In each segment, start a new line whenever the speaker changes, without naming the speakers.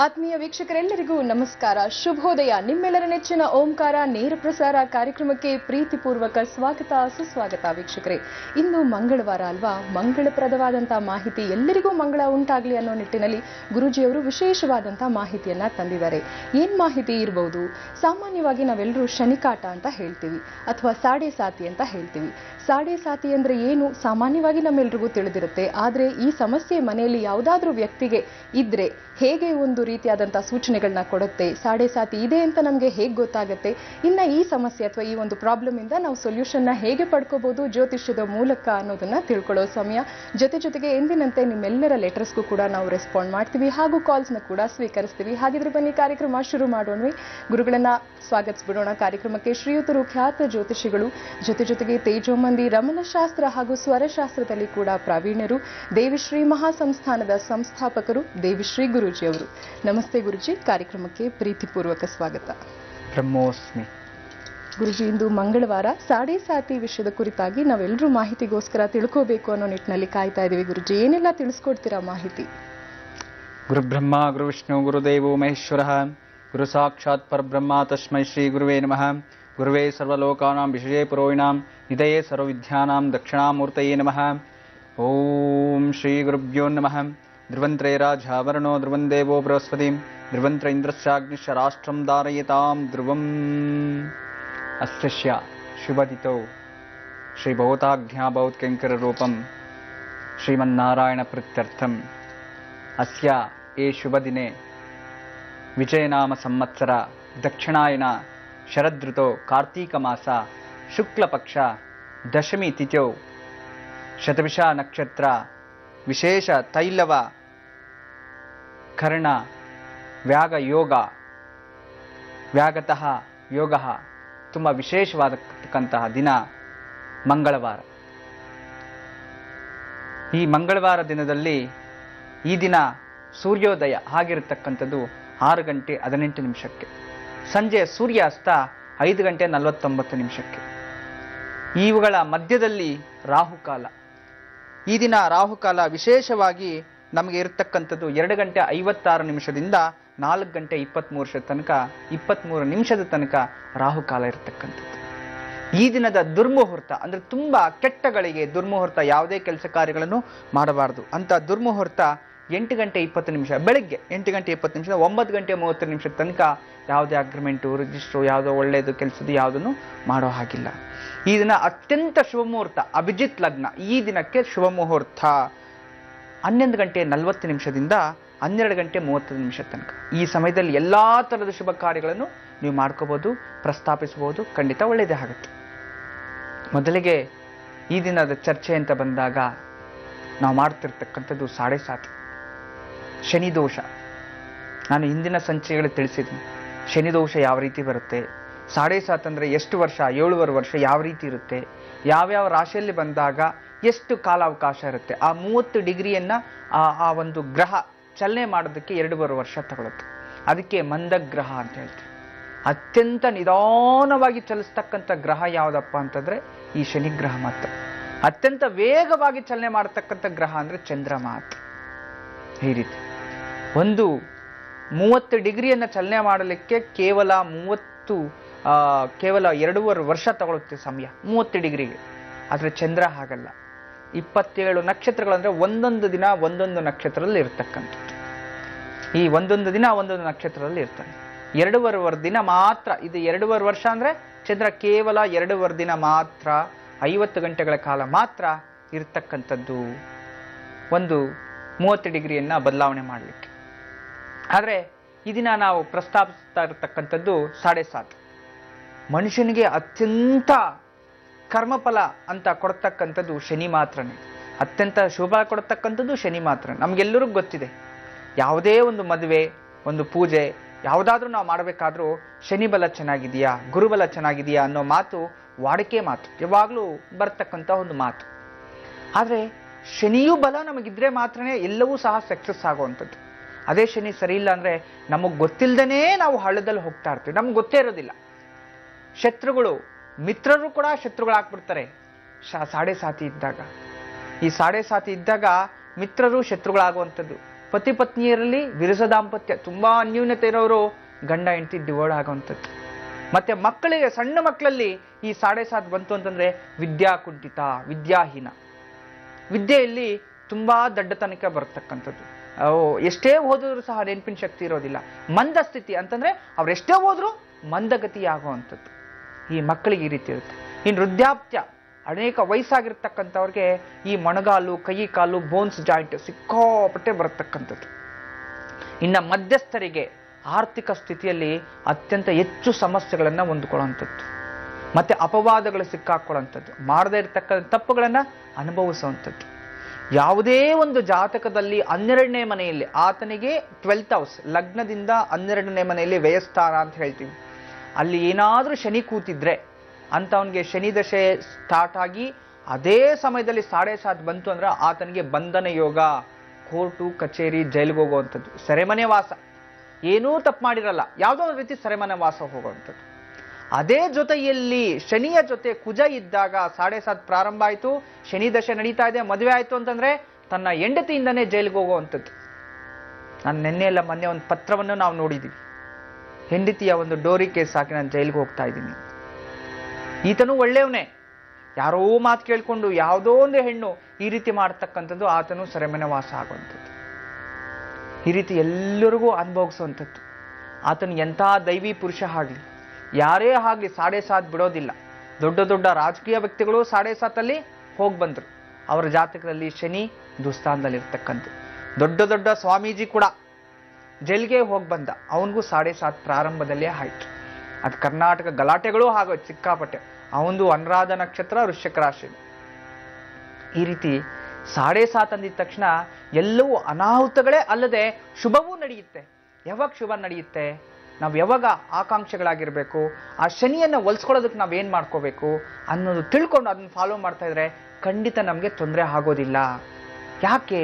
ಆತ್ಮೀಯ ವೀಕ್ಷಕರೆಲ್ಲರಿಗೂ ನಮಸ್ಕಾರ ಶುಭೋದಯ ನಿಮ್ಮೆಲ್ಲರ ನೆಚ್ಚಿನ ಓಂಕಾರ ನೇರ ಪ್ರಸಾರ ಕಾರ್ಯಕ್ರಮಕ್ಕೆ ಪ್ರೀತಿಪೂರ್ವಕ ಸ್ವಾಗತ ಸುಸ್ವಾಗತ ವೀಕ್ಷಕರೇ ಇಂದು ಮಂಗಳವಾರ ಅಲ್ವಾ ಮಂಗಳಪ್ರದವಾದಂತಹ ಮಾಹಿತಿ ಎಲ್ಲರಿಗೂ ಮಂಗಳ ಉಂಟಾಗ್ಲಿ ಅನ್ನೋ ನಿಟ್ಟಿನಲ್ಲಿ ಗುರೂಜಿಯವರು ವಿಶೇಷವಾದಂತಹ ಮಾಹಿತಿಯನ್ನ ತಂದಿದ್ದಾರೆ ಏನ್ ಮಾಹಿತಿ ಇರಬಹುದು ಸಾಮಾನ್ಯವಾಗಿ ನಾವೆಲ್ಲರೂ ಶನಿಕಾಟ ಅಂತ ಹೇಳ್ತೀವಿ ಅಥವಾ ಸಾಡೆ ಸಾತಿ ಅಂತ ಹೇಳ್ತೀವಿ ಸಾಡೆ ಸಾತಿ ಅಂದ್ರೆ ಏನು ಸಾಮಾನ್ಯವಾಗಿ ನಮ್ಮೆಲ್ರಿಗೂ ತಿಳಿದಿರುತ್ತೆ ಆದ್ರೆ ಈ ಸಮಸ್ಯೆ ಮನೆಯಲ್ಲಿ ಯಾವುದಾದ್ರೂ ವ್ಯಕ್ತಿಗೆ ಇದ್ರೆ ಹೇಗೆ ಒಂದು ರೀತಿಯಾದಂತಹ ಸೂಚನೆಗಳನ್ನ ಕೊಡುತ್ತೆ ಸಾಡೆ ಸಾತಿ ಇದೆ ಅಂತ ನಮಗೆ ಹೇಗೆ ಗೊತ್ತಾಗುತ್ತೆ ಇನ್ನ ಈ ಸಮಸ್ಯೆ ಅಥವಾ ಈ ಒಂದು ಪ್ರಾಬ್ಲಮ್ ಇಂದ ನಾವು ಸೊಲ್ಯೂಷನ್ ನ ಹೇಗೆ ಪಡ್ಕೋಬಹುದು ಜ್ಯೋತಿಷ್ಯದ ಮೂಲಕ ಅನ್ನೋದನ್ನ ತಿಳ್ಕೊಳ್ಳೋ ಸಮಯ ಜೊತೆ ಜೊತೆಗೆ ಎಂದಿನಂತೆ ನಿಮ್ಮೆಲ್ಲರ ಲೆಟರ್ಸ್ಗೂ ಕೂಡ ನಾವು ರೆಸ್ಪಾಂಡ್ ಮಾಡ್ತೀವಿ ಹಾಗೂ ಕಾಲ್ಸ್ ನ ಕೂಡ ಸ್ವೀಕರಿಸ್ತೀವಿ ಹಾಗಿದ್ರೆ ಬನ್ನಿ ಕಾರ್ಯಕ್ರಮ ಶುರು ಮಾಡೋಣ ಗುರುಗಳನ್ನ ಸ್ವಾಗತಿಸ್ಬಿಡೋಣ ಕಾರ್ಯಕ್ರಮಕ್ಕೆ ಶ್ರೀಯುತರು ಖ್ಯಾತ ಜ್ಯೋತಿಷಿಗಳು ಜೊತೆ ಜೊತೆಗೆ ತೇಜೋಮಂದಿ ರಮಣಶಾಸ್ತ್ರ ಹಾಗೂ ಸ್ವರಶಾಸ್ತ್ರದಲ್ಲಿ ಕೂಡ ಪ್ರಾವೀಣ್ಯರು ದೇವಿಶ್ರೀ ಮಹಾಸಂಸ್ಥಾನದ ಸಂಸ್ಥಾಪಕರು ದೇವಿಶ್ರೀ ಗುರೂಜಿ ಅವರು ನಮಸ್ತೆ ಗುರುಜಿ ಕಾರ್ಯಕ್ರಮಕ್ಕೆ ಪ್ರೀತಿಪೂರ್ವಕ ಸ್ವಾಗತ
ಬ್ರಹ್ಮೋಸ್ಮಿ
ಗುರುಜಿ ಇಂದು ಮಂಗಳವಾರ ಸಾಡೆ ಸಾತಿ ವಿಷಯದ ಕುರಿತಾಗಿ ನಾವೆಲ್ಲರೂ ಮಾಹಿತಿಗೋಸ್ಕರ ತಿಳ್ಕೋಬೇಕು ಅನ್ನೋ ನಿಟ್ಟಿನಲ್ಲಿ ಕಾಯ್ತಾ ಇದೀವಿ ಗುರುಜಿ ಏನೆಲ್ಲ ತಿಳಿಸ್ಕೊಡ್ತೀರಾ ಮಾಹಿತಿ
ಗುರುಬ್ರಹ್ಮ ಗುರುವಿಷ್ಣು ಗುರುದೇವೋ ಮಹೇಶ್ವರ ಗುರು ಸಾಕ್ಷಾತ್ ಪರಬ್ರಹ್ಮ ತಸ್ಮೈ ಶ್ರೀ ಗುರುವೇ ನಮಃ ಗುರುವೇ ಸರ್ವಲೋಕಾನಾಂ ವಿಷಯೇ ಪುರೋಹಿಣಾಂ ನಿಧಯೇ ಸರ್ವವಿದ್ಯಾನಾಂ ದಕ್ಷಿಣಾಮೂರ್ತಯೇ ನಮಃ ಓಂ ಶ್ರೀ ಗುರುಭ್ಯೋ ನಮಃ ಧ್ರುವಂತ್ರೈರಾಜಾವರಣೋ ಧ್ರುವಂ ದೇವೋ ಬೃಹಸ್ಪತಿ ಧ್ರುವಂತ್ರ ಇಂದ್ರಸ್ಯಾಗ್ನಿಶ್ಚ ರಾಷ್ಟ್ರಂ ಧಾರಯತಾಂ ಧ್ರುವಂ ಅಸ್ಯ ಶುಭದಿತೌ ಶ್ರೀ ಭವತಾಜ್ಞಾ ಭವತ್ಕಂಕರ ರೂಪಂ ಶ್ರೀಮನ್ನಾರಾಯಣ ಪ್ರೀತ್ಯರ್ಥಂ ಅಸ್ಯ ಏ ಶುಭ ದಿನೆ ವಿಜಯನಾಮ ಸಂವತ್ಸರ ದಕ್ಷಿಣಾಯನ ಶರದೃತೋ ಕಾರ್ತೀಕ ಮಾಸ ಶುಕ್ಲ ಪಕ್ಷ ದಶಮಿ ತಿಥ್ಯೌ ಶತವಿಷ ನಕ್ಷತ್ರ ವಿಶೇಷ ತೈಲವ ಕರ್ಣ ವ್ಯಾಗ ಯೋಗ ವ್ಯಾಗತಃ ಯೋಗ ತುಂಬ ವಿಶೇಷವಾದಕ್ಕಂತಹ ದಿನ ಮಂಗಳವಾರ ಈ ಮಂಗಳವಾರ ದಿನದಲ್ಲಿ ಈ ದಿನ ಸೂರ್ಯೋದಯ ಆಗಿರತಕ್ಕಂಥದ್ದು ಆರು ಗಂಟೆ ಹದಿನೆಂಟು ನಿಮಿಷಕ್ಕೆ ಸಂಜೆ ಸೂರ್ಯಾಸ್ತ ಐದು ಗಂಟೆ ನಲವತ್ತೊಂಬತ್ತು ನಿಮಿಷಕ್ಕೆ ಇವುಗಳ ಮಧ್ಯದಲ್ಲಿ ರಾಹುಕಾಲ ಈ ದಿನ ರಾಹುಕಾಲ ವಿಶೇಷವಾಗಿ ನಮಗೆ ಇರತಕ್ಕಂಥದ್ದು ಎರಡು ಗಂಟೆ ಐವತ್ತಾರು ನಿಮಿಷದಿಂದ ನಾಲ್ಕು ಗಂಟೆ ಇಪ್ಪತ್ತ್ಮೂರು ವರ್ಷದ ತನಕ ಇಪ್ಪತ್ತ್ಮೂರು ನಿಮಿಷದ ತನಕ ರಾಹುಕಾಲ ಇರತಕ್ಕಂಥದ್ದು ಈ ದಿನದ ದುರ್ಮುಹೂರ್ತ ಅಂದ್ರೆ ತುಂಬಾ ಕೆಟ್ಟಗಳಿಗೆ ದುರ್ಮುಹೂರ್ತ ಯಾವುದೇ ಕೆಲಸ ಕಾರ್ಯಗಳನ್ನು ಮಾಡಬಾರದು ಅಂತ ದುರ್ಮುಹೂರ್ತ ಎಂಟು ಗಂಟೆ ಇಪ್ಪತ್ತು ನಿಮಿಷ ಬೆಳಗ್ಗೆ ಎಂಟು ಗಂಟೆ ಇಪ್ಪತ್ತು ನಿಮಿಷ ಒಂಬತ್ತು ಗಂಟೆ ಮೂವತ್ತು ನಿಮಿಷದ ತನಕ ಯಾವುದೇ ಅಗ್ರಿಮೆಂಟು ರಿಜಿಸ್ಟ್ರು ಯಾವುದೋ ಒಳ್ಳೆಯದು ಕೆಲಸದ್ದು ಯಾವುದನ್ನು ಮಾಡೋ ಹಾಗಿಲ್ಲ ಈ ದಿನ ಅತ್ಯಂತ ಶುಭ ಮುಹೂರ್ತ ಅಭಿಜಿತ್ ಲಗ್ನ ಈ ದಿನಕ್ಕೆ ಶುಭ ಮುಹೂರ್ತ ಹನ್ನೊಂದು ಗಂಟೆ ನಲವತ್ತು ನಿಮಿಷದಿಂದ ಹನ್ನೆರಡು ಗಂಟೆ ಮೂವತ್ತು ನಿಮಿಷ ತನಕ ಈ ಸಮಯದಲ್ಲಿ ಎಲ್ಲಾ ಥರದ ಶುಭ ಕಾರ್ಯಗಳನ್ನು ನೀವು ಮಾಡ್ಕೋಬಹುದು ಪ್ರಸ್ತಾಪಿಸಬಹುದು ಖಂಡಿತ ಒಳ್ಳೆಯದೇ ಆಗುತ್ತೆ ಮೊದಲಿಗೆ ಈ ದಿನದ ಚರ್ಚೆ ಅಂತ ಬಂದಾಗ ನಾವು ಮಾಡ್ತಿರ್ತಕ್ಕಂಥದ್ದು ಸಾಡೆ ಸಾತಿ ಶನಿ ದೋಷ ನಾನು ಹಿಂದಿನ ಸಂಚಿಕೆಗಳು ತಿಳಿಸಿದ್ದೀನಿ ಶನಿ ದೋಷ ಯಾವ ರೀತಿ ಬರುತ್ತೆ ಸಾಡೆ ಸಾತ್ ಅಂದರೆ ಎಷ್ಟು ವರ್ಷ ಏಳುವರೆ ವರ್ಷ ಯಾವ ರೀತಿ ಇರುತ್ತೆ ಯಾವ್ಯಾವ ರಾಶಿಯಲ್ಲಿ ಬಂದಾಗ ಎಷ್ಟು ಕಾಲಾವಕಾಶ ಇರುತ್ತೆ ಆ ಮೂವತ್ತು ಡಿಗ್ರಿಯನ್ನ ಆ ಆ ಒಂದು ಗ್ರಹ ಚಲನೆ ಮಾಡೋದಕ್ಕೆ ಎರಡೂವರೆ ವರ್ಷ ತಗೊಳುತ್ತೆ ಅದಕ್ಕೆ ಮಂದಗ್ರಹ ಅಂತ ಹೇಳ್ತೀವಿ ಅತ್ಯಂತ ನಿಧಾನವಾಗಿ ಚಲಿಸ್ತಕ್ಕಂಥ ಗ್ರಹ ಯಾವುದಪ್ಪ ಅಂತಂದ್ರೆ ಈ ಶನಿ ಗ್ರಹ ಮಾತ್ರ ಅತ್ಯಂತ ವೇಗವಾಗಿ ಚಲನೆ ಮಾಡತಕ್ಕಂಥ ಗ್ರಹ ಅಂದ್ರೆ ಚಂದ್ರ ಮಾತ್ರ ಈ ರೀತಿ ಒಂದು ಮೂವತ್ತು ಡಿಗ್ರಿಯನ್ನು ಚಲನೆ ಮಾಡಲಿಕ್ಕೆ ಕೇವಲ ಮೂವತ್ತು ಆ, ಕೇವಲ ಎರಡೂವರೆ ವರ್ಷ ತಗೊಳುತ್ತೆ ಸಮಯ ಮೂವತ್ತು ಡಿಗ್ರಿಗೆ ಆದರೆ ಚಂದ್ರ ಹಾಗಲ್ಲ ಇಪ್ಪತ್ತೇಳು ನಕ್ಷತ್ರಗಳಂದ್ರೆ ಒಂದೊಂದು ದಿನ ಒಂದೊಂದು ನಕ್ಷತ್ರದಲ್ಲಿ ಇರ್ತಕ್ಕಂಥದ್ದು ಈ ಒಂದೊಂದು ದಿನ ಒಂದೊಂದು ನಕ್ಷತ್ರದಲ್ಲಿ ಇರ್ತಾನೆ ಎರಡೂವರೆ ವರ್ ದಿನ ಮಾತ್ರ ಇದು ಎರಡೂವರೆ ವರ್ಷ ಅಂದ್ರೆ ಚಂದ್ರ ಕೇವಲ ಎರಡೂವರೆ ದಿನ ಮಾತ್ರ ಐವತ್ತು ಗಂಟೆಗಳ ಕಾಲ ಮಾತ್ರ ಇರ್ತಕ್ಕಂಥದ್ದು ಒಂದು ಮೂವತ್ತು ಡಿಗ್ರಿಯನ್ನ ಬದಲಾವಣೆ ಮಾಡಲಿಕ್ಕೆ ಆದರೆ ಈ ದಿನ ನಾವು ಪ್ರಸ್ತಾಪಿಸ್ತಾ ಇರತಕ್ಕಂಥದ್ದು ಸಾಡೆ ಸಾತ್ ಮನುಷ್ಯನಿಗೆ ಅತ್ಯಂತ ಕರ್ಮಫಲ ಅಂತ ಕೊಡ್ತಕ್ಕಂಥದ್ದು ಶನಿ ಮಾತ್ರನೇ ಅತ್ಯಂತ ಶುಭ ಕೊಡ್ತಕ್ಕಂಥದ್ದು ಶನಿ ಮಾತ್ರ ನಮಗೆಲ್ಲರಿಗೂ ಗೊತ್ತಿದೆ ಯಾವುದೇ ಒಂದು ಮದುವೆ ಒಂದು ಪೂಜೆ ಯಾವುದಾದ್ರೂ ನಾವು ಮಾಡಬೇಕಾದ್ರೂ ಶನಿ ಬಲ ಚೆನ್ನಾಗಿದೆಯಾ ಗುರುಬಲ ಚೆನ್ನಾಗಿದೆಯಾ ಅನ್ನೋ ಮಾತು ವಾಡಿಕೆ ಮಾತು ಯಾವಾಗಲೂ ಬರ್ತಕ್ಕಂಥ ಒಂದು ಮಾತು ಆದರೆ ಶನಿಯೂ ಬಲ ನಮಗಿದ್ರೆ ಮಾತ್ರನೇ ಎಲ್ಲವೂ ಸಹ ಸಕ್ಸಸ್ ಆಗುವಂಥದ್ದು ಅದೇ ಶನಿ ಸರಿ ಇಲ್ಲ ಅಂದ್ರೆ ನಮಗೆ ಗೊತ್ತಿಲ್ಲದೇ ನಾವು ಹಳ್ಳದಲ್ಲಿ ಹೋಗ್ತಾ ಇರ್ತೀವಿ ನಮ್ಗೆ ಗೊತ್ತೇ ಇರೋದಿಲ್ಲ ಶತ್ರುಗಳು ಮಿತ್ರರು ಕೂಡ ಶತ್ರುಗಳಾಗ್ಬಿಡ್ತಾರೆ ಶಾ ಸಾಡೆ ಸಾತಿ ಇದ್ದಾಗ ಈ ಸಾಡೆ ಸಾತಿ ಇದ್ದಾಗ ಮಿತ್ರರು ಶತ್ರುಗಳಾಗುವಂಥದ್ದು ಪತಿ ಪತ್ನಿಯರಲ್ಲಿ ವಿರಸ ದಾಂಪತ್ಯ ತುಂಬಾ ಅನ್ಯೂನ್ಯತೆ ಇರೋರು ಗಂಡ ಹೆಂಡತಿ ಡಿವೋರ್ಡ್ ಆಗುವಂಥದ್ದು ಮತ್ತೆ ಮಕ್ಕಳಿಗೆ ಸಣ್ಣ ಮಕ್ಕಳಲ್ಲಿ ಈ ಸಾಡೆ ಸಾತ್ ಬಂತು ಅಂತಂದ್ರೆ ವಿದ್ಯಾ ಕುಂಠಿತ ವಿದ್ಯಾಹೀನ ವಿದ್ಯೆಯಲ್ಲಿ ತುಂಬಾ ದಡ್ಡತನಕ್ಕೆ ಬರ್ತಕ್ಕಂಥದ್ದು ಅವು ಎಷ್ಟೇ ಓದಿದ್ರು ಸಹ ನೆನಪಿನ ಶಕ್ತಿ ಇರೋದಿಲ್ಲ ಮಂದ ಸ್ಥಿತಿ ಅಂತಂದ್ರೆ ಅವ್ರು ಎಷ್ಟೇ ಹೋದ್ರು ಮಂದಗತಿ ಆಗುವಂಥದ್ದು ಈ ಮಕ್ಕಳಿಗೆ ಈ ರೀತಿ ಇರುತ್ತೆ ಇನ್ನು ವೃದ್ಧಾಪ್ಯ ಅನೇಕ ವಯಸ್ಸಾಗಿರ್ತಕ್ಕಂಥವ್ರಿಗೆ ಈ ಮೊಣಗಾಲು ಕೈ ಕಾಲು ಬೋನ್ಸ್ ಜಾಯಿಂಟ್ ಸಿಕ್ಕಾಪಟ್ಟೆ ಬರತಕ್ಕಂಥದ್ದು ಇನ್ನು ಮಧ್ಯಸ್ಥರಿಗೆ ಆರ್ಥಿಕ ಸ್ಥಿತಿಯಲ್ಲಿ ಅತ್ಯಂತ ಹೆಚ್ಚು ಸಮಸ್ಯೆಗಳನ್ನು ಹೊಂದ್ಕೊಳ್ಳುವಂಥದ್ದು ಮತ್ತೆ ಅಪವಾದಗಳು ಸಿಕ್ಕಾಕೊಳ್ಳುವಂಥದ್ದು ಮಾಡದೇ ಇರತಕ್ಕಂಥ ತಪ್ಪುಗಳನ್ನು ಅನುಭವಿಸುವಂಥದ್ದು ಯಾವುದೇ ಒಂದು ಜಾತಕದಲ್ಲಿ ಹನ್ನೆರಡನೇ ಮನೆಯಲ್ಲಿ ಆತನಿಗೆ ಟ್ವೆಲ್ತ್ ಹೌಸ್ ಲಗ್ನದಿಂದ ಹನ್ನೆರಡನೇ ಮನೆಯಲ್ಲಿ ವ್ಯಯಸ್ಥಾನ ಅಂತ ಹೇಳ್ತೀವಿ ಅಲ್ಲಿ ಏನಾದರೂ ಶನಿ ಕೂತಿದ್ರೆ ಅಂಥವನಿಗೆ ಶನಿ ದಶೆ ಸ್ಟಾರ್ಟ್ ಆಗಿ ಅದೇ ಸಮಯದಲ್ಲಿ ಸಾಡೆ ಸಾತ್ ಬಂತು ಅಂದ್ರೆ ಆತನಿಗೆ ಬಂಧನ ಯೋಗ ಕೋರ್ಟು ಕಚೇರಿ ಜೈಲಿಗೆ ಹೋಗುವಂಥದ್ದು ಸೆರೆಮನೆ ವಾಸ ಏನೂ ತಪ್ಪು ಮಾಡಿರಲ್ಲ ಯಾವುದೋ ಒಂದು ರೀತಿ ಸೆರೆಮನೆ ವಾಸ ಹೋಗುವಂಥದ್ದು ಅದೇ ಜೊತೆಯಲ್ಲಿ ಶನಿಯ ಜೊತೆ ಕುಜ ಇದ್ದಾಗ ಸಾಡೆ ಸಾತ್ ಪ್ರಾರಂಭ ಆಯಿತು ಶನಿ ದಶೆ ನಡೀತಾ ಇದೆ ಮದುವೆ ಆಯಿತು ಅಂತಂದ್ರೆ ತನ್ನ ಹೆಂಡತಿಯಿಂದನೇ ಜೈಲಿಗೆ ಹೋಗುವಂಥದ್ದು ನಾನು ನಿನ್ನೆ ಎಲ್ಲ ಮೊನ್ನೆ ಒಂದು ಪತ್ರವನ್ನು ನಾವು ನೋಡಿದ್ದೀವಿ ಹೆಂಡತಿಯ ಒಂದು ಡೋರಿ ಕೇಸ್ ಹಾಕಿ ನಾನು ಜೈಲಿಗೆ ಹೋಗ್ತಾ ಇದ್ದೀನಿ ಈತನು ಒಳ್ಳೆಯವನೇ ಯಾರೋ ಮಾತು ಕೇಳ್ಕೊಂಡು ಯಾವುದೋ ಒಂದು ಹೆಣ್ಣು ಈ ರೀತಿ ಮಾಡ್ತಕ್ಕಂಥದ್ದು ಆತನು ಸೆರೆಮನೆ ವಾಸ ಆಗುವಂಥದ್ದು ಈ ರೀತಿ ಎಲ್ಲರಿಗೂ ಅನುಭವಿಸುವಂಥದ್ದು ಆತನು ಎಂಥ ದೈವಿ ಪುರುಷ ಆಗಲಿ ಯಾರೇ ಆಗಲಿ ಸಾಡೆ ಸಾತ್ ಬಿಡೋದಿಲ್ಲ ದೊಡ್ಡ ದೊಡ್ಡ ರಾಜಕೀಯ ವ್ಯಕ್ತಿಗಳು ಸಾಡೆ ಸಾತಲ್ಲಿ ಹೋಗಿ ಬಂದರು ಅವರ ಜಾತಕದಲ್ಲಿ ಶನಿ ದುಸ್ಥಾನದಲ್ಲಿ ಇರ್ತಕ್ಕಂಥದ್ದು ದೊಡ್ಡ ದೊಡ್ಡ ಸ್ವಾಮೀಜಿ ಕೂಡ ಜೈಲ್ಗೆ ಹೋಗಿ ಬಂದ ಅವನಿಗೂ ಸಾಡೆ ಸಾತ್ ಪ್ರಾರಂಭದಲ್ಲೇ ಆಯ್ತು ಅದು ಕರ್ನಾಟಕ ಗಲಾಟೆಗಳು ಆಗೋಯ್ತು ಸಿಕ್ಕಾಪಟ್ಟೆ ಅವನದು ಅನುರಾಧ ನಕ್ಷತ್ರ ವೃಶ್ಚಿಕ ರಾಶಿ ಈ ರೀತಿ ಸಾಡೆ ಸಾತ್ ಅಂದಿದ ತಕ್ಷಣ ಎಲ್ಲವೂ ಅನಾಹುತಗಳೇ ಅಲ್ಲದೆ ಶುಭವೂ ನಡೆಯುತ್ತೆ ಯಾವಾಗ ಶುಭ ನಡೆಯುತ್ತೆ ನಾವು ಯಾವಾಗ ಆಕಾಂಕ್ಷೆಗಳಾಗಿರ್ಬೇಕು ಆ ಶನಿಯನ್ನು ಒಲಿಸ್ಕೊಳ್ಳೋದಕ್ಕೆ ನಾವು ಏನು ಮಾಡ್ಕೋಬೇಕು ಅನ್ನೋದು ತಿಳ್ಕೊಂಡು ಅದನ್ನ ಫಾಲೋ ಮಾಡ್ತಾ ಇದ್ರೆ ಖಂಡಿತ ನಮಗೆ ತೊಂದರೆ ಆಗೋದಿಲ್ಲ ಯಾಕೆ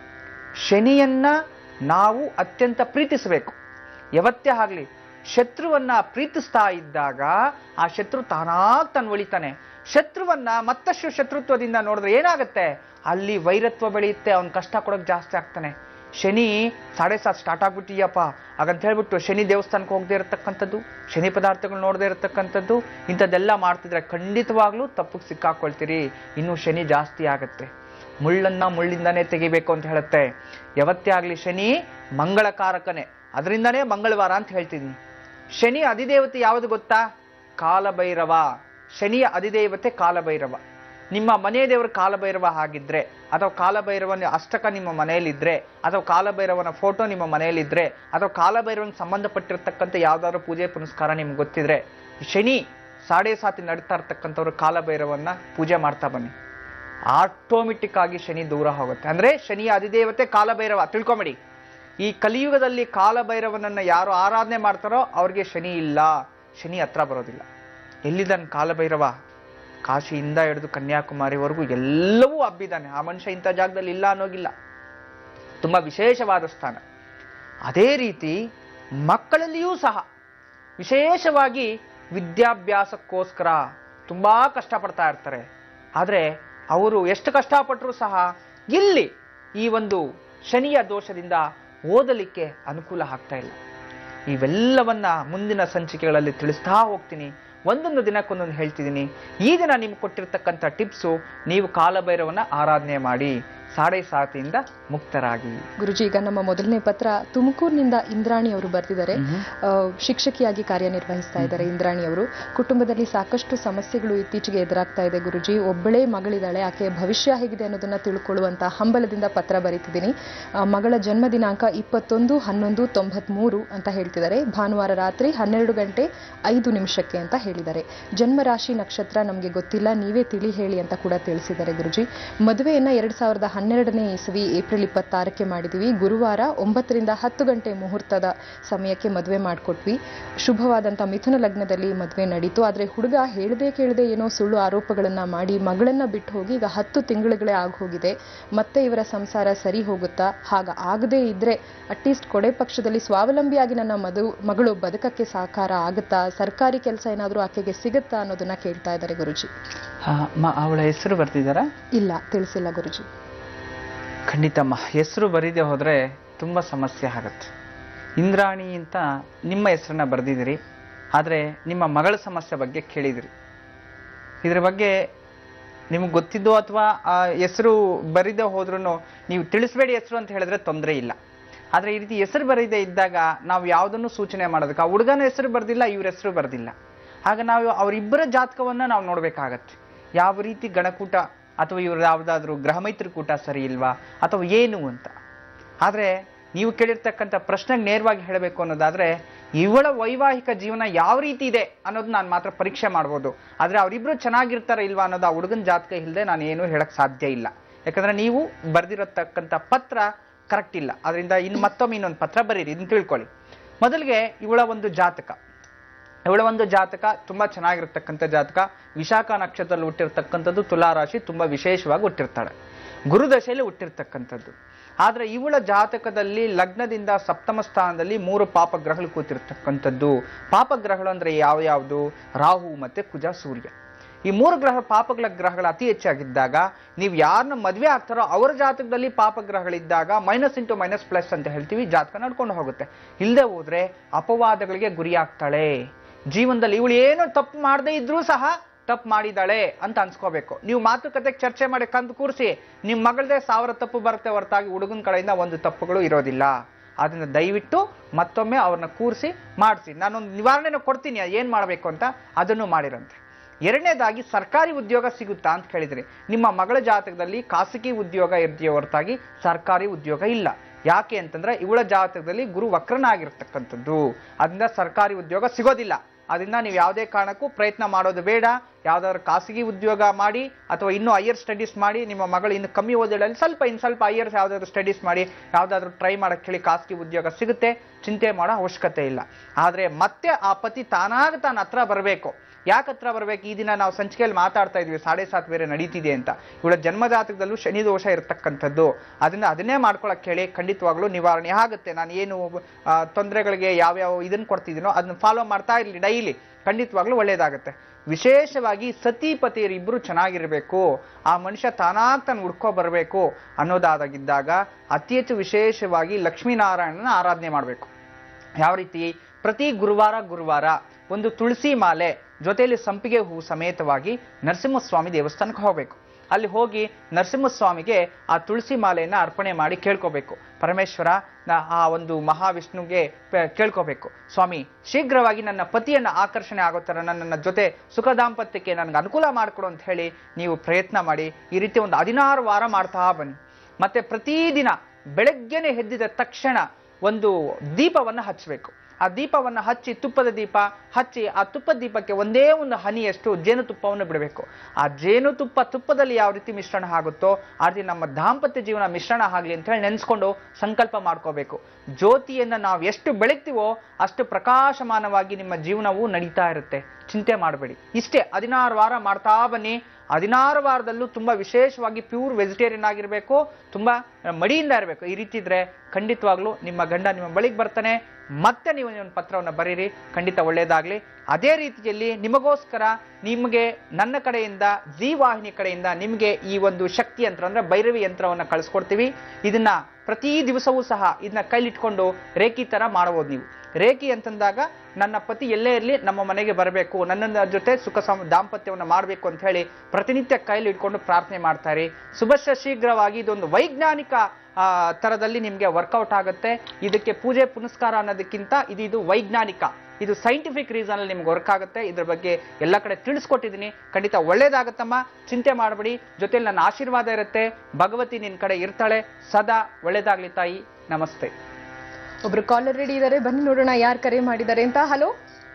ಶನಿಯನ್ನ ನಾವು ಅತ್ಯಂತ ಪ್ರೀತಿಸಬೇಕು ಯಾವತ್ತೇ ಆಗಲಿ ಶತ್ರುವನ್ನ ಪ್ರೀತಿಸ್ತಾ ಇದ್ದಾಗ ಆ ಶತ್ರು ತಾನಾಗ್ ತಾನು ಒಳಿತಾನೆ ಶತ್ರುವನ್ನ ಮತ್ತಷ್ಟು ಶತ್ರುತ್ವದಿಂದ ನೋಡಿದ್ರೆ ಏನಾಗುತ್ತೆ ಅಲ್ಲಿ ವೈರತ್ವ ಬೆಳೆಯುತ್ತೆ ಅವನ್ ಕಷ್ಟ ಕೊಡೋಕೆ ಜಾಸ್ತಿ ಆಗ್ತಾನೆ ಶನಿ ಸಾಡೆ ಸಾತ್ ಸ್ಟಾರ್ಟ್ ಆಗ್ಬಿಟ್ಟಿಯಪ್ಪ ಹಾಗಂತ ಹೇಳ್ಬಿಟ್ಟು ಶನಿ ದೇವಸ್ಥಾನಕ್ಕೆ ಹೋಗದೆ ಇರತಕ್ಕಂಥದ್ದು ಶನಿ ಪದಾರ್ಥಗಳು ನೋಡದೇ ಇರತಕ್ಕಂಥದ್ದು ಇಂಥದ್ದೆಲ್ಲ ಮಾಡ್ತಿದ್ರೆ ಖಂಡಿತವಾಗ್ಲೂ ತಪ್ಪಿಗೆ ಸಿಕ್ಕಾಕೊಳ್ತೀರಿ ಇನ್ನು ಶನಿ ಜಾಸ್ತಿ ಆಗತ್ತೆ ಮುಳ್ಳನ್ನ ಮುಳ್ಳಿಂದಾನೇ ತೆಗಿಬೇಕು ಅಂತ ಹೇಳುತ್ತೆ ಯಾವತ್ತೇ ಆಗಲಿ ಶನಿ ಮಂಗಳಕಾರಕನೇ ಅದರಿಂದನೇ ಮಂಗಳವಾರ ಅಂತ ಹೇಳ್ತಿದ್ದೀನಿ ಶನಿ ಅಧಿದೇವತೆ ಯಾವುದು ಗೊತ್ತಾ ಕಾಲಭೈರವ ಶನಿಯ ಅಧಿದೇವತೆ ಕಾಲಭೈರವ ನಿಮ್ಮ ಮನೆ ದೇವರ ಕಾಲಭೈರವ ಆಗಿದ್ರೆ ಅಥವಾ ಕಾಲಭೈರವನ ಅಷ್ಟಕ ನಿಮ್ಮ ಮನೆಯಲ್ಲಿದ್ರೆ ಅಥವಾ ಕಾಲಭೈರವನ ಫೋಟೋ ನಿಮ್ಮ ಮನೆಯಲ್ಲಿದ್ರೆ ಅಥವಾ ಕಾಲಭೈರವನಿಗೆ ಸಂಬಂಧಪಟ್ಟಿರ್ತಕ್ಕಂಥ ಯಾವ್ದಾದ್ರು ಪೂಜೆ ಪುನಸ್ಕಾರ ನಿಮ್ಗೆ ಗೊತ್ತಿದ್ರೆ ಶನಿ ಸಾಡೆ ಸಾತಿ ನಡೀತಾ ಇರ್ತಕ್ಕಂಥವ್ರು ಕಾಲಭೈರವನ್ನ ಪೂಜೆ ಮಾಡ್ತಾ ಬನ್ನಿ ಆಟೋಮೆಟಿಕ್ ಆಗಿ ಶನಿ ದೂರ ಹೋಗುತ್ತೆ ಅಂದ್ರೆ ಶನಿಯ ಅಧಿದೇವತೆ ಕಾಲಭೈರವ ತಿಳ್ಕೊಂಬಿಡಿ ಈ ಕಲಿಯುಗದಲ್ಲಿ ಕಾಲಭೈರವನನ್ನ ಯಾರು ಆರಾಧನೆ ಮಾಡ್ತಾರೋ ಅವ್ರಿಗೆ ಶನಿ ಇಲ್ಲ ಶನಿ ಹತ್ರ ಬರೋದಿಲ್ಲ ಎಲ್ಲಿದ್ದಾನೆ ಕಾಲಭೈರವ ಕಾಶಿಯಿಂದ ಹಿಡಿದು ಕನ್ಯಾಕುಮಾರಿವರೆಗೂ ಎಲ್ಲವೂ ಹಬ್ಬಿದ್ದಾನೆ ಆ ಮನುಷ್ಯ ಇಂಥ ಜಾಗದಲ್ಲಿ ಇಲ್ಲ ಅನ್ನೋಗಿಲ್ಲ ತುಂಬಾ ವಿಶೇಷವಾದ ಸ್ಥಾನ ಅದೇ ರೀತಿ ಮಕ್ಕಳಲ್ಲಿಯೂ ಸಹ ವಿಶೇಷವಾಗಿ ವಿದ್ಯಾಭ್ಯಾಸಕ್ಕೋಸ್ಕರ ತುಂಬಾ ಕಷ್ಟಪಡ್ತಾ ಇರ್ತಾರೆ ಆದರೆ ಅವರು ಎಷ್ಟು ಕಷ್ಟಪಟ್ಟರೂ ಸಹ ಇಲ್ಲಿ ಈ ಒಂದು ಶನಿಯ ದೋಷದಿಂದ ಓದಲಿಕ್ಕೆ ಅನುಕೂಲ ಆಗ್ತಾ ಇಲ್ಲ ಇವೆಲ್ಲವನ್ನ ಮುಂದಿನ ಸಂಚಿಕೆಗಳಲ್ಲಿ ತಿಳಿಸ್ತಾ ಹೋಗ್ತೀನಿ ಒಂದೊಂದು ದಿನಕ್ಕೊಂದೊಂದು ಹೇಳ್ತಿದ್ದೀನಿ ಈ ದಿನ ನಿಮ್ಗೆ ಕೊಟ್ಟಿರ್ತಕ್ಕಂಥ ಟಿಪ್ಸು ನೀವು ಕಾಲಭೈರವನ್ನ ಆರಾಧನೆ ಮಾಡಿ ಸಾಡೆ ಸಾತಿಯಿಂದ ಮುಕ್ತರಾಗಿ
ಗುರುಜಿ ಈಗ ನಮ್ಮ ಮೊದಲನೇ ಪತ್ರ ತುಮಕೂರಿನಿಂದ ಇಂದ್ರಾಣಿ ಅವರು ಬರ್ತಿದ್ದಾರೆ ಆ, ಶಿಕ್ಷಕಿಯಾಗಿ ಕಾರ್ಯನಿರ್ವಹಿಸ್ತಾ ಇದ್ದಾರೆ ಇಂದ್ರಾಣಿ ಅವರು ಕುಟುಂಬದಲ್ಲಿ ಸಾಕಷ್ಟು ಸಮಸ್ಯೆಗಳು ಇತ್ತೀಚೆಗೆ ಎದುರಾಗ್ತಾ ಇದೆ ಗುರುಜಿ ಒಬ್ಬಳೇ ಮಗಳಿದ್ದಾಳೆ ಆಕೆಯ ಭವಿಷ್ಯ ಹೇಗಿದೆ ಅನ್ನೋದನ್ನ ತಿಳ್ಕೊಳ್ಳುವಂತ ಹಂಬಲದಿಂದ ಪತ್ರ ಬರೀತಿದ್ದೀನಿ ಆ, ಮಗಳ ಜನ್ಮ ದಿನಾಂಕ ಇಪ್ಪತ್ತೊಂದು ಹನ್ನೊಂದು ತೊಂಬತ್ಮೂರು ಅಂತ ಹೇಳ್ತಿದ್ದಾರೆ ಭಾನುವಾರ ರಾತ್ರಿ ಹನ್ನೆರಡು ಗಂಟೆ ಐದು ನಿಮಿಷಕ್ಕೆ ಅಂತ ಹೇಳಿದ್ದಾರೆ ಜನ್ಮ ರಾಶಿ ನಕ್ಷತ್ರ ನಮಗೆ ಗೊತ್ತಿಲ್ಲ ನೀವೇ ತಿಳಿ ಹೇಳಿ ಅಂತ ಕೂಡ ತಿಳಿಸಿದ್ದಾರೆ ಗುರುಜಿ ಮದುವೆಯನ್ನ ಎರಡ್ ಸಾವಿರದ ಹನ್ನೆರಡನೇ ಇಸವಿ ಏಪ್ರಿಲ್ ಇಪ್ಪತ್ತಾರಕ್ಕೆ ಮಾಡಿದ್ವಿ ಗುರುವಾರ ಒಂಬತ್ತರಿಂದ ಹತ್ತು ಗಂಟೆ ಮುಹೂರ್ತದ ಸಮಯಕ್ಕೆ ಮದುವೆ ಮಾಡಿಕೊಟ್ವಿ ಶುಭವಾದಂಥ ಮಿಥುನ ಲಗ್ನದಲ್ಲಿ ಮದುವೆ ನಡೀತು ಆದರೆ ಹುಡುಗ ಹೇಳದೆ ಕೇಳದೆ ಏನೋ ಸುಳ್ಳು ಆರೋಪಗಳನ್ನ ಮಾಡಿ ಮಗಳನ್ನ ಬಿಟ್ಟು ಹೋಗಿ ಈಗ ಹತ್ತು ತಿಂಗಳುಗಳೇ ಆಗಿ ಹೋಗಿದೆ ಮತ್ತೆ ಇವರ ಸಂಸಾರ ಸರಿ ಹೋಗುತ್ತಾ ಹಾಗ ಆಗದೇ ಇದ್ರೆ ಅಟ್ಲೀಸ್ಟ್ ಕೊಡೆ ಪಕ್ಷದಲ್ಲಿ ಸ್ವಾವಲಂಬಿಯಾಗಿ ನನ್ನ ಮದು ಮಗಳು ಬದುಕಕ್ಕೆ ಸಾಕಾರ ಆಗುತ್ತಾ ಸರ್ಕಾರಿ ಕೆಲಸ ಏನಾದರೂ ಆಕೆಗೆ ಸಿಗುತ್ತಾ ಅನ್ನೋದನ್ನ ಕೇಳ್ತಾ ಇದ್ದಾರೆ ಗುರುಜಿ
ಅವಳ ಹೆಸರು ಬರ್ತಿದ್ದಾರಾ
ಇಲ್ಲ ತಿಳಿಸಿಲ್ಲ ಗುರುಜಿ
ಖಂಡಿತಮ್ಮ ಹೆಸರು ಬರೀದೆ ಹೋದ್ರೆ ತುಂಬ ಸಮಸ್ಯೆ ಆಗುತ್ತೆ ಇಂದ್ರಾಣಿ ಅಂತ ನಿಮ್ಮ ಹೆಸರನ್ನ ಬರೆದಿದ್ದೀರಿ ಆದರೆ ನಿಮ್ಮ ಮಗಳ ಸಮಸ್ಯೆ ಬಗ್ಗೆ ಕೇಳಿದಿರಿ ಇದ್ರ ಬಗ್ಗೆ ನಿಮ್ಗೆ ಗೊತ್ತಿದ್ದೋ ಅಥವಾ ಆ ಹೆಸರು ಬರೀದೇ ಹೋದ್ರೂ ನೀವು ತಿಳಿಸ್ಬೇಡಿ ಹೆಸರು ಅಂತ ಹೇಳಿದ್ರೆ ತೊಂದರೆ ಇಲ್ಲ ಆದರೆ ಈ ರೀತಿ ಹೆಸರು ಬರೀದೇ ಇದ್ದಾಗ ನಾವು ಯಾವುದನ್ನು ಸೂಚನೆ ಮಾಡೋದಕ್ಕೆ ಆ ಹುಡುಗನ ಹೆಸರು ಬರ್ದಿಲ್ಲ ಇವ್ರ ಹೆಸರು ಬರ್ದಿಲ್ಲ ಆಗ ನಾವು ಅವರಿಬ್ಬರ ಜಾತಕವನ್ನ ನಾವು ನೋಡ್ಬೇಕಾಗತ್ತೆ ಯಾವ ರೀತಿ ಗಣಕೂಟ ಅಥವಾ ಇವ್ರ ಯಾವುದಾದ್ರೂ ಗ್ರಹಮೈತ್ರಿಕೂಟ ಸರಿ ಇಲ್ವಾ ಅಥವಾ ಏನು ಅಂತ ಆದರೆ ನೀವು ಕೇಳಿರ್ತಕ್ಕಂಥ ಪ್ರಶ್ನೆಗೆ ನೇರವಾಗಿ ಹೇಳಬೇಕು ಅನ್ನೋದಾದ್ರೆ ಇವಳ ವೈವಾಹಿಕ ಜೀವನ ಯಾವ ರೀತಿ ಇದೆ ಅನ್ನೋದು ನಾನು ಮಾತ್ರ ಪರೀಕ್ಷೆ ಮಾಡ್ಬೋದು ಆದರೆ ಅವರಿಬ್ರು ಚೆನ್ನಾಗಿರ್ತಾರೆ ಇಲ್ವಾ ಅನ್ನೋದು ಆ ಹುಡುಗನ ಜಾತಕ ಇಲ್ಲದೆ ನಾನು ಏನು ಹೇಳಕ್ ಸಾಧ್ಯ ಇಲ್ಲ ಯಾಕಂದ್ರೆ ನೀವು ಬರ್ದಿರತಕ್ಕಂಥ ಪತ್ರ ಕರೆಕ್ಟ್ ಇಲ್ಲ ಅದರಿಂದ ಇನ್ನು ಮತ್ತೊಮ್ಮೆ ಇನ್ನೊಂದು ಪತ್ರ ಬರೀರಿ ಇದನ್ನ ತಿಳ್ಕೊಳ್ಳಿ ಮೊದಲಿಗೆ ಇವಳ ಒಂದು ಜಾತಕ ಇವಳ ಒಂದು ಜಾತಕ ತುಂಬಾ ಚೆನ್ನಾಗಿರ್ತಕ್ಕಂಥ ಜಾತಕ ವಿಶಾಖ ನಕ್ಷತ್ರದಲ್ಲಿ ಹುಟ್ಟಿರ್ತಕ್ಕಂಥದ್ದು ತುಲಾ ರಾಶಿ ತುಂಬಾ ವಿಶೇಷವಾಗಿ ಹುಟ್ಟಿರ್ತಾಳೆ ಗುರುದಶೆಯಲ್ಲಿ ಹುಟ್ಟಿರ್ತಕ್ಕಂಥದ್ದು ಆದ್ರೆ ಇವಳ ಜಾತಕದಲ್ಲಿ ಲಗ್ನದಿಂದ ಸಪ್ತಮ ಸ್ಥಾನದಲ್ಲಿ ಮೂರು ಪಾಪಗ್ರಹಗಳು ಕೂತಿರ್ತಕ್ಕಂಥದ್ದು ಪಾಪಗ್ರಹಗಳು ಅಂದ್ರೆ ಯಾವ ಯಾವುದು ರಾಹು ಮತ್ತೆ ಕುಜ ಸೂರ್ಯ ಈ ಮೂರು ಗ್ರಹ ಪಾಪಗಳ ಗ್ರಹಗಳು ಅತಿ ಹೆಚ್ಚಾಗಿದ್ದಾಗ ನೀವು ಯಾರನ್ನ ಮದುವೆ ಆಗ್ತಾರೋ ಅವರ ಜಾತಕದಲ್ಲಿ ಪಾಪಗ್ರಹಗಳಿದ್ದಾಗ ಮೈನಸ್ ಇಂಟು ಮೈನಸ್ ಪ್ಲಸ್ ಅಂತ ಹೇಳ್ತೀವಿ ಜಾತಕ ನಡ್ಕೊಂಡು ಹೋಗುತ್ತೆ ಇಲ್ಲದೆ ಹೋದ್ರೆ ಅಪವಾದಗಳಿಗೆ ಗುರಿಯಾಗ್ತಾಳೆ ಜೀವನದಲ್ಲಿ ಇವಳು ಏನು ತಪ್ಪು ಮಾಡದೇ ಇದ್ರೂ ಸಹ ತಪ್ಪು ಮಾಡಿದಾಳೆ ಅಂತ ಅನ್ಸ್ಕೋಬೇಕು ನೀವು ಮಾತುಕತೆಗೆ ಚರ್ಚೆ ಮಾಡಿ ಕಂದು ಕೂರಿಸಿ ನಿಮ್ಮ ಮಗಳದೇ ಸಾವಿರ ತಪ್ಪು ಬರುತ್ತೆ ಹೊರತಾಗಿ ಹುಡುಗನ ಕಡೆಯಿಂದ ಒಂದು ತಪ್ಪುಗಳು ಇರೋದಿಲ್ಲ ಅದನ್ನ ದಯವಿಟ್ಟು ಮತ್ತೊಮ್ಮೆ ಅವ್ರನ್ನ ಕೂರಿಸಿ ಮಾಡಿಸಿ ನಾನೊಂದು ನಿವಾರಣೆನ ಕೊಡ್ತೀನಿ ಏನ್ ಮಾಡಬೇಕು ಅಂತ ಅದನ್ನು ಮಾಡಿರಂತೆ ಎರಡನೇದಾಗಿ ಸರ್ಕಾರಿ ಉದ್ಯೋಗ ಸಿಗುತ್ತಾ ಅಂತ ಕೇಳಿದ್ರಿ ನಿಮ್ಮ ಮಗಳ ಜಾತಕದಲ್ಲಿ ಖಾಸಗಿ ಉದ್ಯೋಗ ಇರ್ತೀಯ ಹೊರತಾಗಿ ಸರ್ಕಾರಿ ಉದ್ಯೋಗ ಇಲ್ಲ ಯಾಕೆ ಅಂತಂದ್ರೆ ಇವಳ ಜಾತಕದಲ್ಲಿ ಗುರು ವಕ್ರನಾಗಿರ್ತಕ್ಕಂಥದ್ದು ಅದರಿಂದ ಸರ್ಕಾರಿ ಉದ್ಯೋಗ ಸಿಗೋದಿಲ್ಲ ಅದರಿಂದ ನೀವು ಯಾವುದೇ ಕಾರಣಕ್ಕೂ ಪ್ರಯತ್ನ ಮಾಡೋದು ಬೇಡ ಯಾವ್ದಾದ್ರು ಖಾಸಗಿ ಉದ್ಯೋಗ ಮಾಡಿ ಅಥವಾ ಇನ್ನೂ ಹೈಯರ್ ಸ್ಟಡೀಸ್ ಮಾಡಿ ನಿಮ್ಮ ಮಗಳು ಇನ್ನು ಕಮ್ಮಿ ಓದಿಗಳಲ್ಲಿ ಸ್ವಲ್ಪ ಇನ್ನು ಸ್ವಲ್ಪ ಹೈಯರ್ ಯಾವ್ದಾದ್ರು ಸ್ಟಡೀಸ್ ಮಾಡಿ ಯಾವ್ದಾದ್ರು ಟ್ರೈ ಮಾಡಕ್ಕೆ ಹೇಳಿ ಖಾಸಗಿ ಉದ್ಯೋಗ ಸಿಗುತ್ತೆ ಚಿಂತೆ ಮಾಡೋ ಅವಶ್ಯಕತೆ ಇಲ್ಲ ಆದ್ರೆ ಮತ್ತೆ ಆ ಪತಿ ತಾನಾಗ ತಾನು ಹತ್ರ ಬರಬೇಕು ಯಾಕೆ ಹತ್ರ ಬರ್ಬೇಕು ಈ ದಿನ ನಾವು ಸಂಚಿಕೆಯಲ್ಲಿ ಮಾತಾಡ್ತಾ ಇದ್ವಿ ಸಾಡೆ ಸಾತ್ ಬೇರೆ ನಡೀತಿದೆ ಅಂತ ಇವಳ ಜನ್ಮಜಾತಕದಲ್ಲೂ ಶನಿ ದೋಷ ಇರತಕ್ಕಂಥದ್ದು ಅದನ್ನ ಅದನ್ನೇ ಮಾಡ್ಕೊಳಕ್ ಹೇಳಿ ಖಂಡಿತವಾಗ್ಲೂ ನಿವಾರಣೆ ಆಗುತ್ತೆ ನಾನು ಏನು ಆ, ತೊಂದರೆಗಳಿಗೆ ಯಾವ್ಯಾವ ಇದನ್ನ ಕೊಡ್ತಿದ್ದೀನೋ ಅದನ್ನ ಫಾಲೋ ಮಾಡ್ತಾ ಇರಲಿ ಡೈಲಿ ಖಂಡಿತವಾಗ್ಲೂ ಒಳ್ಳೇದಾಗುತ್ತೆ ವಿಶೇಷವಾಗಿ ಸತಿಪತಿಯರು ಇಬ್ರು ಚೆನ್ನಾಗಿರ್ಬೇಕು ಆ ಮನುಷ್ಯ ತಾನಾಗ್ ತಾನು ಹುಡ್ಕೋ ಬರಬೇಕು ಅನ್ನೋದಾದಾಗಿದ್ದಾಗ ಅತಿ ಹೆಚ್ಚು ವಿಶೇಷವಾಗಿ ಲಕ್ಷ್ಮೀನಾರಾಯಣನ ಆರಾಧನೆ ಮಾಡಬೇಕು ಯಾವ ರೀತಿ ಪ್ರತಿ ಗುರುವಾರ ಗುರುವಾರ ಒಂದು ತುಳಸಿ ಮಾಲೆ ಜೊತೆಯಲ್ಲಿ ಸಂಪಿಗೆ ಹೂ ಸಮೇತವಾಗಿ ನರಸಿಂಹಸ್ವಾಮಿ ದೇವಸ್ಥಾನಕ್ಕೆ ಹೋಗಬೇಕು ಅಲ್ಲಿ ಹೋಗಿ ನರಸಿಂಹಸ್ವಾಮಿಗೆ ಆ ತುಳಸಿ ಮಾಲೆಯನ್ನ ಅರ್ಪಣೆ ಮಾಡಿ ಕೇಳ್ಕೋಬೇಕು ಪರಮೇಶ್ವರ ನಾ- ಆ ಒಂದು ಮಹಾವಿಷ್ಣುಗೆ ಪ- ಕೇಳ್ಕೋಬೇಕು ಸ್ವಾಮಿ ಶೀಘ್ರವಾಗಿ ನನ್ನ ಪತಿಯನ್ನ ಆಕರ್ಷಣೆ ಆಗೋ ಥರ ನನ್ನ ಜೊತೆ ಸುಖ ದಾಂಪತ್ಯಕ್ಕೆ ನನಗೆ ಅನುಕೂಲ ಮಾಡಿಕೊಡು ಅಂತ ಹೇಳಿ ನೀವು ಪ್ರಯತ್ನ ಮಾಡಿ ಈ ರೀತಿ ಒಂದು ಹದಿನಾರು ವಾರ ಮಾಡ್ತಾ ಬನ್ನಿ ಮತ್ತೆ ಪ್ರತಿದಿನ ಬೆಳಗ್ಗೆನೆ ಎದ್ದಿದ ತಕ್ಷಣ ಒಂದು ದೀಪವನ್ನು ಹಚ್ಚಬೇಕು ಆ ದೀಪವನ್ನು ಹಚ್ಚಿ ತುಪ್ಪದ ದೀಪ ಹಚ್ಚಿ ಆ ತುಪ್ಪದ ದೀಪಕ್ಕೆ ಒಂದೇ ಒಂದು ಹನಿಯಷ್ಟು ಜೇನುತುಪ್ಪವನ್ನು ಬಿಡಬೇಕು ಆ ಜೇನುತುಪ್ಪ ತುಪ್ಪದಲ್ಲಿ ಯಾವ ರೀತಿ ಮಿಶ್ರಣ ಆಗುತ್ತೋ ಆ ರೀತಿ ನಮ್ಮ ದಾಂಪತ್ಯ ಜೀವನ ಮಿಶ್ರಣ ಆಗಲಿ ಅಂತ ಹೇಳಿ ನೆನೆಸ್ಕೊಂಡು ಸಂಕಲ್ಪ ಮಾಡ್ಕೋಬೇಕು ಜ್ಯೋತಿಯನ್ನ ನಾವು ಎಷ್ಟು ಬೆಳಗ್ತೀವೋ ಅಷ್ಟು ಪ್ರಕಾಶಮಾನವಾಗಿ ನಿಮ್ಮ ಜೀವನವು ನಡೀತಾ ಇರುತ್ತೆ ಚಿಂತೆ ಮಾಡಬೇಡಿ ಇಷ್ಟೇ ಹದಿನಾರು ವಾರ ಮಾಡ್ತಾ ಬನ್ನಿ ಹದಿನಾರು ವಾರದಲ್ಲೂ ತುಂಬಾ ವಿಶೇಷವಾಗಿ ಪ್ಯೂರ್ ವೆಜಿಟೇರಿಯನ್ ಆಗಿರ್ಬೇಕು ತುಂಬಾ ಮಡಿಯಿಂದ ಇರಬೇಕು ಈ ರೀತಿ ಇದ್ರೆ ಖಂಡಿತವಾಗ್ಲೂ ನಿಮ್ಮ ಗಂಡ ನಿಮ್ಮ ಬಳಿಗೆ ಬರ್ತಾನೆ ಮತ್ತೆ ನೀವು ಒಂದು ಪತ್ರವನ್ನು ಬರೀರಿ ಖಂಡಿತ ಒಳ್ಳೇದಾಗ್ಲಿ ಅದೇ ರೀತಿಯಲ್ಲಿ ನಿಮಗೋಸ್ಕರ ನಿಮಗೆ ನನ್ನ ಕಡೆಯಿಂದ ಜಿ ವಾಹಿನಿ ಕಡೆಯಿಂದ ನಿಮಗೆ ಈ ಒಂದು ಶಕ್ತಿ ಯಂತ್ರ ಅಂದ್ರೆ ಭೈರವಿ ಯಂತ್ರವನ್ನು ಕಳಿಸ್ಕೊಡ್ತೀವಿ ಇದನ್ನ ಪ್ರತಿ ದಿವಸವೂ ಸಹ ಇದನ್ನ ಕೈಲಿಟ್ಕೊಂಡು ರೇಖಿ ತರ ಮಾಡಬಹುದು ನೀವು ರೇಖಿ ಅಂತಂದಾಗ ನನ್ನ ಪತಿ ಎಲ್ಲೇ ಇರಲಿ ನಮ್ಮ ಮನೆಗೆ ಬರಬೇಕು ನನ್ನ ಜೊತೆ ಸುಖ ಸಮ ದಾಂಪತ್ಯವನ್ನು ಮಾಡಬೇಕು ಅಂತ ಹೇಳಿ ಪ್ರತಿನಿತ್ಯ ಕೈಲಿ ಇಟ್ಕೊಂಡು ಪ್ರಾರ್ಥನೆ ಮಾಡ್ತಾರೆ ಶುಭಶ್ಯ ಶೀಘ್ರವಾಗಿ ಇದೊಂದು ವೈಜ್ಞಾನಿಕ ಆ, ತರದಲ್ಲಿ ನಿಮಗೆ ವರ್ಕೌಟ್ ಆಗುತ್ತೆ ಇದಕ್ಕೆ ಪೂಜೆ ಪುನಸ್ಕಾರ ಅನ್ನೋದಕ್ಕಿಂತ ಇದು ಇದು ವೈಜ್ಞಾನಿಕ ಇದು ಸೈಂಟಿಫಿಕ್ ರೀಸನ್ ಅಲ್ಲಿ ನಿಮ್ಗೆ ವರ್ಕ್ ಆಗುತ್ತೆ ಇದ್ರ ಬಗ್ಗೆ ಎಲ್ಲ ಕಡೆ ತಿಳಿಸ್ಕೊಟ್ಟಿದ್ದೀನಿ ಖಂಡಿತ ಒಳ್ಳೇದಾಗತ್ತಮ್ಮ ಚಿಂತೆ ಮಾಡಬೇಡಿ ಜೊತೆಲಿ ನನ್ನ ಆಶೀರ್ವಾದ ಇರುತ್ತೆ ಭಗವತಿ ನಿನ್ ಕಡೆ ಇರ್ತಾಳೆ ಸದಾ ಒಳ್ಳೇದಾಗ್ಲಿ ತಾಯಿ ನಮಸ್ತೆ
ಒಬ್ರು ಕಾಲರ್ ರೆಡಿ ಇದ್ದಾರೆ ಬನ್ನಿ ನೋಡೋಣ ಯಾರು ಕರೆ ಮಾಡಿದ್ದಾರೆ ಅಂತ ಹಲೋ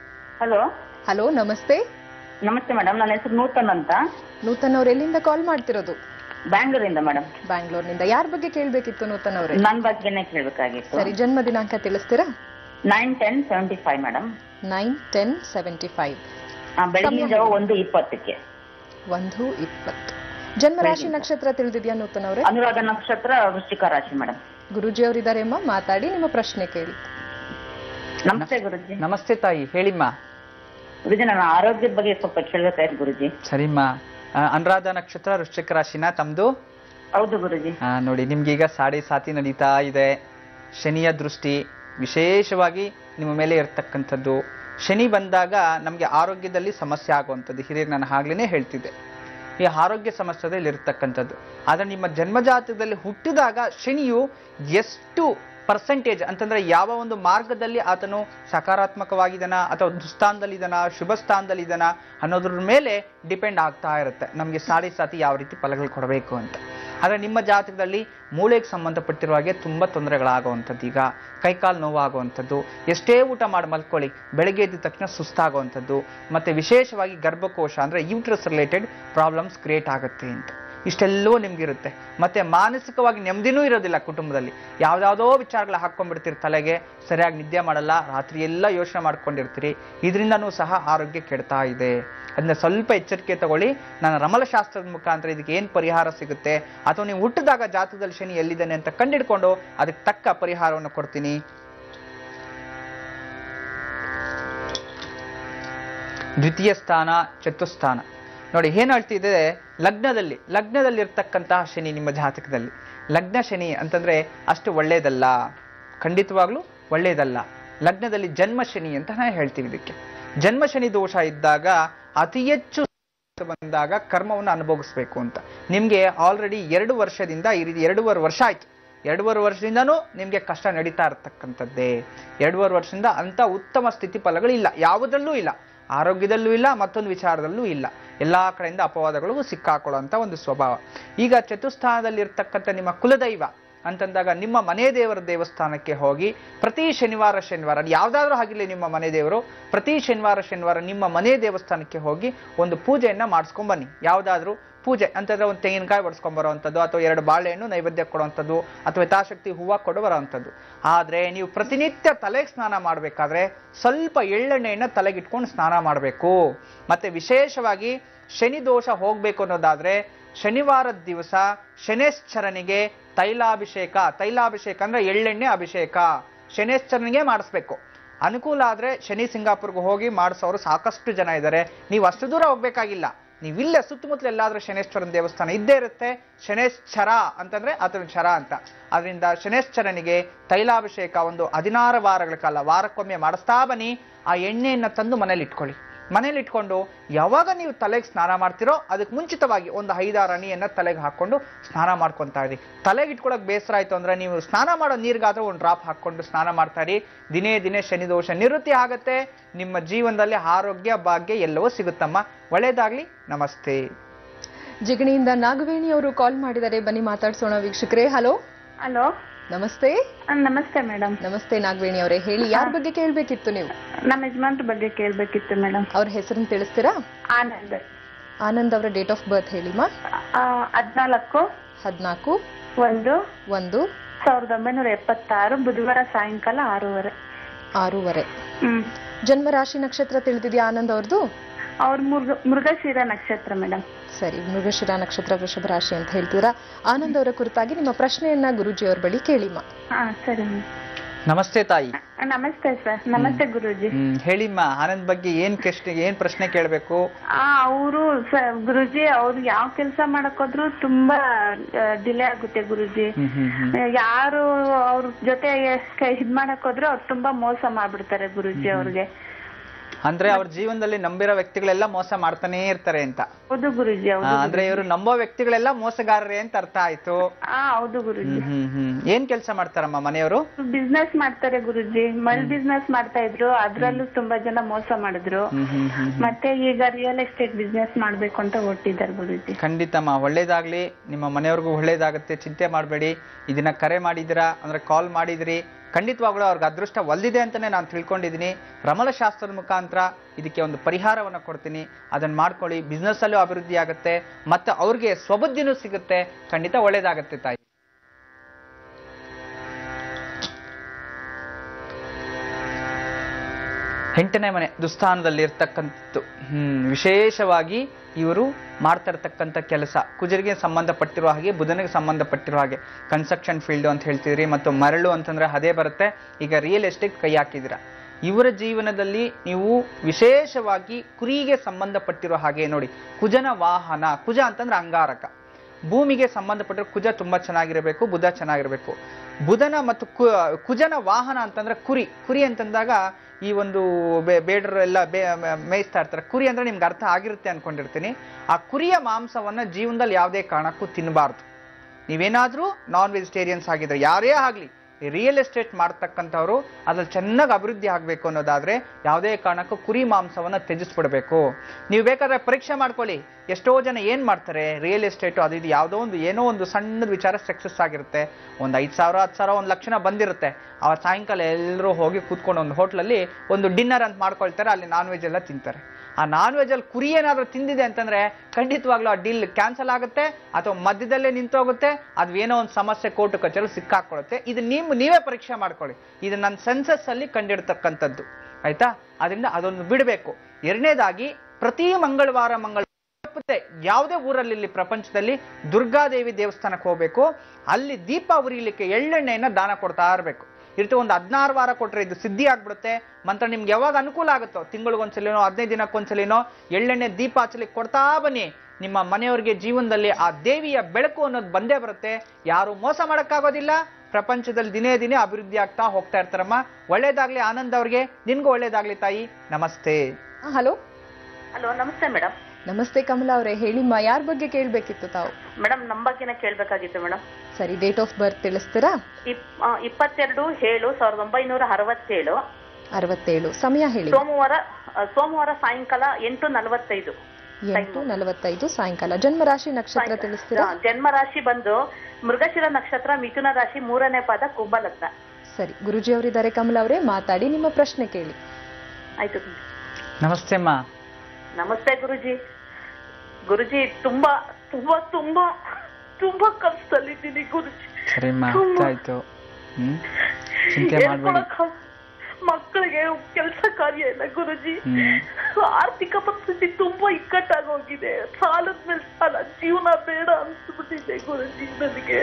ಹಲೋ
ಹಲೋ ನಮಸ್ತೆ
ನಮಸ್ತೆ ಮೇಡಮ್ ನನ್ನ ಹೆಸರು ನೂತನ್ ಅಂತ
ನೂತನ್ ಅವ್ರು ಎಲ್ಲಿಂದ ಕಾಲ್ ಮಾಡ್ತಿರೋದು
ಬ್ಯಾಂಗ್ಳೂರಿಂದ ಮೇಡಮ್
ಬ್ಯಾಂಗ್ಳೂರ್ನಿಂದ ಯಾರ ಬಗ್ಗೆ ಕೇಳ್ಬೇಕಿತ್ತು ನೂತನ್ ಅವರೇ
ನನ್ನ ಬಗ್ಗೆನೇ ಕೇಳಬೇಕಾಗಿತ್ತು
ಸರಿ ಜನ್ಮ ದಿನಾಂಕ ತಿಳಿಸ್ತೀರಾ
nine ten seventy five madam
nine ten seventy five
ಬೆಳಗಿನ ಜಾವ ಒಂದು ಇಪ್ಪತ್ತಕ್ಕೆ
ಒಂದು ಇಪ್ಪತ್ತು ಜನ್ಮರಾಶಿ ನಕ್ಷತ್ರ ತಿಳಿದಿದ್ಯಾ ನೂತನ್ ಅವರೇ
ಅನುರಾಧ ನಕ್ಷತ್ರ ವೃಶ್ಚಿಕ ರಾಶಿ ಮೇಡಮ್
ಗುರುಜಿ ಅವರಿದ್ದಾರೆ ಅಮ್ಮ ಮಾತಾಡಿ ನಿಮ್ಮ ಪ್ರಶ್ನೆ ಕೇಳಿ
ನಮಸ್ತೆ ಗುರುಜಿ
ನಮಸ್ತೆ ತಾಯಿ ಹೇಳಿಮ್ಮ
ಗುರುಜಿ ನನ್ನ ಆರೋಗ್ಯದ ಬಗ್ಗೆ ಸ್ವಲ್ಪ ಕೇಳ್ಬೇಕಾಯ್ತು ಗುರುಜಿ
ಸರಿಮ್ಮ ಆ, ಅನುರಾಧ ನಕ್ಷತ್ರ ವೃಶ್ಚಿಕ ರಾಶಿನ ತಮ್ದು
ಹೌದು ಗುರುಜಿ
ಆ, ನೋಡಿ ನಿಮ್ಗೆ ಈಗ ಸಾಡೆ ಸಾತಿ ನಡೀತಾ ಇದೆ ಶನಿಯ ದೃಷ್ಟಿ ವಿಶೇಷವಾಗಿ ನಿಮ್ಮ ಮೇಲೆ ಇರತಕ್ಕಂಥದ್ದು ಶನಿ ಬಂದಾಗ ನಮಗೆ ಆರೋಗ್ಯದಲ್ಲಿ ಸಮಸ್ಯೆ ಆಗುವಂಥದ್ದು ಹಿರಿಯರು ನಾನು ಆಗ್ಲೇ ಹೇಳ್ತಿದ್ದೆ ಈ ಆರೋಗ್ಯ ಸಮಸ್ಯೆದಲ್ಲಿ ಇರತಕ್ಕಂಥದ್ದು ಆದರೆ ನಿಮ್ಮ ಜನ್ಮಜಾತಕದಲ್ಲಿ ಹುಟ್ಟಿದಾಗ ಶನಿಯು ಎಷ್ಟು ಪರ್ಸೆಂಟೇಜ್ ಅಂತಂದ್ರೆ ಯಾವ ಒಂದು ಮಾರ್ಗದಲ್ಲಿ ಆತನು ಸಕಾರಾತ್ಮಕವಾಗಿದ್ದಾನ ಅಥವಾ ದುಸ್ಥಾನದಲ್ಲಿದ್ದಾನ ಶುಭ ಸ್ಥಾನದಲ್ಲಿದ್ದಾನ ಅನ್ನೋದ್ರ ಮೇಲೆ ಡಿಪೆಂಡ್ ಆಗ್ತಾ ಇರುತ್ತೆ ನಮಗೆ ಸಾಡಿ ಸಾತಿ ಯಾವ ರೀತಿ ಫಲಗಳು ಕೊಡಬೇಕು ಅಂತ ಆದರೆ ನಿಮ್ಮ ಜಾತಕದಲ್ಲಿ ಮೂಳೆಗೆ ಸಂಬಂಧಪಟ್ಟಿರುವ ಹಾಗೆ ತುಂಬ ತೊಂದರೆಗಳಾಗುವಂಥದ್ದು ಈಗ ಕೈಕಾಲು ನೋವಾಗುವಂಥದ್ದು ಎಷ್ಟೇ ಊಟ ಮಾಡಿ ಮಲ್ಕೊಳ್ಳಿ ಬೆಳಗ್ಗೆ ಎದ್ದ ತಕ್ಷಣ ಸುಸ್ತಾಗುವಂಥದ್ದು ಮತ್ತು ವಿಶೇಷವಾಗಿ ಗರ್ಭಕೋಶ ಅಂದರೆ ಯೂಟ್ರಸ್ ರಿಲೇಟೆಡ್ ಪ್ರಾಬ್ಲಮ್ಸ್ ಕ್ರಿಯೇಟ್ ಆಗುತ್ತೆ ಅಂತ ಇಷ್ಟೆಲ್ಲವೂ ನಿಮ್ಗಿರುತ್ತೆ ಮತ್ತೆ ಮಾನಸಿಕವಾಗಿ ನೆಮ್ಮದಿನೂ ಇರೋದಿಲ್ಲ ಕುಟುಂಬದಲ್ಲಿ ಯಾವ್ದಾವುದೋ ವಿಚಾರಗಳ ಹಾಕ್ಕೊಂಡ್ಬಿಡ್ತೀರಿ ತಲೆಗೆ ಸರಿಯಾಗಿ ನಿದ್ದೆ ಮಾಡಲ್ಲ ರಾತ್ರಿ ಎಲ್ಲ ಯೋಚನೆ ಮಾಡ್ಕೊಂಡಿರ್ತೀರಿ ಇದರಿಂದನೂ ಸಹ ಆರೋಗ್ಯ ಕೆಡ್ತಾ ಇದೆ ಅದನ್ನ ಸ್ವಲ್ಪ ಎಚ್ಚರಿಕೆ ತಗೊಳ್ಳಿ ನಾನು ರಮಲಶಾಸ್ತ್ರದ ಮುಖಾಂತರ ಇದಕ್ಕೆ ಏನು ಪರಿಹಾರ ಸಿಗುತ್ತೆ ಅಥವಾ ನೀವು ಹುಟ್ಟಿದಾಗ ಜಾತಕದಲ್ಲಿ ಶನಿ ಎಲ್ಲಿದ್ದಾನೆ ಅಂತ ಕಂಡಿಡ್ಕೊಂಡು ಅದಕ್ಕೆ ತಕ್ಕ ಪರಿಹಾರವನ್ನು ಕೊಡ್ತೀನಿ ದ್ವಿತೀಯ ಸ್ಥಾನ ಚತುಸ್ಥಾನ ನೋಡಿ ಏನು ಹೇಳ್ತಿದೆ ಲಗ್ನದಲ್ಲಿ ಲಗ್ನದಲ್ಲಿ ಇರ್ತಕ್ಕಂತಹ ಶನಿ ನಿಮ್ಮ ಜಾತಕದಲ್ಲಿ ಲಗ್ನ ಶನಿ ಅಂತಂದ್ರೆ ಅಷ್ಟು ಒಳ್ಳೇದಲ್ಲ ಖಂಡಿತವಾಗ್ಲೂ ಒಳ್ಳೇದಲ್ಲ ಲಗ್ನದಲ್ಲಿ ಜನ್ಮ ಶನಿ ಅಂತ ನಾವು ಹೇಳ್ತೀವಿ ಇದಕ್ಕೆ ಜನ್ಮ ಶನಿ ದೋಷ ಇದ್ದಾಗ ಅತಿ ಹೆಚ್ಚು ಬಂದಾಗ ಕರ್ಮವನ್ನು ಅನುಭವಿಸ್ಬೇಕು ಅಂತ ನಿಮ್ಗೆ ಆಲ್ರೆಡಿ ಎರಡು ವರ್ಷದಿಂದ ಈ ರೀತಿ ಎರಡೂವರೆ ವರ್ಷ ಆಯ್ತು ಎರಡೂವರೆ ವರ್ಷದಿಂದನೂ ನಿಮ್ಗೆ ಕಷ್ಟ ನಡೀತಾ ಇರತಕ್ಕಂಥದ್ದೇ ಎರಡೂವರೆ ವರ್ಷದಿಂದ ಅಂತ ಉತ್ತಮ ಸ್ಥಿತಿ ಫಲಗಳಿಲ್ಲ ಯಾವುದರಲ್ಲೂ ಇಲ್ಲ ಆರೋಗ್ಯದಲ್ಲೂ ಇಲ್ಲ ಮತ್ತೊಂದು ವಿಚಾರದಲ್ಲೂ ಇಲ್ಲ ಎಲ್ಲಾ ಕಡೆಯಿಂದ ಅಪವಾದಗಳು ಸಿಕ್ಕಾಕೊಳ್ಳುವಂತ ಒಂದು ಸ್ವಭಾವ ಈಗ ಚತುಸ್ಥಾನದಲ್ಲಿ ಇರ್ತಕ್ಕಂಥ ನಿಮ್ಮ ಕುಲದೈವ ಅಂತಂದಾಗ ನಿಮ್ಮ ಮನೆ ದೇವರ ದೇವಸ್ಥಾನಕ್ಕೆ ಹೋಗಿ ಪ್ರತಿ ಶನಿವಾರ ಶನಿವಾರ ಯಾವ್ದಾದ್ರೂ ಆಗಿರಲಿ ನಿಮ್ಮ ಮನೆ ದೇವರು ಪ್ರತಿ ಶನಿವಾರ ಶನಿವಾರ ನಿಮ್ಮ ಮನೆ ದೇವಸ್ಥಾನಕ್ಕೆ ಹೋಗಿ ಒಂದು ಪೂಜೆಯನ್ನ ಮಾಡಿಸ್ಕೊಂಡ್ ಬನ್ನಿ ಯಾವ್ದಾದ್ರೂ ಪೂಜೆ ಅಂತಂದ್ರೆ ಒಂದು ತೆಂಗಿನಕಾಯಿ ಬಡಿಸ್ಕೊಂಡ್ ಬರೋವಂಥದ್ದು ಅಥವಾ ಎರಡು ಬಾಳೆಹಣ್ಣು ನೈವೇದ್ಯ ಕೊಡುವಂಥದ್ದು ಅಥವಾ ಯಥಾಶಕ್ತಿ ಹೂವು ಕೊಡು ಬರೋವಂಥದ್ದು ಆದ್ರೆ ನೀವು ಪ್ರತಿನಿತ್ಯ ತಲೆಗೆ ಸ್ನಾನ ಮಾಡಬೇಕಾದ್ರೆ ಸ್ವಲ್ಪ ಎಳ್ಳೆಣ್ಣೆಯನ್ನ ತಲೆಗಿಟ್ಕೊಂಡು ಸ್ನಾನ ಮಾಡಬೇಕು ಮತ್ತೆ ವಿಶೇಷವಾಗಿ ಶನಿ ದೋಷ ಹೋಗ್ಬೇಕು ಅನ್ನೋದಾದ್ರೆ ಶನಿವಾರದ ದಿವಸ ಶನೇಶ್ಚರನಿಗೆ ತೈಲಾಭಿಷೇಕ ತೈಲಾಭಿಷೇಕ ಅಂದ್ರೆ ಎಳ್ಳೆಣ್ಣೆ ಅಭಿಷೇಕ ಶನೇಶ್ಚರನಿಗೆ ಮಾಡಿಸ್ಬೇಕು ಅನುಕೂಲ ಆದ್ರೆ ಶನಿ ಸಿಂಗಾಪುರ್ಗೆ ಹೋಗಿ ಮಾಡಿಸೋರು ಸಾಕಷ್ಟು ಜನ ಇದ್ದಾರೆ ನೀವು ಅಷ್ಟು ದೂರ ಹೋಗ್ಬೇಕಾಗಿಲ್ಲ ನೀವಿಲ್ಲೇ ಸುತ್ತಮುತ್ತಲು ಎಲ್ಲಾದ್ರೂ ಶನೇಶ್ವರನ ದೇವಸ್ಥಾನ ಇದ್ದೇ ಇರುತ್ತೆ ಶನೇಶ್ಚರ ಅಂತಂದ್ರೆ ಆತನ ಚರ ಅಂತ ಅದರಿಂದ ಶನೇಶ್ಚರನಿಗೆ ತೈಲಾಭಿಷೇಕ ಒಂದು ಹದಿನಾರು ವಾರಗಳ ಕಾಲ ವಾರಕ್ಕೊಮ್ಮೆ ಮಾಡಿಸ್ತಾ ಬನ್ನಿ ಆ ಎಣ್ಣೆಯನ್ನ ತಂದು ಮನೇಲಿ ಇಟ್ಕೊಳ್ಳಿ ಮನೇಲಿ ಇಟ್ಕೊಂಡು ಯಾವಾಗ ನೀವು ತಲೆಗೆ ಸ್ನಾನ ಮಾಡ್ತಿರೋ ಅದಕ್ಕೆ ಮುಂಚಿತವಾಗಿ ಒಂದು ಐದಾರು ಅಣಿಯನ್ನ ತಲೆಗೆ ಹಾಕೊಂಡು ಸ್ನಾನ ಮಾಡ್ಕೊಂತಾ ಇರಿ ತಲೆಗೆ ಇಟ್ಕೊಳಕ್ ಬೇಸರ ಆಯ್ತು ಅಂದ್ರೆ ನೀವು ಸ್ನಾನ ಮಾಡೋ ನೀರಿಗಾದ್ರೂ ಒಂದು ಡ್ರಾಪ್ ಹಾಕೊಂಡು ಸ್ನಾನ ಮಾಡ್ತಾ ಇರಿ ದಿನೇ ದಿನೇ ಶನಿ ದೋಷ ನಿವೃತ್ತಿ ಆಗತ್ತೆ ನಿಮ್ಮ ಜೀವನದಲ್ಲಿ ಆರೋಗ್ಯ ಭಾಗ್ಯ ಎಲ್ಲವೂ ಸಿಗುತ್ತಮ್ಮ ಒಳ್ಳೇದಾಗ್ಲಿ ನಮಸ್ತೆ
ಜಿಗಣಿಯಿಂದ ನಾಗವೇಣಿ ಅವರು ಕಾಲ್ ಮಾಡಿದ್ದಾರೆ ಬನ್ನಿ ಮಾತಾಡ್ಸೋಣ ವೀಕ್ಷಕರೇ ಹಲೋ
ಹಲೋ
ನಮಸ್ತೆ
ನಮಸ್ತೆ ಮೇಡಮ್
ನಮಸ್ತೆ ನಾಗವೇಣಿ ಅವರೇ ಹೇಳಿ ಯಾರ ಬಗ್ಗೆ ಕೇಳ್ಬೇಕಿತ್ತು ನೀವು
ನಮ್ಮ ಯಜಮಾನ್ರ ಬಗ್ಗೆ ಕೇಳಬೇಕಿತ್ತು ಮೇಡಮ್
ಅವ್ರ ಹೆಸರನ್ನ ತಿಳಿಸ್ತೀರಾ
ಆನಂದ್
ಆನಂದ್ ಅವರ ಡೇಟ್ ಆಫ್ ಬರ್ತ್ ಹೇಳಿಮಾ
ಹದಿನಾಲ್ಕು
ಹದಿನಾಲ್ಕು
ಒಂದು
ಒಂದು
ಸಾವಿರದ ಒಂಬೈನೂರ ಎಪ್ಪತ್ತಾರು ಬುಧವಾರ ಸಾಯಂಕಾಲ ಆರೂವರೆ
ಆರೂವರೆ
ಹ್ಮ್
ಜನ್ಮ ರಾಶಿ ನಕ್ಷತ್ರ ತಿಳಿದಿದ್ಯಾ ಆನಂದ್ ಅವ್ರದ್ದು
ಅವ್ರ ಮೃಗ ಮೃಗಶಿರ ನಕ್ಷತ್ರ ಮೇಡಮ್
ಸರಿ ಮೃಗಶಿರ ನಕ್ಷತ್ರ ವೃಷಭ ರಾಶಿ ಅಂತ ಹೇಳ್ತೀರಾ ಆನಂದ್ ಅವರ ಕುರಿತಾಗಿ ನಿಮ್ಮ ಪ್ರಶ್ನೆಯನ್ನ ಗುರುಜಿ ಅವ್ರ ಬಳಿ ಕೇಳಿಮ್ಮ
ಹಾ ಸರಿ ಮೇಡಮ್
ನಮಸ್ತೆ ತಾಯಿ
ನಮಸ್ತೆ ಸರ್ ನಮಸ್ತೆ ಗುರುಜಿ
ಹ್ಮ್ ಹೇಳಿಮ್ಮ ಆನಂದ್ ಬಗ್ಗೆ ಏನ್ ಪ್ರಶ್ನೆ ಏನ್ ಪ್ರಶ್ನೆ ಕೇಳ್ಬೇಕು
ಆ ಅವರು ಗುರುಜಿ ಅವ್ರು ಯಾವ ಕೆಲಸ ಮಾಡಕ್ಕೋದ್ರು ತುಂಬಾ ಡಿಲೇ ಆಗುತ್ತೆ ಗುರುಜಿ
ಹ್ಮ್ ಹ್ಮ್ ಹ್ಮ್
ಯಾರು ಅವ್ರ ಜೊತೆ ಕ- ಇದ್ ಮಾಡಕ್ ಹೋದ್ರೆ ಅವ್ರು ತುಂಬಾ ಮೋಸ ಮಾಡ್ಬಿಡ್ತಾರೆ ಗುರುಜಿ ಅವ್ರಿಗೆ
ಅಂದ್ರೆ ಅವ್ರ ಜೀವನದಲ್ಲಿ ನಂಬಿರೋ ವ್ಯಕ್ತಿಗಳೆಲ್ಲ ಮೋಸ ಮಾಡ್ತಾನೆ ಇರ್ತಾರೆ ಅಂತ
ಹೌದು ಗುರುಜಿ
ಆ,
ಹೌದು
ಅಂದ್ರೆ ಇವರು ನಂಬೋ ವ್ಯಕ್ತಿಗಳೆಲ್ಲ ಮೋಸಗಾರರೇ ಅಂತ ಅರ್ಥ ಆಯ್ತು
ಹಾ ಹೌದು ಗುರುಜಿ
ಹ್ಮ್ ಹ್ಮ್ ಹ್ಮ್ ಏನ್ ಕೆಲಸ ಮಾಡ್ತಾರಮ್ಮ ಮನೆಯವರು
ಬಿಸ್ನೆಸ್ ಮಾಡ್ತಾರೆ ಗುರುಜಿ ಮಲ್ ಬಿಸ್ನೆಸ್ ಮಾಡ್ತಾ ಇದ್ರು ಅದ್ರಲ್ಲೂ ತುಂಬಾ ಜನ ಮೋಸ ಮಾಡಿದ್ರು
ಹ್ಮ್ ಹ್ಮ್ ಹ್ಮ್
ಮತ್ತೆ ಈಗ ರಿಯಲ್ ಎಸ್ಟೇಟ್ ಬಿಸ್ನೆಸ್ ಮಾಡ್ಬೇಕು ಅಂತ ಹೊಟ್ಟಿದ್ದಾರೆ ಗುರುಜಿ
ಖಂಡಿತಮ್ಮ ಒಳ್ಳೇದಾಗ್ಲಿ ನಿಮ್ಮ ಮನೆಯವ್ರಿಗೂ ಒಳ್ಳೇದಾಗುತ್ತೆ ಚಿಂತೆ ಮಾಡಬೇಡಿ ಇದನ್ನ ಕರೆ ಮಾಡಿದಿರಾ ಅಂದ್ರೆ ಕಾಲ್ ಮಾಡಿದ್ರಿ ಖಂಡಿತವಾಗ್ಲೂ ಅವ್ರಿಗೆ ಅದೃಷ್ಟ ಒಲ್ದಿದೆ ಅಂತಾನೆ ನಾನು ತಿಳ್ಕೊಂಡಿದ್ದೀನಿ ರಮಲಶಾಸ್ತ್ರದ ಮುಖಾಂತರ ಇದಕ್ಕೆ ಒಂದು ಪರಿಹಾರವನ್ನು ಕೊಡ್ತೀನಿ ಅದನ್ನ ಮಾಡ್ಕೊಳ್ಳಿ ಬಿಸ್ನೆಸ್ ಅಲ್ಲೂ ಅಭಿವೃದ್ಧಿ ಆಗುತ್ತೆ ಮತ್ತೆ ಅವ್ರಿಗೆ ಸ್ವಬುದ್ಧಿನೂ ಸಿಗುತ್ತೆ ಖಂಡಿತ ಒಳ್ಳೇದಾಗತ್ತೆ ತಾಯಿ ಎಂಟನೇ ಮನೆ ದುಸ್ಥಾನದಲ್ಲಿ ಇರ್ತಕ್ಕಂಥದ್ದು ಹ್ಮ್ ವಿಶೇಷವಾಗಿ ಇವರು ಮಾಡ್ತಾ ಇರ್ತಕ್ಕಂಥ ಕೆಲಸ ಕುಜರಿಗೆ ಸಂಬಂಧಪಟ್ಟಿರೋ ಹಾಗೆ ಬುಧನಿಗೆ ಸಂಬಂಧಪಟ್ಟಿರೋ ಹಾಗೆ ಕನ್ಸ್ಟ್ರಕ್ಷನ್ ಫೀಲ್ಡ್ ಅಂತ ಹೇಳ್ತಿದ್ರಿ ಮತ್ತು ಮರಳು ಅಂತಂದ್ರೆ ಅದೇ ಬರುತ್ತೆ ಈಗ ರಿಯಲ್ ಎಸ್ಟೇಟ್ ಕೈ ಹಾಕಿದ್ದೀರಾ ಇವರ ಜೀವನದಲ್ಲಿ ನೀವು ವಿಶೇಷವಾಗಿ ಕುರಿಗೆ ಸಂಬಂಧಪಟ್ಟಿರೋ ಹಾಗೆ ನೋಡಿ ಕುಜನ ವಾಹನ ಕುಜ ಅಂತಂದ್ರೆ ಅಂಗಾರಕ ಭೂಮಿಗೆ ಸಂಬಂಧಪಟ್ಟ ಕುಜ ತುಂಬಾ ಚೆನ್ನಾಗಿರಬೇಕು ಬುಧ ಚೆನ್ನಾಗಿರಬೇಕು ಬುಧನ ಮತ್ತು ಕು- ಕುಜನ ವಾಹನ ಅಂತಂದ್ರೆ ಕುರಿ ಕುರಿ ಅಂತಂದಾಗ ಈ ಒಂದು ಬೇ- ಬೇಡರು ಎಲ್ಲ ಬೇ ಮ- ಮೇಯಿಸ್ತಾ ಇರ್ತಾರೆ ಕುರಿ ಅಂದ್ರೆ ನಿಮ್ಗೆ ಅರ್ಥ ಆಗಿರುತ್ತೆ ಅನ್ಕೊಂಡಿರ್ತೀನಿ ಆ ಕುರಿಯ ಮಾಂಸವನ್ನ ಜೀವನದಲ್ಲಿ ಯಾವುದೇ ಕಾರಣಕ್ಕೂ ತಿನ್ನಬಾರ್ದು ನೀವೇನಾದ್ರೂ ನಾನ್ ವೆಜಿಟೇರಿಯನ್ಸ್ ಆಗಿದ್ರೆ ಯಾರೇ ಆಗ್ಲಿ ರಿಯಲ್ ಎಸ್ಟೇಟ್ ಮಾಡ್ತಕ್ಕಂಥವ್ರು ಅದ್ರಲ್ಲಿ ಚೆನ್ನಾಗಿ ಅಭಿವೃದ್ಧಿ ಆಗಬೇಕು ಅನ್ನೋದಾದ್ರೆ ಯಾವುದೇ ಕಾರಣಕ್ಕೂ ಕುರಿ ಮಾಂಸವನ್ನ ತ್ಯಜಿಸ್ಬಿಡ್ಬೇಕು ನೀವು ಬೇಕಾದ್ರೆ ಪರೀಕ್ಷೆ ಮಾಡ್ಕೊಳ್ಳಿ ಎಷ್ಟೋ ಜನ ಏನ್ ಮಾಡ್ತಾರೆ ರಿಯಲ್ ಎಸ್ಟೇಟ್ ಅದು ಇದು ಯಾವುದೋ ಒಂದು ಏನೋ ಒಂದು ಸಣ್ಣದ ವಿಚಾರ ಸಕ್ಸಸ್ ಆಗಿರುತ್ತೆ ಒಂದು ಐದು ಸಾವಿರ ಹತ್ತು ಸಾವಿರ ಒಂದು ಲಕ್ಷಣ ಬಂದಿರುತ್ತೆ ಆ ಸಾಯಂಕಾಲ ಎಲ್ಲರೂ ಹೋಗಿ ಕೂತ್ಕೊಂಡು ಒಂದು ಹೋಟ್ಲಲ್ಲಿ ಒಂದು ಡಿನ್ನರ್ ಅಂತ ಮಾಡ್ಕೊಳ್ತಾರೆ ಅಲ್ಲಿ ನಾನ್ ವೆಜ್ ಎಲ್ಲ ತಿಂತಾರೆ ಆ ನಾನ್ ವೆಜ್ ಅಲ್ಲಿ ಕುರಿ ಏನಾದ್ರೂ ತಿಂದಿದೆ ಅಂತಂದ್ರೆ ಖಂಡಿತವಾಗ್ಲೂ ಆ ಡೀಲ್ ಕ್ಯಾನ್ಸಲ್ ಆಗುತ್ತೆ ಅಥವಾ ಮಧ್ಯದಲ್ಲೇ ನಿಂತೋಗುತ್ತೆ ಅದು ಏನೋ ಒಂದು ಸಮಸ್ಯೆ ಕೋರ್ಟು ಕಚೇರಿ ಸಿಕ್ಕಾಕೊಳ್ಳುತ್ತೆ ಇದು ನೀವು ನೀವೇ ಪರೀಕ್ಷೆ ಮಾಡ್ಕೊಳ್ಳಿ ಇದು ನನ್ನ ಸೆನ್ಸಸ್ ಅಲ್ಲಿ ಕಂಡಿಡ್ತಕ್ಕಂಥದ್ದು ಆಯ್ತಾ ಅದರಿಂದ ಅದೊಂದು ಬಿಡಬೇಕು ಎರಡನೇದಾಗಿ ಪ್ರತಿ ಮಂಗಳವಾರ ಮಂಗಳ ತಪ್ಪದೆ ಯಾವುದೇ ಊರಲ್ಲಿ ಇಲ್ಲಿ ಪ್ರಪಂಚದಲ್ಲಿ ದುರ್ಗಾದೇವಿ ದೇವಸ್ಥಾನಕ್ಕೆ ಹೋಗ್ಬೇಕು ಅಲ್ಲಿ ದೀಪ ಉರಿಲಿಕ್ಕೆ ಎಳ್ಳೆಣ್ಣೆಯನ್ನ ದಾನ ಕೊಡ್ತಾ ಇರಬೇಕು ಇರ್ತಿ ಒಂದು ಹದಿನಾರು ವಾರ ಕೊಟ್ರೆ ಇದು ಸಿದ್ಧಿ ಆಗ್ಬಿಡುತ್ತೆ ಮಂತ್ರ ನಿಮ್ಗೆ ಯಾವಾಗ ಅನುಕೂಲ ಆಗುತ್ತೋ ತಿಂಗಳಿಗೊಂದ್ಸಲಿನೋ ಹದಿನೈದು ದಿನಕ್ಕೊಂದ್ಸಲಿನೋ ಎಳ್ಳೆಣ್ಣೆ ದೀಪ ಹಚ್ಚಲಿಕ್ಕೆ ಕೊಡ್ತಾ ಬನ್ನಿ ನಿಮ್ಮ ಮನೆಯವರಿಗೆ ಜೀವನದಲ್ಲಿ ಆ ದೇವಿಯ ಬೆಳಕು ಅನ್ನೋದು ಬಂದೇ ಬರುತ್ತೆ ಯಾರು ಮೋಸ ಮಾಡಕ್ಕಾಗೋದಿಲ್ಲ ಪ್ರಪಂಚದಲ್ಲಿ ದಿನೇ ದಿನೇ ಅಭಿವೃದ್ಧಿ ಆಗ್ತಾ ಹೋಗ್ತಾ ಇರ್ತಾರಮ್ಮ ಒಳ್ಳೇದಾಗ್ಲಿ ಆನಂದ್ ಅವ್ರಿಗೆ ನಿನ್ಗೂ ಒಳ್ಳೇದಾಗ್ಲಿ ತಾಯಿ ನಮಸ್ತೆ
ಹಲೋ
ಹಲೋ ನಮಸ್ತೆ ಮೇಡಮ್
ನಮಸ್ತೆ ಕಮಲಾ ಅವರೇ ಹೇಳಿಮ್ಮ ಯಾರ ಬಗ್ಗೆ ಕೇಳಬೇಕಿತ್ತು ತಾವು
ಮೇಡಮ್ ನಮ್ಮ ಬಗ್ಗೆನೇ ಕೇಳಬೇಕಾಗಿತ್ತು ಮೇಡಮ್
ಸರಿ ಡೇಟ್ ಆಫ್ ಬರ್ತ್ ತಿಳಿಸ್ತೀರಾ
ಇಪ್ಪತ್ತೆರಡು ಏಳು ಸಾವಿರದ ಒಂಬೈನೂರ ಅರವತ್ತೇಳು
ಅರವತ್ತೇಳು ಸಮಯ ಹೇಳಿ
ಸೋಮವಾರ ಆ, ಸೋಮವಾರ ಸಾಯಂಕಾಲ ಎಂಟು ನಲವತ್ತೈದು
ಎಂಟು ನಲವತ್ತೈದು ಸಾಯಂಕಾಲ ಜನ್ಮರಾಶಿ ನಕ್ಷತ್ರ ತಿಳಿಸ್ತೀರಾ
ಆ, ಜನ್ಮ ರಾಶಿ ಬಂದು ಮೃಗಶಿರ ನಕ್ಷತ್ರ ಮಿಥುನ ರಾಶಿ ಮೂರನೇ ಪಾದ ಕುಂಭ ಲಗ್ನ
ಸರಿ ಗುರುಜಿ ಅವರಿದ್ದಾರೆ ಕಮಲಾ ಅವರೇ ಮಾತಾಡಿ ನಿಮ್ಮ ಪ್ರಶ್ನೆ ಕೇಳಿ
ಆಯ್ತು
ನಮಸ್ತೆ ಅಮ್ಮ
ನಮಸ್ತೆ ಗುರುಜಿ ಗುರುಜಿ ತುಂಬಾ ತುಂಬಾ ತುಂಬಾ ತುಂಬಾ ಕಷ್ಟದಲ್ಲಿದ್ದೀನಿ ಗುರುಜಿ
ಸರಿಮ್ಮ ಅರ್ಥ
ತುಂಬಾ.
ಆಯ್ತು ಹ್ಮ್ ಚಿಂತೆ ಮಾಡ್ಬೇಡಿ
ಹೇಳ್ಕೊಳಕ್ಕ ಮಕ್ಕಳಿಗೆ ಕೆಲಸ ಕಾರ್ಯ ಇಲ್ಲ ಗುರುಜಿ
ಹ್ಮ್
ಆರ್ಥಿಕ ಪರಿಸ್ಥಿತಿ ತುಂಬಾ ಇಕ್ಕಟ್ಟಾಗೋಗಿದೆ ಸಾಲದ ಮೇಲೆ ಸಾಲ ಜೀವನ ಬೇಡ ಅನ್ಸ್ಬಿಟ್ಟಿದೆ ಗುರುಜಿ ನನಗೆ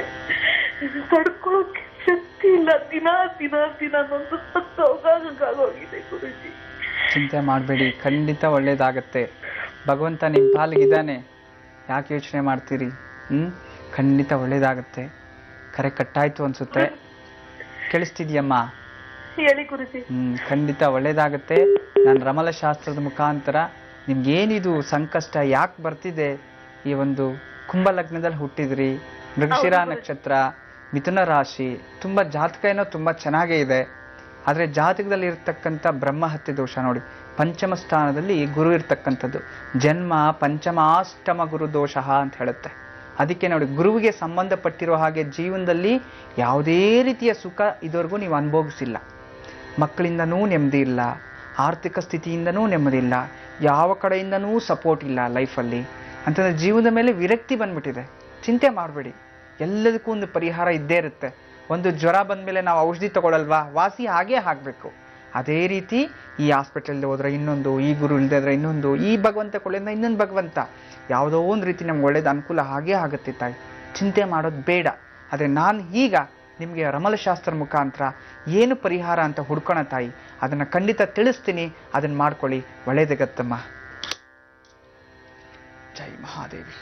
ತಡ್ಕೊಳಕ್ಕೆ ಶಕ್ತಿ ಇಲ್ಲ ದಿನ ದಿನ ದಿನ ನೊಂದು ಸತ್ತು ಹೋಗಾಗೋಗಿದೆ ಗುರುಜಿ
ಚಿಂತೆ ಮಾಡಬೇಡಿ ಖಂಡಿತ ಒಳ್ಳೇದಾಗತ್ತೆ ಭಗವಂತ ನಿಮ್ಮ ಪಾಲಿಗಿದ್ದಾನೆ ಯಾಕೆ ಯೋಚನೆ ಮಾಡ್ತೀರಿ ಹ್ಮ್ ಖಂಡಿತ ಒಳ್ಳೇದಾಗತ್ತೆ ಕರೆ ಕಟ್ಟಾಯ್ತು ಅನ್ಸುತ್ತೆ ಕೇಳಿಸ್ತಿದ್ಯಮ್ಮ
ಹೇಳಿ ಗುರುಜಿ
ಹ್ಮ್ ಖಂಡಿತ ಒಳ್ಳೇದಾಗತ್ತೆ ನಾನು ರಮಲ ಶಾಸ್ತ್ರದ ಮುಖಾಂತರ ನಿಮ್ಗೆ ಏನಿದು ಸಂಕಷ್ಟ ಯಾಕೆ ಬರ್ತಿದೆ ಈ ಒಂದು ಕುಂಭ ಲಗ್ನದಲ್ಲಿ ಹುಟ್ಟಿದ್ರಿ ಮೃಗಶಿರ ನಕ್ಷತ್ರ ಮಿಥುನ ರಾಶಿ ತುಂಬಾ ಜಾತಕ ಏನೋ ತುಂಬಾ ಚೆನ್ನಾಗೇ ಇದೆ ಆದ್ರೆ ಜಾತಕದಲ್ಲಿ ಇರ್ತಕ್ಕಂಥ ಬ್ರಹ್ಮಹತ್ಯೆ ದೋಷ ನೋಡಿ ಪಂಚಮ ಸ್ಥಾನದಲ್ಲಿ ಗುರು ಇರ್ತಕ್ಕಂಥದ್ದು ಜನ್ಮ ಪಂಚಮಾಷ್ಟಮ ಗುರು ದೋಷ ಅಂತ ಹೇಳುತ್ತೆ ಅದಕ್ಕೆ ನೋಡಿ ಗುರುವಿಗೆ ಸಂಬಂಧಪಟ್ಟಿರೋ ಹಾಗೆ ಜೀವನದಲ್ಲಿ ಯಾವುದೇ ರೀತಿಯ ಸುಖ ಇದುವರೆಗೂ ನೀವು ಅನುಭವಿಸಿಲ್ಲ ಮಕ್ಕಳಿಂದನೂ ನೆಮ್ಮದಿ ಇಲ್ಲ ಆರ್ಥಿಕ ಸ್ಥಿತಿಯಿಂದನೂ ನೆಮ್ಮದಿ ಇಲ್ಲ ಯಾವ ಕಡೆಯಿಂದನೂ ಸಪೋರ್ಟ್ ಇಲ್ಲ ಲೈಫಲ್ಲಿ ಅಂತಂದ್ರೆ ಜೀವನದ ಮೇಲೆ ವಿರಕ್ತಿ ಬಂದ್ಬಿಟ್ಟಿದೆ ಚಿಂತೆ ಮಾಡಬೇಡಿ ಎಲ್ಲದಕ್ಕೂ ಒಂದು ಪರಿಹಾರ ಇದ್ದೇ ಇರುತ್ತೆ ಒಂದು ಜ್ವರ ಬಂದ್ಮೇಲೆ ನಾವು ಔಷಧಿ ತಗೊಳಲ್ವಾ ವಾಸಿ ಹಾಗೇ ಆಗಬೇಕು ಅದೇ ರೀತಿ ಈ ಹಾಸ್ಪಿಟಲ್ ಹೋದ್ರೆ ಇನ್ನೊಂದು ಈ ಗುರು ಇಲ್ಲದೆ ಇದ್ರೆ ಇನ್ನೊಂದು ಈ ಭಗವಂತ ಕೊಳ್ಳಿಂದ ಇನ್ನೊಂದು ಭಗವಂತ ಯಾವುದೋ ಒಂದು ರೀತಿ ನಮ್ಗೆ ಒಳ್ಳೇದು ಅನುಕೂಲ ಹಾಗೇ ಆಗುತ್ತೆ ತಾಯಿ ಚಿಂತೆ ಮಾಡೋದು ಬೇಡ ಆದರೆ ನಾನು ಈಗ ನಿಮಗೆ ರಮಲಶಾಸ್ತ್ರ ಮುಖಾಂತರ ಏನು ಪರಿಹಾರ ಅಂತ ಹುಡ್ಕೋಣ ತಾಯಿ ಅದನ್ನ ಖಂಡಿತ ತಿಳಿಸ್ತೀನಿ ಅದನ್ನ ಮಾಡ್ಕೊಳ್ಳಿ ಒಳ್ಳೇದಾಗತ್ತಮ್ಮ ಜೈ ಮಹಾದೇವಿ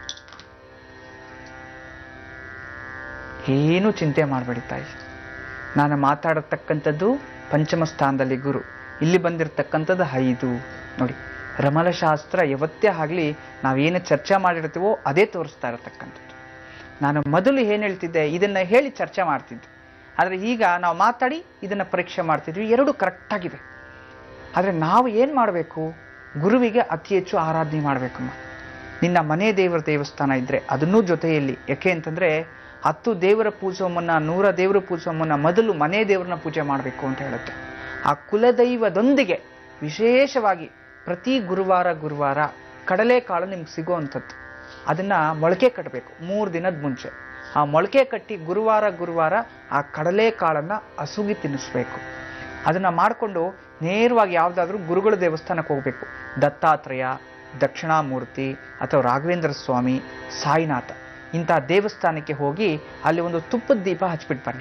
ಏನು ಚಿಂತೆ ಮಾಡಬೇಡಿ ತಾಯಿ ನಾನು ಮಾತಾಡತಕ್ಕಂಥದ್ದು ಪಂಚಮ ಸ್ಥಾನದಲ್ಲಿ ಗುರು ಇಲ್ಲಿ ಬಂದಿರತಕ್ಕಂಥದ್ದು ಐದು ನೋಡಿ ರಮಲಶಾಸ್ತ್ರ ಯಾವತ್ತೇ ಆಗಲಿ ನಾವೇನು ಚರ್ಚೆ ಮಾಡಿರ್ತೀವೋ ಅದೇ ತೋರಿಸ್ತಾ ಇರತಕ್ಕಂಥದ್ದು ನಾನು ಮೊದಲು ಏನು ಹೇಳ್ತಿದ್ದೆ ಇದನ್ನ ಹೇಳಿ ಚರ್ಚೆ ಮಾಡ್ತಿದ್ದೆ ಆದರೆ ಈಗ ನಾವು ಮಾತಾಡಿ ಇದನ್ನ ಪರೀಕ್ಷೆ ಮಾಡ್ತಿದ್ವಿ ಎರಡು ಕರೆಕ್ಟಾಗಿದೆ ಆದರೆ ನಾವು ಏನು ಮಾಡಬೇಕು ಗುರುವಿಗೆ ಅತಿ ಹೆಚ್ಚು ಆರಾಧನೆ ಮಾಡಬೇಕಮ್ಮ ನಿನ್ನ ಮನೆ ದೇವರ ದೇವಸ್ಥಾನ ಇದ್ರೆ ಅದನ್ನೂ ಜೊತೆಯಲ್ಲಿ ಯಾಕೆ ಅಂತಂದ್ರೆ ಹತ್ತು ದೇವರ ಪೂಜೆ ಮುನ್ನ ನೂರ ದೇವರ ಪೂಜೆ ಮುನ್ನ ಮೊದಲು ಮನೆ ದೇವರನ್ನ ಪೂಜೆ ಮಾಡಬೇಕು ಅಂತ ಹೇಳುತ್ತೆ ಆ ಕುಲದೈವದೊಂದಿಗೆ ವಿಶೇಷವಾಗಿ ಪ್ರತಿ ಗುರುವಾರ ಗುರುವಾರ ಕಡಲೆಕಾಳು ನಿಮ್ಗೆ ಸಿಗೋವಂಥದ್ದು ಅದನ್ನ ಮೊಳಕೆ ಕಟ್ಟಬೇಕು ಮೂರು ದಿನದ ಮುಂಚೆ ಆ ಮೊಳಕೆ ಕಟ್ಟಿ ಗುರುವಾರ ಗುರುವಾರ ಆ ಕಡಲೆಕಾಳನ್ನ ಹಸುಗಿ ತಿನ್ನಿಸ್ಬೇಕು ಅದನ್ನ ಮಾಡಿಕೊಂಡು ನೇರವಾಗಿ ಯಾವುದಾದ್ರೂ ಗುರುಗಳ ದೇವಸ್ಥಾನಕ್ಕೆ ಹೋಗ್ಬೇಕು ದತ್ತಾತ್ರೇಯ ದಕ್ಷಿಣಾಮೂರ್ತಿ ಅಥವಾ ರಾಘವೇಂದ್ರ ಸ್ವಾಮಿ ಸಾಯಿನಾಥ ಇಂಥ ದೇವಸ್ಥಾನಕ್ಕೆ ಹೋಗಿ ಅಲ್ಲಿ ಒಂದು ತುಪ್ಪದ ದೀಪ ಹಚ್ಬಿಟ್ಟು ಬನ್ನಿ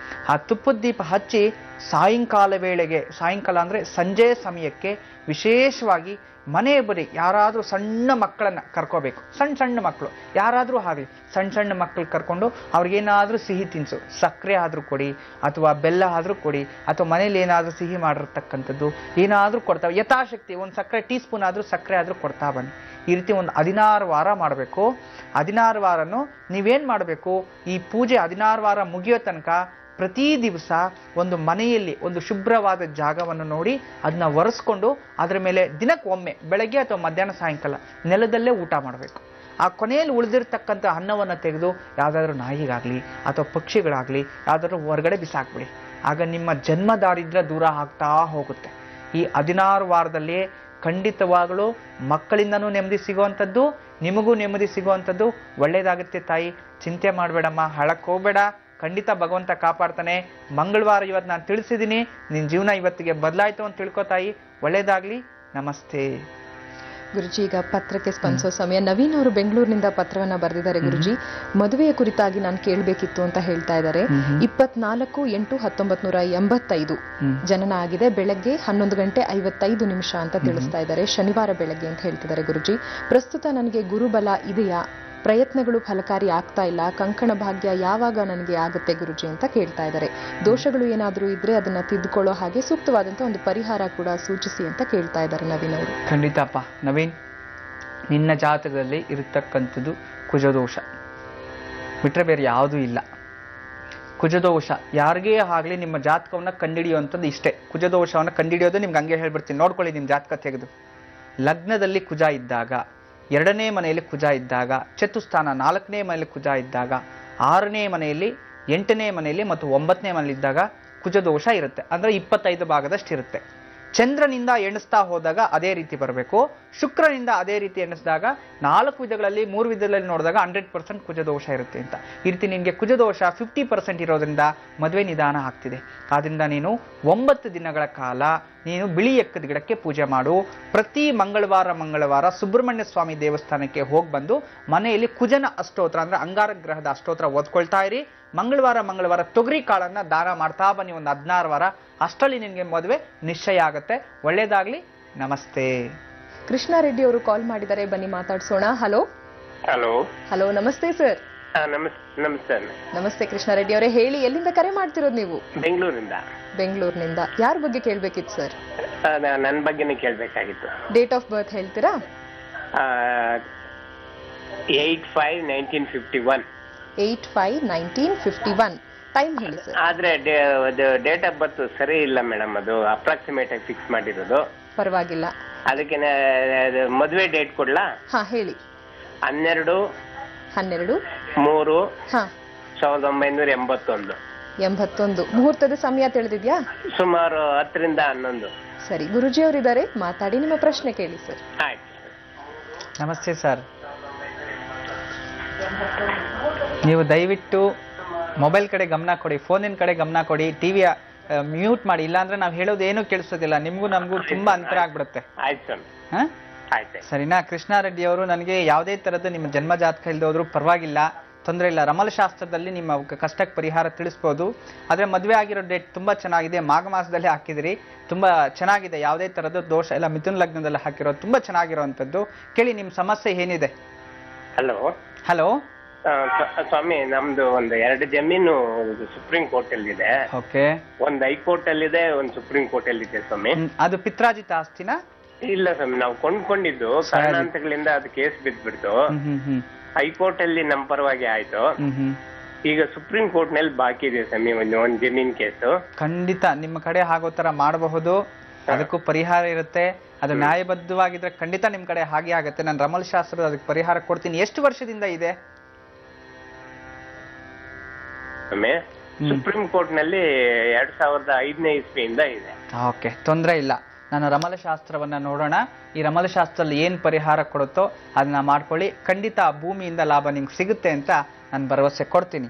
ಆ ತುಪ್ಪದ ದೀಪ ಹಚ್ಚಿ ಸಾಯಂಕಾಲ ವೇಳೆಗೆ ಸಾಯಂಕಾಲ ಅಂದರೆ ಸಂಜೆ ಸಮಯಕ್ಕೆ ವಿಶೇಷವಾಗಿ ಮನೆ ಬರಿ ಯಾರಾದರೂ ಸಣ್ಣ ಮಕ್ಕಳನ್ನ ಕರ್ಕೋಬೇಕು ಸಣ್ಣ ಸಣ್ಣ ಮಕ್ಕಳು ಯಾರಾದರೂ ಆಗಲಿ ಸಣ್ಣ ಸಣ್ಣ ಮಕ್ಕಳು ಕರ್ಕೊಂಡು ಅವ್ರಿಗೇನಾದರೂ ಸಿಹಿ ತಿನಿಸು ಸಕ್ಕರೆ ಆದರೂ ಕೊಡಿ ಅಥವಾ ಬೆಲ್ಲ ಆದರೂ ಕೊಡಿ ಅಥವಾ ಮನೇಲಿ ಏನಾದರೂ ಸಿಹಿ ಮಾಡಿರ್ತಕ್ಕಂಥದ್ದು ಏನಾದರೂ ಕೊಡ್ತಾವೆ ಯಥಾಶಕ್ತಿ ಒಂದು ಸಕ್ಕರೆ ಟೀ ಸ್ಪೂನ್ ಆದರೂ ಸಕ್ಕರೆ ಆದರೂ ಕೊಡ್ತಾ ಬನ್ನಿ ಈ ರೀತಿ ಒಂದು ಹದಿನಾರು ವಾರ ಮಾಡಬೇಕು ಹದಿನಾರು ವಾರನು ನೀವೇನು ಮಾಡಬೇಕು ಈ ಪೂಜೆ ಹದಿನಾರು ವಾರ ಮುಗಿಯೋ ತನಕ ಪ್ರತಿ ದಿವಸ ಒಂದು ಮನೆಯಲ್ಲಿ ಒಂದು ಶುಭ್ರವಾದ ಜಾಗವನ್ನು ನೋಡಿ ಅದನ್ನ ಒರೆಸ್ಕೊಂಡು ಅದರ ಮೇಲೆ ದಿನಕ್ಕೆ ಒಮ್ಮೆ ಬೆಳಗ್ಗೆ ಅಥವಾ ಮಧ್ಯಾಹ್ನ ಸಾಯಂಕಾಲ ನೆಲದಲ್ಲೇ ಊಟ ಮಾಡಬೇಕು ಆ ಕೊನೆಯಲ್ಲಿ ಉಳಿದಿರ್ತಕ್ಕಂಥ ಅನ್ನವನ್ನು ತೆಗೆದು ಯಾವುದಾದ್ರೂ ನಾಯಿಗಾಗಲಿ ಅಥವಾ ಪಕ್ಷಿಗಳಾಗಲಿ ಯಾವುದಾದ್ರೂ ಹೊರಗಡೆ ಬಿಸಾಕ್ಬಿಡಿ ಆಗ ನಿಮ್ಮ ಜನ್ಮ ದಾರಿದ್ರ್ಯ ದೂರ ಆಗ್ತಾ ಹೋಗುತ್ತೆ ಈ ಹದಿನಾರು ವಾರದಲ್ಲಿ ಖಂಡಿತವಾಗಲೂ ಮಕ್ಕಳಿಂದನೂ ನೆಮ್ಮದಿ ಸಿಗುವಂಥದ್ದು ನಿಮಗೂ ನೆಮ್ಮದಿ ಸಿಗುವಂಥದ್ದು ಒಳ್ಳೇದಾಗುತ್ತೆ ತಾಯಿ ಚಿಂತೆ ಮಾಡಬೇಡಮ್ಮ ಹಳಕ್ಕೆ ಹೋಗ್ಬೇಡ ಖಂಡಿತ ಭಗವಂತ ಕಾಪಾಡ್ತಾನೆ ಮಂಗಳವಾರ ಇವತ್ತು ನಾನು ತಿಳಿಸಿದ್ದೀನಿ ನಿನ್ನ ಜೀವನ ಇವತ್ತಿಗೆ ಬದಲಾಯಿತು ಅಂತ ತಿಳ್ಕೊ ತಾಯಿ ಒಳ್ಳೇದಾಗ್ಲಿ ನಮಸ್ತೆ
ಗುರುಜಿ ಈಗ ಪತ್ರಕ್ಕೆ ಸ್ಪಂದಿಸೋ ಸಮಯ ನವೀನ್ ಅವರು ಬೆಂಗಳೂರಿನಿಂದ ಪತ್ರವನ್ನ ಬರೆದಿದ್ದಾರೆ ಗುರುಜಿ ಮದುವೆಯ ಕುರಿತಾಗಿ ನಾನು ಕೇಳಬೇಕಿತ್ತು ಅಂತ ಹೇಳ್ತಾ ಇದ್ದಾರೆ ಇಪ್ಪತ್ನಾಲ್ಕು ಎಂಟು ಹತ್ತೊಂಬತ್ ನೂರ ಎಂಬತ್ತೈದು
ಹ್ಮ್.
ಜನನ ಆಗಿದೆ ಬೆಳಗ್ಗೆ ಹನ್ನೊಂದು ಗಂಟೆ ಐವತ್ತೈದು ನಿಮಿಷ ಅಂತ ತಿಳಿಸ್ತಾ ಇದ್ದಾರೆ ಶನಿವಾರ ಬೆಳಗ್ಗೆ ಅಂತ ಹೇಳ್ತಿದ್ದಾರೆ ಗುರುಜಿ ಪ್ರಸ್ತುತ ನನಗೆ ಗುರುಬಲ ಇದೆಯಾ ಪ್ರಯತ್ನಗಳು ಫಲಕಾರಿ ಆಗ್ತಾ ಇಲ್ಲ ಕಂಕಣ ಭಾಗ್ಯ ಯಾವಾಗ ನನಗೆ ಆಗುತ್ತೆ ಗುರುಜಿ ಅಂತ ಕೇಳ್ತಾ ಇದ್ದಾರೆ ದೋಷಗಳು ಏನಾದರೂ ಇದ್ರೆ ಅದನ್ನ ತಿದ್ದುಕೊಳ್ಳೋ ಹಾಗೆ ಸೂಕ್ತವಾದಂತ ಒಂದು ಪರಿಹಾರ ಕೂಡ ಸೂಚಿಸಿ ಅಂತ ಕೇಳ್ತಾ ಇದ್ದಾರೆ ನವೀನ್ ಅವರು
ಖಂಡಿತಪ್ಪ ನವೀನ್ ನಿನ್ನ ಜಾತಕದಲ್ಲಿ ಇರತಕ್ಕಂಥದ್ದು ಕುಜದೋಷ ಬಿಟ್ಟರೆ ಬೇರೆ ಯಾವುದೂ ಇಲ್ಲ ಕುಜದೋಷ ಯಾರಿಗೇ ಆಗಲಿ ನಿಮ್ಮ ಜಾತಕವನ್ನು ಕಂಡಿಡಿಯುವಂಥದ್ದು ಇಷ್ಟೇ ಕುಜದೋಷವನ್ನು ಕಂಡಿಡಿಯೋದು ನಿಮ್ಗೆ ಹಂಗೆ ಹೇಳ್ಬಿಡ್ತೀನಿ ನೋಡ್ಕೊಳ್ಳಿ ನಿಮ್ಮ ಜಾತಕ ತೆಗೆದು ಲಗ್ನದಲ್ಲಿ ಕುಜ ಇದ್ದಾಗ ಎರಡನೇ ಮನೆಯಲ್ಲಿ ಕುಜ ಇದ್ದಾಗ ಚತುಸ್ಥಾನ ನಾಲ್ಕನೇ ಮನೆಯಲ್ಲಿ ಕುಜ ಇದ್ದಾಗ ಆರನೇ ಮನೆಯಲ್ಲಿ ಎಂಟನೇ ಮನೆಯಲ್ಲಿ ಮತ್ತು ಒಂಬತ್ತನೇ ಮನೆಯಲ್ಲಿ ಇದ್ದಾಗ ಕುಜದೋಷ ಇರುತ್ತೆ ಅಂದರೆ ಇಪ್ಪತ್ತೈದು ಭಾಗದಷ್ಟು ಇರುತ್ತೆ ಚಂದ್ರನಿಂದ ಎಣಿಸ್ತಾ ಹೋದಾಗ ಅದೇ ರೀತಿ ಬರಬೇಕು ಶುಕ್ರನಿಂದ ಅದೇ ರೀತಿ ಎಣಿಸಿದಾಗ ನಾಲ್ಕು ವಿಧಗಳಲ್ಲಿ ಮೂರು ವಿಧಗಳಲ್ಲಿ ನೋಡಿದಾಗ ಹಂಡ್ರೆಡ್ ಪರ್ಸೆಂಟ್ ಕುಜದೋಷ ಇರುತ್ತೆ ಅಂತ ಈ ರೀತಿ ನಿನಗೆ ಕುಜದೋಷ ಫಿಫ್ಟಿ ಪರ್ಸೆಂಟ್ ಇರೋದ್ರಿಂದ ಮದುವೆ ನಿಧಾನ ಆಗ್ತಿದೆ ಆದ್ರಿಂದ ನೀನು ಒಂಬತ್ತು ದಿನಗಳ ಕಾಲ ನೀನು ಬಿಳಿ ಎಕ್ಕದ ಗಿಡಕ್ಕೆ ಪೂಜೆ ಮಾಡು ಪ್ರತಿ ಮಂಗಳವಾರ ಮಂಗಳವಾರ ಸುಬ್ರಹ್ಮಣ್ಯ ಸ್ವಾಮಿ ದೇವಸ್ಥಾನಕ್ಕೆ ಹೋಗಿ ಬಂದು ಮನೆಯಲ್ಲಿ ಕುಜನ ಅಷ್ಟೋತ್ರ ಅಂದ್ರೆ ಅಂಗಾರ ಗ್ರಹದ ಅಷ್ಟೋತ್ರ ಓದ್ಕೊಳ್ತಾ ಇರಿ ಮಂಗಳವಾರ ಮಂಗಳವಾರ ತೊಗರಿ ಕಾಳನ್ನ ದಾನ ಮಾಡ್ತಾ ಬನ್ನಿ ಒಂದು ಹದಿನಾರು ವಾರ ಅಷ್ಟರಲ್ಲಿ ನಿನಗೆ ಮದುವೆ ನಿಶ್ಚಯ ಆಗುತ್ತೆ ಒಳ್ಳೇದಾಗ್ಲಿ ನಮಸ್ತೆ
ಕೃಷ್ಣ ರೆಡ್ಡಿ ಅವರು ಕಾಲ್ ಮಾಡಿದ್ದಾರೆ ಬನ್ನಿ ಮಾತಾಡ್ಸೋಣ ಹಲೋ
ಹಲೋ
ಹಲೋ ನಮಸ್ತೆ ಸರ್
ನಮಸ್ ನಮಸ್ತೆ
ನಮಸ್ತೆ ಕೃಷ್ಣ ರೆಡ್ಡಿ ಅವರೇ ಹೇಳಿ ಎಲ್ಲಿಂದ ಕರೆ ಮಾಡ್ತಿರೋದು ನೀವು
ಬೆಂಗಳೂರಿಂದ
ಬೆಂಗಳೂರಿನಿಂದ ಯಾರ ಬಗ್ಗೆ ಕೇಳಬೇಕಿತ್ತು ಸರ್
ನನ್ನ ಬಗ್ಗೆನೇ ಕೇಳಬೇಕಾಗಿತ್ತು
ಡೇಟ್ ಆಫ್ ಬರ್ತ್ ಹೇಳ್ತೀರಾ
eight five nineteen fifty one
eight five nineteen fifty one time ಹೇಳಿ ಸರ್
ಆದ್ರೆ ಡೇಟ್ ಆಫ್ ಬರ್ತ್ ಸರಿ ಇಲ್ಲ ಮೇಡಮ್ ಅದು ಅಪ್ರಾಕ್ಸಿಮೇಟ್ ಆಗಿ ಫಿಕ್ಸ್ ಮಾಡಿರೋದು
ಪರವಾಗಿಲ್ಲ
ಅದಕ್ಕೆ ನಾ- ಮದುವೆ ಡೇಟ್ ಕೊಡ್ಲಾ
ಹಾ ಹೇಳಿ
ಹನ್ನೆರಡು
ಹನ್ನೆರಡು
ಮೂರು
ಹಾ
ಸಾವಿರದ ಒಂಬೈನೂರ ಎಂಬತ್ತೊಂದು
ಎಂಬತ್ತೊಂದು ಮುಹೂರ್ತದ ಸಮಯ ತಿಳಿದಿದ್ಯಾ
ಸುಮಾರು ಹತ್ತರಿಂದ ಹನ್ನೊಂದು
ಸರಿ ಗುರುಜಿ ಅವರಿದ್ದಾರೆ ಮಾತಾಡಿ ನಿಮ್ಮ ಪ್ರಶ್ನೆ ಕೇಳಿ ಸರ್
ಆಯ್ತು
ನಮಸ್ತೆ ಸರ್ ನೀವು ದಯವಿಟ್ಟು ಮೊಬೈಲ್ ಕಡೆ ಗಮನ ಕೊಡಿ ಫೋನಿನ ಕಡೆ ಗಮನ ಕೊಡಿ ಟಿವಿಯ ಮ್ಯೂಟ್ ಮಾಡಿ ಇಲ್ಲಾಂದ್ರೆ ನಾವು ಹೇಳೋದು ಏನೂ ಕೇಳಿಸೋದಿಲ್ಲ ನಿಮಗೂ ನಮಗೂ ತುಂಬಾ ಅಂತರ ಆಗ್ಬಿಡುತ್ತೆ
ಆಯ್ತು ಸ್ವಾಮಿ
ಹಾ
ಆಯ್ತು
ಸರಿನಾ ಕೃಷ್ಣಾರೆಡ್ಡಿ ಅವರು ನನಗೆ ಯಾವುದೇ ತರದ್ದು ನಿಮ್ಮ ಜನ್ಮ ಜಾತಕ ಇಲ್ಲದೆ ಹೋದ್ರು ಪರವಾಗಿಲ್ಲ ತೊಂದರೆ ಇಲ್ಲ ರಮಲಶಾಸ್ತ್ರದಲ್ಲಿ ನಿಮ್ಮ ಕ- ಕಷ್ಟಕ್ಕೆ ಪರಿಹಾರ ತಿಳಿಸ್ಬೋದು ಆದರೆ ಮದುವೆ ಆಗಿರೋ ಡೇಟ್ ತುಂಬಾ ಚೆನ್ನಾಗಿದೆ ಮಾಘ ಮಾಸದಲ್ಲಿ ಹಾಕಿದಿರಿ ತುಂಬಾ ಚೆನ್ನಾಗಿದೆ ಯಾವುದೇ ತರದ್ದು ದೋಷ ಎಲ್ಲ ಮಿಥುನ್ ಲಗ್ನದಲ್ಲಿ ಹಾಕಿರೋದು ತುಂಬಾ ಚೆನ್ನಾಗಿರೋವಂಥದ್ದು ಕೇಳಿ ನಿಮ್ಮ ಸಮಸ್ಯೆ ಏನಿದೆ
ಹಲೋ
ಹಲೋ
ಆ, ಸ್ವ- ಸ್ವಾಮಿ ನಮ್ದು ಒಂದು ಎರಡು ಜಮೀನು ಸುಪ್ರೀಂ ಕೋರ್ಟ್ ಅಲ್ಲಿ ಇದೆ
ಓಕೆ
ಒಂದ್ ಹೈಕೋರ್ಟ್ ಅಲ್ಲಿ ಇದೆ ಒಂದ್ ಸುಪ್ರೀಂ ಕೋರ್ಟ್ ಅಲ್ಲಿ ಇದೆ ಸ್ವಾಮಿ
ಅದು ಪಿತ್ರಾಜಿತ ಆಸ್ತಿನ
ಇಲ್ಲ ಸ್ವಾಮಿ ನಾವು ಕೊಂಡ್ಕೊಂಡಿದ್ದು ಕಾರಣಾಂತರಗಳಿಂದ ಅದು ಕೇಸ್ ಬಿದ್ದ್ಬಿಡ್ತು
ಹ್ಮ್ ಹ್ಮ್ ಹ್ಮ್
ಹೈಕೋರ್ಟ್ ಅಲ್ಲಿ ನಮ್ ಪರವಾಗಿ ಆಯ್ತು
ಹ್ಮ್ ಹ್ಮ್
ಈಗ ಸುಪ್ರೀಂ ಕೋರ್ಟ್ ನಲ್ಲಿ ಬಾಕಿ ಇದೆ ಸ್ವಾಮಿ ಒಂದು ಒಂದ್ ಜಮೀನ್ ಕೇಸು
ಖಂಡಿತ ನಿಮ್ಮ ಕಡೆ ಆಗೋ ತರ ಮಾಡಬಹುದು ಅದಕ್ಕೂ ಪರಿಹಾರ ಇರುತ್ತೆ ಅದು ನ್ಯಾಯಬದ್ಧವಾಗಿದ್ರೆ ಖಂಡಿತ ನಿಮ್ ಕಡೆ ಹಾಗೆ ಆಗುತ್ತೆ ನಾನು ರಮಲ್ ಶಾಸ್ತ್ರದ ಅದಕ್ಕೆ ಪರಿಹಾರ ಕೊಡ್ತೀನಿ ಎಷ್ಟು ವರ್ಷದಿಂದ ಇದೆ
ಸ್ವಾಮಿ ಸುಪ್ರೀಂ ಕೋರ್ಟ್ ನಲ್ಲಿ ಎರಡ್ ಸಾವಿರದ ಐದನೇ ಇಸ್ವಿಯಿಂದ ಇದೆ
ಓಕೆ ತೊಂದರೆ ಇಲ್ಲ ನಾನು ರಮಲಶಾಸ್ತ್ರವನ್ನ ನೋಡೋಣ ಈ ರಮಲಶಾಸ್ತ್ರದಲ್ಲಿ ಏನ್ ಪರಿಹಾರ ಕೊಡುತ್ತೋ ಅದನ್ನ ಮಾಡ್ಕೊಳ್ಳಿ ಖಂಡಿತ ಆ ಭೂಮಿಯಿಂದ ಲಾಭ ನಿಮ್ಗೆ ಸಿಗುತ್ತೆ ಅಂತ ನಾನು ಭರವಸೆ ಕೊಡ್ತೀನಿ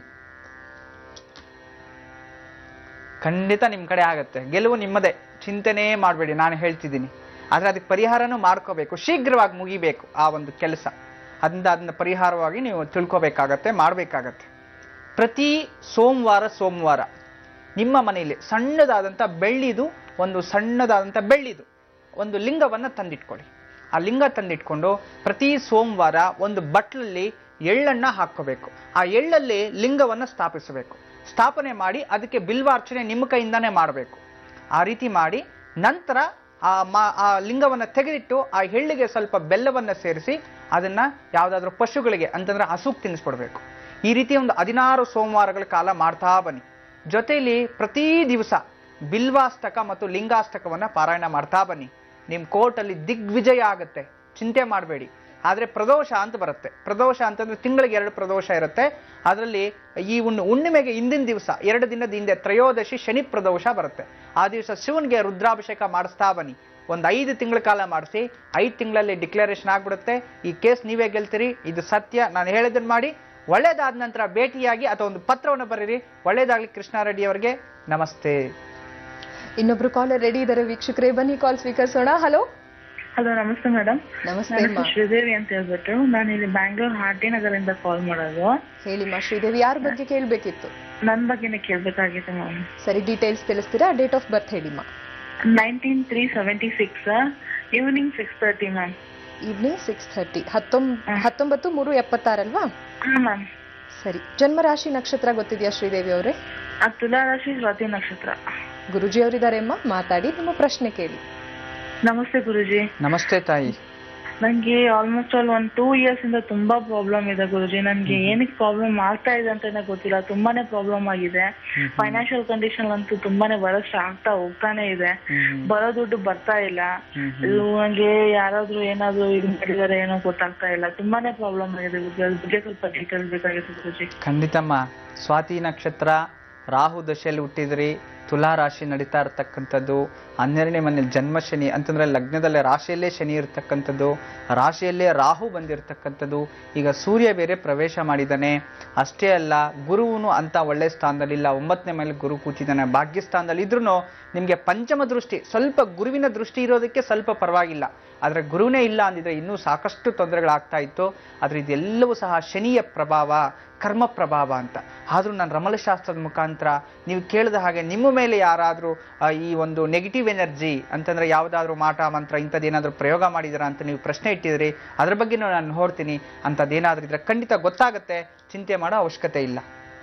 ಖಂಡಿತ ನಿಮ್ ಕಡೆ ಆಗತ್ತೆ ಗೆಲುವು ನಿಮ್ಮದೇ ಚಿಂತೆನೇ ಮಾಡಬೇಡಿ ನಾನು ಹೇಳ್ತಿದ್ದೀನಿ ಆದ್ರೆ ಅದಕ್ಕೆ ಪರಿಹಾರನೂ ಮಾಡ್ಕೋಬೇಕು ಶೀಘ್ರವಾಗಿ ಮುಗಿಬೇಕು ಆ ಒಂದು ಕೆಲಸ ಅದರಿಂದ ಅದನ್ನ ಪರಿಹಾರವಾಗಿ ನೀವು ತಿಳ್ಕೊಬೇಕಾಗತ್ತೆ ಮಾಡಬೇಕಾಗತ್ತೆ ಪ್ರತಿ ಸೋಮವಾರ ಸೋಮವಾರ ನಿಮ್ಮ ಮನೆಯಲ್ಲಿ ಸಣ್ಣದಾದಂಥ ಬೆಳ್ಳಿದು ಒಂದು ಸಣ್ಣದಾದಂಥ ಬೆಳ್ಳಿದು ಒಂದು ಲಿಂಗವನ್ನು ತಂದಿಟ್ಕೊಳ್ಳಿ ಆ ಲಿಂಗ ತಂದಿಟ್ಕೊಂಡು ಪ್ರತಿ ಸೋಮವಾರ ಒಂದು ಬಟ್ಲಲ್ಲಿ ಎಳ್ಳನ್ನ ಹಾಕೋಬೇಕು ಆ ಎಳ್ಳಲ್ಲಿ ಲಿಂಗವನ್ನು ಸ್ಥಾಪಿಸಬೇಕು ಸ್ಥಾಪನೆ ಮಾಡಿ ಅದಕ್ಕೆ ಬಿಲ್ವಾರ್ಚನೆ ನಿಮ್ಮ ಕೈಯಿಂದಾನೇ ಮಾಡಬೇಕು ಆ ರೀತಿ ಮಾಡಿ ನಂತರ ಆ ಮಾ ಆ ಲಿಂಗವನ್ನು ತೆಗೆದಿಟ್ಟು ಆ ಎಳ್ಳಿಗೆ ಸ್ವಲ್ಪ ಬೆಲ್ಲವನ್ನು ಸೇರಿಸಿ ಅದನ್ನ ಯಾವುದಾದ್ರೂ ಪಶುಗಳಿಗೆ ಅಂತಂದ್ರೆ ಹಸುಗ್ ತಿನ್ನಿಸ್ಬಿಡ್ಬೇಕು ಈ ರೀತಿ ಒಂದು ಹದಿನಾರು ಸೋಮವಾರಗಳ ಕಾಲ ಮಾಡ್ತಾ ಬನ್ನಿ ಜೊತೆಯಲ್ಲಿ ಪ್ರತಿ ದಿವಸ ಬಿಲ್ವಾಷ್ಟಕ ಮತ್ತು ಲಿಂಗಾಷ್ಟಕವನ್ನ ಪಾರಾಯಣ ಮಾಡ್ತಾ ಬನ್ನಿ ನಿಮ್ಮ ಕೋರ್ಟಲ್ಲಿ ದಿಗ್ವಿಜಯ ಆಗುತ್ತೆ ಚಿಂತೆ ಮಾಡಬೇಡಿ ಆದ್ರೆ ಪ್ರದೋಷ ಅಂತ ಬರುತ್ತೆ ಪ್ರದೋಷ ಅಂತಂದ್ರೆ ತಿಂಗಳಿಗೆ ಎರಡು ಪ್ರದೋಷ ಇರುತ್ತೆ ಅದರಲ್ಲಿ ಈ ಉಣ್ಣು ಹುಣ್ಣಿಮೆಗೆ ಹಿಂದಿನ ದಿವಸ ಎರಡು ದಿನದ ಹಿಂದೆ ತ್ರಯೋದಶಿ ಶನಿ ಪ್ರದೋಷ ಬರುತ್ತೆ ಆ ದಿವಸ ಶಿವನಿಗೆ ರುದ್ರಾಭಿಷೇಕ ಮಾಡಿಸ್ತಾ ಬನ್ನಿ ಒಂದು ಐದು ತಿಂಗಳ ಕಾಲ ಮಾಡಿಸಿ ಐದು ತಿಂಗಳಲ್ಲಿ ಡಿಕ್ಲರೇಷನ್ ಆಗ್ಬಿಡುತ್ತೆ ಈ ಕೇಸ್ ನೀವೇ ಗೆಲ್ತೀರಿ ಇದು ಸತ್ಯ ನಾನು ಹೇಳಿದ್ದನ್ನು ಮಾಡಿ ಒಳ್ಳೇದಾದ ನಂತರ ಭೇಟಿಯಾಗಿ ಅಥವಾ ಒಂದು ಪತ್ರವನ್ನು ಬರೀರಿ ಒಳ್ಳೇದಾಗ್ಲಿ ಕೃಷ್ಣಾರೆಡ್ಡಿ ಅವರಿಗೆ ನಮಸ್ತೆ
ಇನ್ನೊಬ್ರು ಕಾಲರ್ ರೆಡಿ ಇದ್ದಾರೆ ವೀಕ್ಷಕರೇ ಬನ್ನಿ ಕಾಲ್ ಸ್ವೀಕರಿಸೋಣ ಹಲೋ
ಹಲೋ ನಮಸ್ತೆ ಮೇಡಮ್
ನಮಸ್ತೆ
ನನ್ನ
ಅಮ್ಮ
ಹೆಸರು ಶ್ರೀದೇವಿ ಅಂತ ಹೇಳ್ಬಿಟ್ಟು ನಾನು ಇಲ್ಲಿ ಬ್ಯಾಂಗ್ಳೂರ್ ಆರ್ಟಿ ನಗರದಿಂದ ಕಾಲ್ ಮಾಡೋದು
ಹೇಳಿಮ್ಮ ಶ್ರೀದೇವಿ ಯಾರ ಬಗ್ಗೆ ಕೇಳಬೇಕಿತ್ತು
ನನ್ನ ಬಗ್ಗೆನೇ ಕೇಳ್ಬೇಕಾಗಿತ್ತು ಮ್ಯಾಮ್
ಸರಿ ಡೀಟೇಲ್ಸ್ ತಿಳಿಸ್ತೀರಾ ಡೇಟ್ ಆಫ್ ಬರ್ತ್ ಹೇಳಿಮ್ಮ
nineteen three seventy six evening six thirty ma'am
evening six thirty ಹತ್ತೊಂಬ ಹತ್ತೊಂಬತ್ತು ಮೂರು ಎಪ್ಪತ್ತಾರಲ್ವಾ
ಹಾಂ ಮ್ಯಾಮ್
ಸರಿ ಜನ್ಮರಾಶಿ ನಕ್ಷತ್ರ ಗೊತ್ತಿದೆಯಾ ಶ್ರೀದೇವಿ ಅವರೇ
ತುಲಾ ರಾಶಿ ಸ್ವಾತಿ ನಕ್ಷತ್ರ
ಗುರುಜಿ ಅವರಿದ್ದಾರೆ ಅಮ್ಮ ಮಾತಾಡಿ ನಿಮ್ಮ ಪ್ರಶ್ನೆ ಕೇಳಿ
ನಮಸ್ತೆ ಗುರುಜಿ
ನಮಸ್ತೆ ತಾಯಿ
ನಂಗೆ ಆಲ್ಮೋಸ್ಟ್ ಆಲ್ ಒಂದ್ ಟೂ ಇಯರ್ಸ್ ಇಂದ ತುಂಬಾ ಪ್ರಾಬ್ಲಮ್ ಇದೆ ಗುರುಜಿ ನನ್ಗೆ ಏನಕ್ಕೆ ಪ್ರಾಬ್ಲಮ್ ಆಗ್ತಾ ಇದೆ ಅಂತಾನೆ ಗೊತ್ತಿಲ್ಲ ತುಂಬಾನೇ ಪ್ರಾಬ್ಲಮ್ ಆಗಿದೆ ಫೈನಾನ್ಷಿಯಲ್ ಕಂಡೀಷನ್ ಅಂತೂ ತುಂಬಾನೇ ಬರಸ್ಟ್ ಆಗ್ತಾ ಹೋಗ್ತಾನೆ ಇದೆ ಬರೋ ದುಡ್ಡು ಬರ್ತಾ ಇಲ್ಲ ಇದು ನಂಗೆ ಯಾರಾದ್ರೂ ಏನಾದ್ರು ಇದು ಮಾಡಿದಾರೆ ಏನೋ ಗೊತ್ತಾಗ್ತಾ ಇಲ್ಲ ತುಂಬಾನೇ ಪ್ರಾಬ್ಲಮ್ ಆಗಿದೆ ಗುರುಜಿ ಅದ್ರ ಬಗ್ಗೆ ಸ್ವಲ್ಪ ಡೀಟೇಲ್ಸ್ ಬೇಕಾಗಿತ್ತು ಗುರುಜಿ
ಖಂಡಿತಮ್ಮ ಸ್ವಾತಿ ನಕ್ಷತ್ರ ರಾಹು ದಶೆಯಲ್ಲಿ ಹುಟ್ಟಿದ್ರಿ ತುಲಾ ರಾಶಿ ನಡೀತಾ ಇರ್ತಕ್ಕಂಥದ್ದು ಹನ್ನೆರಡನೇ ಮನೆ ಜನ್ಮ ಶನಿ ಅಂತಂದ್ರೆ ಲಗ್ನದಲ್ಲೇ ರಾಶಿಯಲ್ಲೇ ಶನಿ ಇರ್ತಕ್ಕಂಥದ್ದು ರಾಶಿಯಲ್ಲೇ ರಾಹು ಬಂದಿರತಕ್ಕಂಥದ್ದು ಈಗ ಸೂರ್ಯ ಬೇರೆ ಪ್ರವೇಶ ಮಾಡಿದ್ದಾನೆ ಅಷ್ಟೇ ಅಲ್ಲ ಗುರುವನು ಅಂತ ಒಳ್ಳೆ ಸ್ಥಾನದಲ್ಲಿಲ್ಲ ಒಂಬತ್ತನೇ ಮೇಲೆ ಗುರು ಕೂತಿದ್ದಾನೆ ಭಾಗ್ಯ ಸ್ಥಾನದಲ್ಲಿ ಇದ್ರೂ ನಿಮಗೆ ಪಂಚಮ ದೃಷ್ಟಿ ಸ್ವಲ್ಪ ಗುರುವಿನ ದೃಷ್ಟಿ ಇರೋದಕ್ಕೆ ಸ್ವಲ್ಪ ಪರವಾಗಿಲ್ಲ ಆದರೆ ಗುರುನೇ ಇಲ್ಲ ಅಂದಿದ್ರೆ ಇನ್ನೂ ಸಾಕಷ್ಟು ತೊಂದರೆಗಳಾಗ್ತಾ ಇತ್ತು ಆದರೆ ಇದೆಲ್ಲವೂ ಸಹ ಶನಿಯ ಪ್ರಭಾವ ಕರ್ಮ ಪ್ರಭಾವ ಅಂತ ಆದರೂ ನಾನು ರಮಲಶಾಸ್ತ್ರದ ಮುಖಾಂತರ ನೀವು ಕೇಳಿದ ಹಾಗೆ ನಿಮ್ಮ ಮೇಲೆ ಯಾರಾದರೂ ಈ ಒಂದು ನೆಗೆಟಿವ್ ಎನರ್ಜಿ ಅಂತಂದ್ರೆ ಯಾವುದಾದ್ರೂ ಮಾಟ ಮಂತ್ರ ಇಂಥದ್ದೇನಾದ್ರೂ ಪ್ರಯೋಗ ಮಾಡಿದಾರಾ ಅಂತ ನೀವು ಪ್ರಶ್ನೆ ಇಟ್ಟಿದ್ರಿ ಅದ್ರ ಬಗ್ಗೆ ನಾನು ನೋಡ್ತೀನಿ ಅಂಥದ್ದೇನಾದ್ರೂ ಇದ್ರೆ ಖಂಡಿತ ಗೊತ್ತಾಗುತ್ತೆ ಚಿಂತೆ ಮಾಡೋ ಅವಶ್ಯಕತೆ ಇಲ್ಲ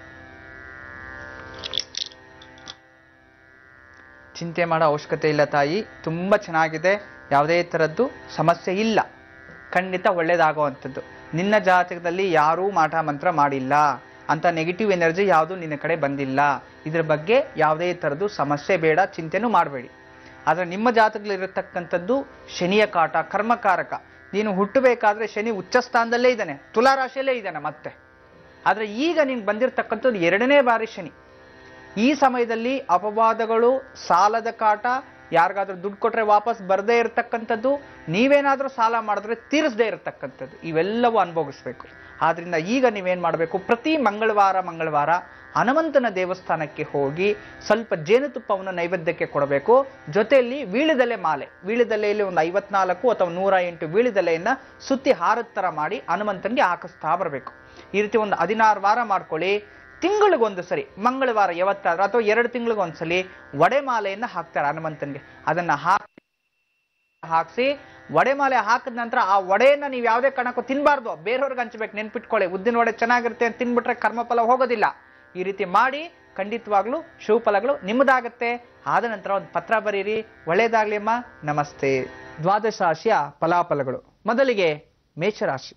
ಚಿಂತೆ ಮಾಡೋ ಅವಶ್ಯಕತೆ ಇಲ್ಲ ತಾಯಿ ತುಂಬ ಚೆನ್ನಾಗಿದೆ ಯಾವುದೇ ಥರದ್ದು ಸಮಸ್ಯೆ ಇಲ್ಲ ಖಂಡಿತ ಒಳ್ಳೇದಾಗುವಂಥದ್ದು ನಿನ್ನ ಜಾತಕದಲ್ಲಿ ಯಾರೂ ಮಾಟ ಮಂತ್ರ ಮಾಡಿಲ್ಲ ಅಂತ ನೆಗೆಟಿವ್ ಎನರ್ಜಿ ಯಾವುದು ನಿನ್ನ ಕಡೆ ಬಂದಿಲ್ಲ ಇದ್ರ ಬಗ್ಗೆ ಯಾವುದೇ ಥರದ್ದು ಸಮಸ್ಯೆ ಬೇಡ ಚಿಂತೆನೂ ಮಾಡಬೇಡಿ ಆದರೆ ನಿಮ್ಮ ಜಾತಕದಲ್ಲಿರತಕ್ಕಂಥದ್ದು ಶನಿಯ ಕಾಟ ಕರ್ಮಕಾರಕ ನೀನು ಹುಟ್ಟಬೇಕಾದ್ರೆ ಶನಿ ಉಚ್ಚ ಸ್ಥಾನದಲ್ಲೇ ಇದ್ದಾನೆ ತುಲಾ ರಾಶಿಯಲ್ಲೇ ಇದ್ದಾನೆ ಮತ್ತೆ ಆದರೆ ಈಗ ನೀನು ಬಂದಿರತಕ್ಕಂಥದ್ದು ಎರಡನೇ ಬಾರಿ ಶನಿ ಈ ಸಮಯದಲ್ಲಿ ಅಪವಾದಗಳು ಸಾಲದ ಕಾಟ ಯಾರಿಗಾದ್ರೂ ದುಡ್ಡು ಕೊಟ್ರೆ ವಾಪಸ್ ಬರದೇ ಇರತಕ್ಕಂಥದ್ದು ನೀವೇನಾದ್ರೂ ಸಾಲ ಮಾಡಿದ್ರೆ ತೀರಿಸದೇ ಇರತಕ್ಕಂಥದ್ದು ಇವೆಲ್ಲವೂ ಅನುಭವಿಸ್ಬೇಕು ಆದ್ರಿಂದ ಈಗ ನೀವೇನ್ ಮಾಡಬೇಕು ಪ್ರತಿ ಮಂಗಳವಾರ ಮಂಗಳವಾರ ಹನುಮಂತನ ದೇವಸ್ಥಾನಕ್ಕೆ ಹೋಗಿ ಸ್ವಲ್ಪ ಜೇನುತುಪ್ಪವನ್ನು ನೈವೇದ್ಯಕ್ಕೆ ಕೊಡಬೇಕು ಜೊತೆಯಲ್ಲಿ ವೀಳ್ಯದೆಲೆ ಮಾಲೆ ವೀಳ್ಯದೆಲೆಯಲ್ಲಿ ಒಂದು ಐವತ್ನಾಲ್ಕು ಅಥವಾ ನೂರ ಎಂಟು ವೀಳ್ಯದೆಲೆಯನ್ನ ಸುತ್ತಿ ಹಾರದ ಥರ ಮಾಡಿ ಹನುಮಂತನಿಗೆ ಹಾಕಿಸ್ತಾ ಬರಬೇಕು ಈ ರೀತಿ ಒಂದು ಹದಿನಾರು ವಾರ ಮಾಡ್ಕೊಳ್ಳಿ ತಿಂಗಳಿಗೊಂದು ಸರಿ ಮಂಗಳವಾರ ಯಾವತ್ತಾದ್ರೂ ಅಥವಾ ಎರಡು ತಿಂಗಳಿಗೊಂದ್ಸಲಿ ವಡೆಮಾಲೆಯನ್ನ ಹಾಕ್ತಾರೆ ಹನುಮಂತನಿಗೆ ಅದನ್ನ ಹಾಕಿ ಹಾಕ್ಸಿ ವಡೆಮಾಲೆ ಹಾಕಿದ ನಂತರ ಆ ವಡೆಯನ್ನ ನೀವು ಯಾವುದೇ ಕಾರಣಕ್ಕೂ ತಿನ್ಬಾರ್ದು ಬೇರೆಯವ್ರಿಗೆ ಹಂಚ್ಬೇಕು ನೆನ್ಪಿಟ್ಕೊಳ್ಳಿ ಉದ್ದಿನ ವಡೆ ಚೆನ್ನಾಗಿರುತ್ತೆ ಅಂತ ತಿನ್ಬಿಟ್ರೆ ಕರ್ಮಫಲ ಹೋಗೋದಿಲ್ಲ ಈ ರೀತಿ ಮಾಡಿ ಖಂಡಿತವಾಗ್ಲೂ ಶುಭಫಲಗಳು ನಿಮ್ಮದಾಗತ್ತೆ ಆದ ನಂತರ ಒಂದು ಪತ್ರ ಬರೀರಿ ಒಳ್ಳೇದಾಗ್ಲಿ ಅಮ್ಮ ನಮಸ್ತೆ ದ್ವಾದಶ ರಾಶಿಯ ಫಲಾಫಲಗಳು ಮೊದಲಿಗೆ ಮೇಷರಾಶಿ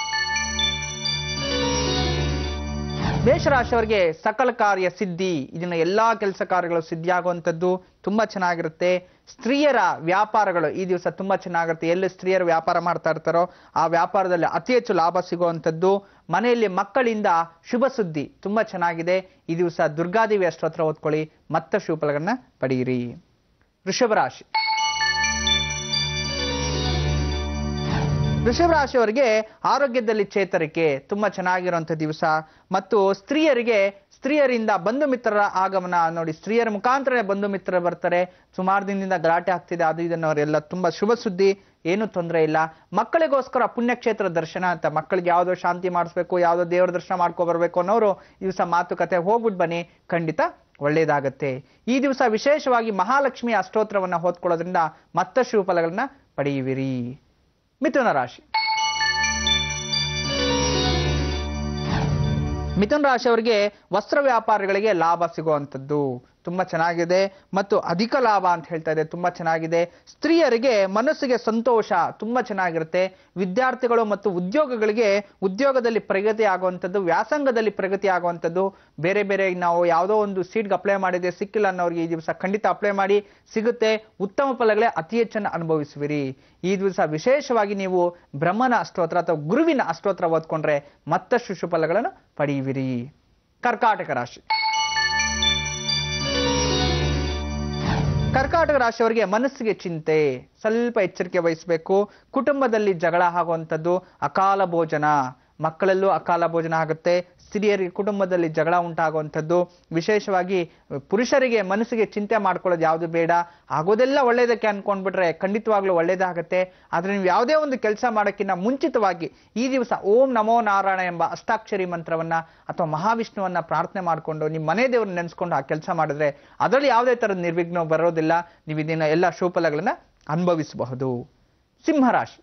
ಮೇಷರಾಶಿಯವರಿಗೆ ಸಕಲ ಕಾರ್ಯ ಸಿದ್ಧಿ ಇದನ್ನ ಎಲ್ಲಾ ಕೆಲಸ ಕಾರ್ಯಗಳು ಸಿದ್ಧಿ ಆಗುವಂಥದ್ದು ತುಂಬಾ ಚೆನ್ನಾಗಿರುತ್ತೆ ಸ್ತ್ರೀಯರ ವ್ಯಾಪಾರಗಳು ಈ ದಿವಸ ತುಂಬಾ ಚೆನ್ನಾಗಿರುತ್ತೆ ಎಲ್ಲಿ ಸ್ತ್ರೀಯರು ವ್ಯಾಪಾರ ಮಾಡ್ತಾ ಇರ್ತಾರೋ ಆ ವ್ಯಾಪಾರದಲ್ಲಿ ಅತಿ ಹೆಚ್ಚು ಲಾಭ ಸಿಗುವಂಥದ್ದು ಮನೆಯಲ್ಲಿ ಮಕ್ಕಳಿಂದ ಶುಭ ಸುದ್ದಿ ತುಂಬಾ ಚೆನ್ನಾಗಿದೆ ಈ ದಿವಸ ದುರ್ಗಾದೇವಿ ಅಷ್ಟೋತ್ರ ಓದ್ಕೊಳ್ಳಿ ಮತ್ತೆ ಶುಭಫಲಗಳನ್ನ ಪಡೆಯಿರಿ ವೃಷಭ ರಾಶಿ ವೃಷಭ ರಾಶಿಯವರಿಗೆ ಆರೋಗ್ಯದಲ್ಲಿ ಚೇತರಿಕೆ ತುಂಬಾ ಚೆನ್ನಾಗಿರುವಂತ ದಿವಸ ಮತ್ತು ಸ್ತ್ರೀಯರಿಗೆ ಸ್ತ್ರೀಯರಿಂದ ಬಂಧು ಮಿತ್ರರ ಆಗಮನ ನೋಡಿ ಸ್ತ್ರೀಯರ ಮುಖಾಂತರ ಬಂಧು ಮಿತ್ರರು ಬರ್ತಾರೆ ಸುಮಾರು ದಿನದಿಂದ ಗಲಾಟೆ ಆಗ್ತಿದೆ ಅದು ಇದನ್ನು ಅವರೆಲ್ಲ ತುಂಬಾ ಶುಭ ಸುದ್ದಿ ಏನು ತೊಂದರೆ ಇಲ್ಲ ಮಕ್ಕಳಿಗೋಸ್ಕರ ಪುಣ್ಯಕ್ಷೇತ್ರ ದರ್ಶನ ಅಂತ ಮಕ್ಕಳಿಗೆ ಯಾವುದೋ ಶಾಂತಿ ಮಾಡಿಸ್ಬೇಕು ಯಾವುದೋ ದೇವರ ದರ್ಶನ ಮಾಡ್ಕೊ ಬರ್ಬೇಕು ಅನ್ನೋರು ಈ ದಿವಸ ಮಾತುಕತೆ ಹೋಗ್ಬಿಟ್ಟು ಬನ್ನಿ ಖಂಡಿತ ಒಳ್ಳೆಯದಾಗತ್ತೆ ಈ ದಿವಸ ವಿಶೇಷವಾಗಿ ಮಹಾಲಕ್ಷ್ಮಿ ಅಷ್ಟೋತ್ರವನ್ನ ಓದ್ಕೊಳ್ಳೋದ್ರಿಂದ ಮತ್ತಷ್ಟು ಫಲಗಳನ್ನ ಪಡೆಯುವಿರಿ ಮಿಥುನ ರಾಶಿ ಮಿಥುನ ರಾಶಿಯವರಿಗೆ ವಸ್ತ್ರ ವ್ಯಾಪಾರಿಗಳಿಗೆ ಲಾಭ ಸಿಗುವಂಥದ್ದು ತುಂಬಾ ಚೆನ್ನಾಗಿದೆ ಮತ್ತು ಅಧಿಕ ಲಾಭ ಅಂತ ಹೇಳ್ತಾ ಇದೆ ತುಂಬಾ ಚೆನ್ನಾಗಿದೆ ಸ್ತ್ರೀಯರಿಗೆ ಮನಸ್ಸಿಗೆ ಸಂತೋಷ ತುಂಬಾ ಚೆನ್ನಾಗಿರುತ್ತೆ ವಿದ್ಯಾರ್ಥಿಗಳು ಮತ್ತು ಉದ್ಯೋಗಗಳಿಗೆ ಉದ್ಯೋಗದಲ್ಲಿ ಪ್ರಗತಿ ಆಗುವಂಥದ್ದು ವ್ಯಾಸಂಗದಲ್ಲಿ ಪ್ರಗತಿ ಆಗುವಂಥದ್ದು ಬೇರೆ ಬೇರೆ ನಾವು ಯಾವುದೋ ಒಂದು ಸೀಟ್ಗೆ ಅಪ್ಲೈ ಮಾಡಿದೆ ಸಿಕ್ಕಿಲ್ಲ ಅನ್ನೋರಿಗೆ ಈ ದಿವಸ ಖಂಡಿತ ಅಪ್ಲೈ ಮಾಡಿ ಸಿಗುತ್ತೆ ಉತ್ತಮ ಫಲಗಳೇ ಅತಿ ಹೆಚ್ಚನ್ನು ಅನುಭವಿಸುವಿರಿ ಈ ದಿವಸ ವಿಶೇಷವಾಗಿ ನೀವು ಬ್ರಹ್ಮನ ಅಷ್ಟೋತ್ರ ಅಥವಾ ಗುರುವಿನ ಅಷ್ಟೋತ್ರ ಓದ್ಕೊಂಡ್ರೆ ಮತ್ತಷ್ಟು ಶುಭಫಲಗಳನ್ನು ಪಡೆಯುವಿರಿ ಕರ್ಕಾಟಕ ರಾಶಿ ಕರ್ಕಾಟಕ ರಾಶಿಯವರಿಗೆ ಮನಸ್ಸಿಗೆ ಚಿಂತೆ ಸ್ವಲ್ಪ ಎಚ್ಚರಿಕೆ ವಹಿಸಬೇಕು ಕುಟುಂಬದಲ್ಲಿ ಜಗಳ ಆಗುವಂಥದ್ದು ಅಕಾಲ ಭೋಜನ ಮಕ್ಕಳಲ್ಲೂ ಅಕಾಲ ಭೋಜನ ಆಗುತ್ತೆ ಸ್ತ್ರೀಯರಿಗೆ ಕುಟುಂಬದಲ್ಲಿ ಜಗಳ ಉಂಟಾಗುವಂಥದ್ದು ವಿಶೇಷವಾಗಿ ಪುರುಷರಿಗೆ ಮನಸ್ಸಿಗೆ ಚಿಂತೆ ಮಾಡ್ಕೊಳ್ಳೋದು ಯಾವುದು ಬೇಡ ಆಗೋದೆಲ್ಲ ಒಳ್ಳೇದಕ್ಕೆ ಅನ್ಕೊಂಡ್ಬಿಟ್ರೆ ಖಂಡಿತವಾಗ್ಲೂ ಒಳ್ಳೇದಾಗುತ್ತೆ ಆದ್ರೆ ನೀವು ಯಾವುದೇ ಒಂದು ಕೆಲಸ ಮಾಡೋಕ್ಕಿಂತ ಮುಂಚಿತವಾಗಿ ಈ ದಿವಸ ಓಂ ನಮೋ ನಾರಾಯಣ ಎಂಬ ಅಷ್ಟಾಕ್ಷರಿ ಮಂತ್ರವನ್ನ ಅಥವಾ ಮಹಾವಿಷ್ಣುವನ್ನ ಪ್ರಾರ್ಥನೆ ಮಾಡಿಕೊಂಡು ನಿಮ್ಮ ಮನೆ ದೇವ್ರನ್ನ ನೆನೆಸ್ಕೊಂಡು ಆ ಕೆಲಸ ಮಾಡಿದ್ರೆ ಅದರಲ್ಲಿ ಯಾವುದೇ ತರದ ನಿರ್ವಿಘ್ನ ಬರೋದಿಲ್ಲ ನೀವು ಇದನ್ನ ಎಲ್ಲ ಶುಭಫಲಗಳನ್ನ ಅನುಭವಿಸಬಹುದು ಸಿಂಹರಾಶಿ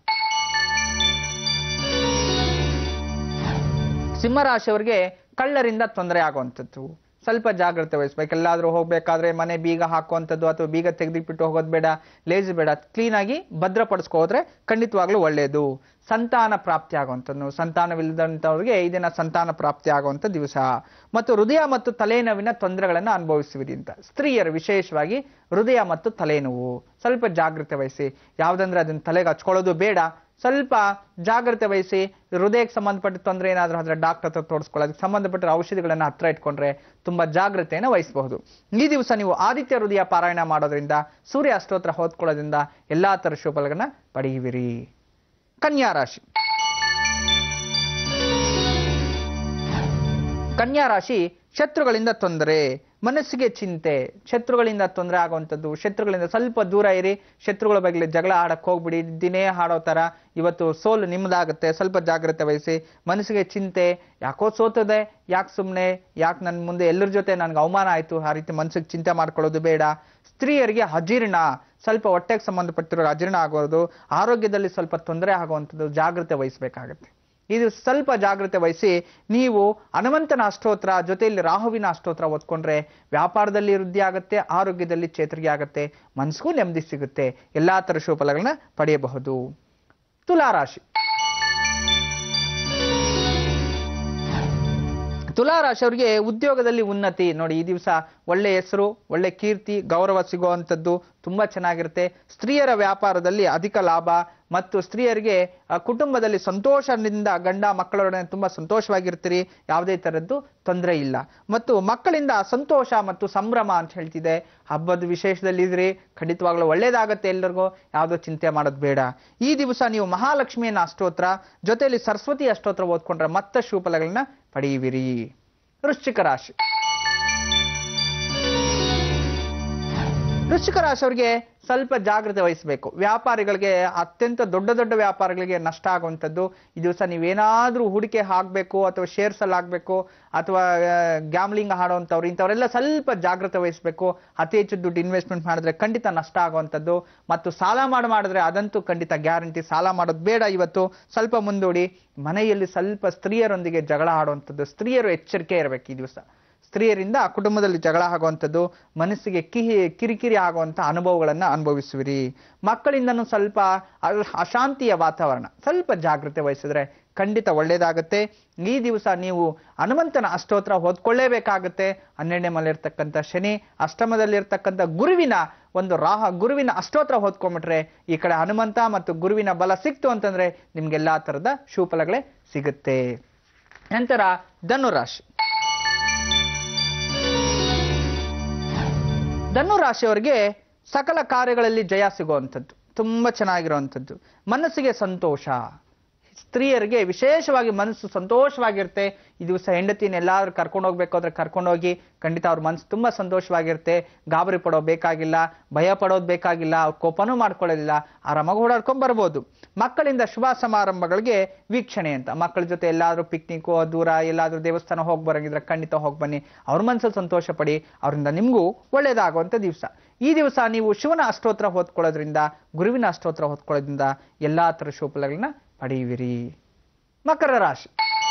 ಸಿಂಹರಾಶಿಯವರಿಗೆ ಕಳ್ಳರಿಂದ ತೊಂದರೆ ಆಗುವಂಥದ್ದು ಸ್ವಲ್ಪ ಜಾಗ್ರತೆ ವಹಿಸ್ಬೇಕು ಎಲ್ಲಾದ್ರೂ ಹೋಗ್ಬೇಕಾದ್ರೆ ಮನೆ ಬೀಗ ಹಾಕುವಂಥದ್ದು ಅಥವಾ ಬೀಗ ತೆಗೆದಿಟ್ಬಿಟ್ಟು ಹೋಗೋದು ಬೇಡ ಲೇಜ್ ಬೇಡ ಕ್ಲೀನಾಗಿ ಭದ್ರಪಡಿಸ್ಕೊ ಹೋದ್ರೆ ಖಂಡಿತವಾಗ್ಲೂ ಒಳ್ಳೆಯದು ಸಂತಾನ ಪ್ರಾಪ್ತಿ ಆಗುವಂಥದ್ದು ಸಂತಾನವಿಲ್ಲದಂಥವ್ರಿಗೆ ಈ ದಿನ ಸಂತಾನ ಪ್ರಾಪ್ತಿ ಆಗುವಂಥ ದಿವಸ ಮತ್ತು ಹೃದಯ ಮತ್ತು ತಲೆನೋವಿನ ತೊಂದರೆಗಳನ್ನು ಅನುಭವಿಸುವಿರಿ ಅಂತ ಸ್ತ್ರೀಯರು ವಿಶೇಷವಾಗಿ ಹೃದಯ ಮತ್ತು ತಲೆನೋವು ಸ್ವಲ್ಪ ಜಾಗ್ರತೆ ವಹಿಸಿ ಯಾವುದಂದ್ರೆ ಅದನ್ನ ತಲೆಗೆ ಹಚ್ಕೊಳ್ಳೋದು ಬೇಡ ಸ್ವಲ್ಪ ಜಾಗ್ರತೆ ವಹಿಸಿ ಹೃದಯಕ್ಕೆ ಸಂಬಂಧಪಟ್ಟ ತೊಂದರೆ ಏನಾದ್ರೂ ಆದ್ರೆ ಡಾಕ್ಟರ್ ಹತ್ರ ತೋರಿಸ್ಕೊಳ್ಳೋದಕ್ಕೆ ಸಂಬಂಧಪಟ್ಟ ಔಷಧಿಗಳನ್ನ ಹತ್ರ ಇಟ್ಕೊಂಡ್ರೆ ತುಂಬಾ ಜಾಗ್ರತೆಯನ್ನು ವಹಿಸಬಹುದು ಈ ದಿವಸ ನೀವು ಆದಿತ್ಯ ಹೃದಯ ಪಾರಾಯಣ ಮಾಡೋದ್ರಿಂದ ಸೂರ್ಯ ಅಷ್ಟೋತ್ರ ಓದ್ಕೊಳ್ಳೋದ್ರಿಂದ ಎಲ್ಲಾ ತರ ಶುಭಗಳನ್ನ ಪಡೆಯುವಿರಿ ಕನ್ಯಾ ರಾಶಿ ಕನ್ಯಾ ರಾಶಿ ಶತ್ರುಗಳಿಂದ ತೊಂದರೆ ಮನಸ್ಸಿಗೆ ಚಿಂತೆ ಶತ್ರುಗಳಿಂದ ತೊಂದರೆ ಆಗುವಂಥದ್ದು ಶತ್ರುಗಳಿಂದ ಸ್ವಲ್ಪ ದೂರ ಇರಿ ಶತ್ರುಗಳ ಬಗ್ಗೆ ಜಗಳ ಆಡಕ್ ಹೋಗ್ಬಿಡಿ ದಿನೇ ಹಾಡೋ ತರ ಇವತ್ತು ಸೋಲು ನಿಮ್ದಾಗುತ್ತೆ ಸ್ವಲ್ಪ ಜಾಗ್ರತೆ ವಹಿಸಿ ಮನಸ್ಸಿಗೆ ಚಿಂತೆ ಯಾಕೋ ಸೋತದೆ ಯಾಕೆ ಸುಮ್ಮನೆ ಯಾಕೆ ನನ್ನ ಮುಂದೆ ಎಲ್ಲರ ಜೊತೆ ನನ್ಗೆ ಅವಮಾನ ಆಯ್ತು ಆ ರೀತಿ ಮನಸ್ಸಿಗೆ ಚಿಂತೆ ಮಾಡ್ಕೊಳ್ಳೋದು ಬೇಡ ಸ್ತ್ರೀಯರಿಗೆ ಅಜೀರ್ಣ ಸ್ವಲ್ಪ ಹೊಟ್ಟೆಗೆ ಸಂಬಂಧಪಟ್ಟಿರೋ ಅಜೀರ್ಣ ಆಗೋದು ಆರೋಗ್ಯದಲ್ಲಿ ಸ್ವಲ್ಪ ತೊಂದರೆ ಆಗುವಂಥದ್ದು ಜಾಗ್ರತೆ ವಹಿಸಬೇಕಾಗತ್ತೆ ಇದು ಸ್ವಲ್ಪ ಜಾಗ್ರತೆ ವಹಿಸಿ ನೀವು ಹನುಮಂತನ ಅಷ್ಟೋತ್ರ ಜೊತೆಯಲ್ಲಿ ರಾಹುವಿನ ಅಷ್ಟೋತ್ರ ಓದ್ಕೊಂಡ್ರೆ ವ್ಯಾಪಾರದಲ್ಲಿ ವೃದ್ಧಿ ಆಗುತ್ತೆ ಆರೋಗ್ಯದಲ್ಲಿ ಚೇತರಿಕೆ ಆಗುತ್ತೆ ಮನಸ್ಸಿಗೂ ನೆಮ್ಮದಿ ಸಿಗುತ್ತೆ ಎಲ್ಲಾ ತರ ಶುಭಫಲಗಳನ್ನ ಪಡೆಯಬಹುದು ತುಲಾರಾಶಿ ತುಲಾರಾಶಿಯವರಿಗೆ ಉದ್ಯೋಗದಲ್ಲಿ ಉನ್ನತಿ ನೋಡಿ ಈ ದಿವಸ ಒಳ್ಳೆ ಹೆಸರು ಒಳ್ಳೆ ಕೀರ್ತಿ ಗೌರವ ಸಿಗುವಂಥದ್ದು ತುಂಬಾ ಚೆನ್ನಾಗಿರುತ್ತೆ ಸ್ತ್ರೀಯರ ವ್ಯಾಪಾರದಲ್ಲಿ ಅಧಿಕ ಲಾಭ ಮತ್ತು ಸ್ತ್ರೀಯರಿಗೆ ಆ, ಕುಟುಂಬದಲ್ಲಿ ಸಂತೋಷದಿಂದ ಗಂಡ ಮಕ್ಕಳೊಡನೆ ತುಂಬಾ ಸಂತೋಷವಾಗಿರ್ತೀರಿ ಯಾವುದೇ ತರದ್ದು ತೊಂದರೆ ಇಲ್ಲ ಮತ್ತು ಮಕ್ಕಳಿಂದ ಸಂತೋಷ ಮತ್ತು ಸಂಭ್ರಮ ಅಂತ ಹೇಳ್ತಿದೆ ಹಬ್ಬದ ವಿಶೇಷದಲ್ಲಿ ಇದ್ರಿ ಖಂಡಿತವಾಗ್ಲೂ ಒಳ್ಳೇದಾಗತ್ತೆ ಎಲ್ಲರಿಗೂ ಯಾವುದೋ ಚಿಂತೆ ಮಾಡೋದು ಬೇಡ ಈ ದಿವಸ ನೀವು ಮಹಾಲಕ್ಷ್ಮಿಯನ್ನ ಅಷ್ಟೋತ್ರ ಜೊತೆಯಲ್ಲಿ ಸರಸ್ವತಿ ಅಷ್ಟೋತ್ರ ಓದ್ಕೊಂಡ್ರೆ ಮತ್ತಷ್ಟು ಶುಭಫಲಗಳನ್ನ ಪಡೆಯುವಿರಿ ವೃಶ್ಚಿಕ ರಾಶಿ ವೃಶ್ಚಿಕ ರಾಶಿಯವರಿಗೆ ಸ್ವಲ್ಪ ಜಾಗ್ರತೆ ವಹಿಸಬೇಕು ವ್ಯಾಪಾರಿಗಳಿಗೆ ಅತ್ಯಂತ ದೊಡ್ಡ ದೊಡ್ಡ ವ್ಯಾಪಾರಿಗಳಿಗೆ ನಷ್ಟ ಆಗುವಂಥದ್ದು ಈ ದಿವಸ ನೀವೇನಾದ್ರೂ ಹೂಡಿಕೆ ಹಾಕಬೇಕು ಅಥವಾ ಶೇರ್ಸ್ ಅಲ್ಲಿ ಹಾಕ್ಬೇಕು ಅಥವಾ ಗ್ಯಾಮ್ಲಿಂಗ್ ಆಡೋವಂಥವ್ರು ಇಂಥವರೆಲ್ಲ ಸ್ವಲ್ಪ ಜಾಗ್ರತೆ ವಹಿಸಬೇಕು ಅತಿ ಹೆಚ್ಚು ದುಡ್ಡು ಇನ್ವೆಸ್ಟ್ಮೆಂಟ್ ಮಾಡಿದ್ರೆ ಖಂಡಿತ ನಷ್ಟ ಆಗುವಂಥದ್ದು ಮತ್ತು ಸಾಲ ಮಾಡಿ ಮಾಡಿದ್ರೆ ಅದಂತೂ ಖಂಡಿತ ಗ್ಯಾರಂಟಿ ಸಾಲ ಮಾಡೋದು ಬೇಡ ಇವತ್ತು ಸ್ವಲ್ಪ ಮುಂದೂಡಿ ಮನೆಯಲ್ಲಿ ಸ್ವಲ್ಪ ಸ್ತ್ರೀಯರೊಂದಿಗೆ ಜಗಳ ಆಡುವಂಥದ್ದು ಸ್ತ್ರೀಯರು ಎಚ್ಚರಿಕೆ ಇರಬೇಕು ಈ ದಿವಸ ಸ್ತ್ರೀಯರಿಂದ ಕುಟುಂಬದಲ್ಲಿ ಜಗಳ ಆಗುವಂಥದ್ದು ಮನಸ್ಸಿಗೆ ಕಿಹಿ ಕಿರಿಕಿರಿ ಆಗುವಂಥ ಅನುಭವಗಳನ್ನ ಅನುಭವಿಸುವಿರಿ ಮಕ್ಕಳಿಂದನೂ ಸ್ವಲ್ಪ ಅ- ಅಶಾಂತಿಯ ವಾತಾವರಣ ಸ್ವಲ್ಪ ಜಾಗ್ರತೆ ವಹಿಸಿದ್ರೆ ಖಂಡಿತ ಒಳ್ಳೇದಾಗುತ್ತೆ ಈ ದಿವಸ ನೀವು ಹನುಮಂತನ ಅಷ್ಟೋತ್ರ ಓದ್ಕೊಳ್ಳೇಬೇಕಾಗುತ್ತೆ ಹನ್ನೆರಡನೇ ಮನೆಯಲ್ಲಿರ್ತಕ್ಕಂಥ ಶನಿ ಅಷ್ಟಮದಲ್ಲಿರ್ತಕ್ಕಂಥ ಗುರುವಿನ ಒಂದು ರಾಹ ಗುರುವಿನ ಅಷ್ಟೋತ್ರ ಓದ್ಕೊಂಡ್ಬಿಟ್ರೆ ಈ ಕಡೆ ಹನುಮಂತ ಮತ್ತು ಗುರುವಿನ ಬಲ ಸಿಕ್ತು ಅಂತಂದ್ರೆ ನಿಮ್ಗೆಲ್ಲಾ ತರದ ಶುಭಫಲಗಳೇ ಸಿಗುತ್ತೆ ನಂತರ ಧನುರಾಶಿ ಧನು ರಾಶಿಯವರಿಗೆ ಸಕಲ ಕಾರ್ಯಗಳಲ್ಲಿ ಜಯ ಸಿಗುವಂಥದ್ದು ತುಂಬಾ ಚೆನ್ನಾಗಿರುವಂಥದ್ದು ಮನಸ್ಸಿಗೆ ಸಂತೋಷ ಸ್ತ್ರೀಯರಿಗೆ ವಿಶೇಷವಾಗಿ ಮನಸ್ಸು ಸಂತೋಷವಾಗಿರುತ್ತೆ ಈ ದಿವಸ ಹೆಂಡತಿನ ಎಲ್ಲಾದ್ರೂ ಕರ್ಕೊಂಡು ಹೋಗ್ಬೇಕು ಅಂದ್ರೆ ಕರ್ಕೊಂಡು ಹೋಗಿ ಖಂಡಿತ ಅವ್ರ ಮನಸ್ಸು ತುಂಬಾ ಸಂತೋಷವಾಗಿರುತ್ತೆ ಗಾಬರಿ ಪಡೋದು ಬೇಕಾಗಿಲ್ಲ ಭಯ ಪಡೋದು ಬೇಕಾಗಿಲ್ಲ ಅವ್ರ ಕೋಪನೂ ಮಾಡ್ಕೊಳ್ಳೋದಿಲ್ಲ ಆರಾಮಾಗಿ ಓಡಾಡ್ಕೊಂಡ್ ಬರ್ಬೋದು ಮಕ್ಕಳಿಂದ ಶುಭ ಸಮಾರಂಭಗಳಿಗೆ ವೀಕ್ಷಣೆ ಅಂತ ಮಕ್ಕಳ ಜೊತೆ ಎಲ್ಲಾದ್ರೂ ಪಿಕ್ನಿಕ್ ದೂರ ಎಲ್ಲಾದ್ರೂ ದೇವಸ್ಥಾನ ಹೋಗಿ ಬರಂಗಿದ್ರೆ ಖಂಡಿತ ಹೋಗಿ ಬನ್ನಿ ಅವ್ರ ಮನಸ್ಸಲ್ಲಿ ಸಂತೋಷ ಪಡಿ ಅವರಿಂದ ನಿಮಗೂ ಒಳ್ಳೇದಾಗುವಂತ ದಿವಸ ಈ ದಿವಸ ನೀವು ಶಿವನ ಅಷ್ಟೋತ್ರ ಹೊತ್ಕೊಳ್ಳೋದ್ರಿಂದ ಗುರುವಿನ ಅಷ್ಟೋತ್ರ ಹೊತ್ಕೊಳ್ಳೋದ್ರಿಂದ ಎಲ್ಲಾ ತರ ಶುಭಫಲಗಳನ್ನ ಪಡೆಯುವಿರಿ ಮಕರ ರಾಶಿ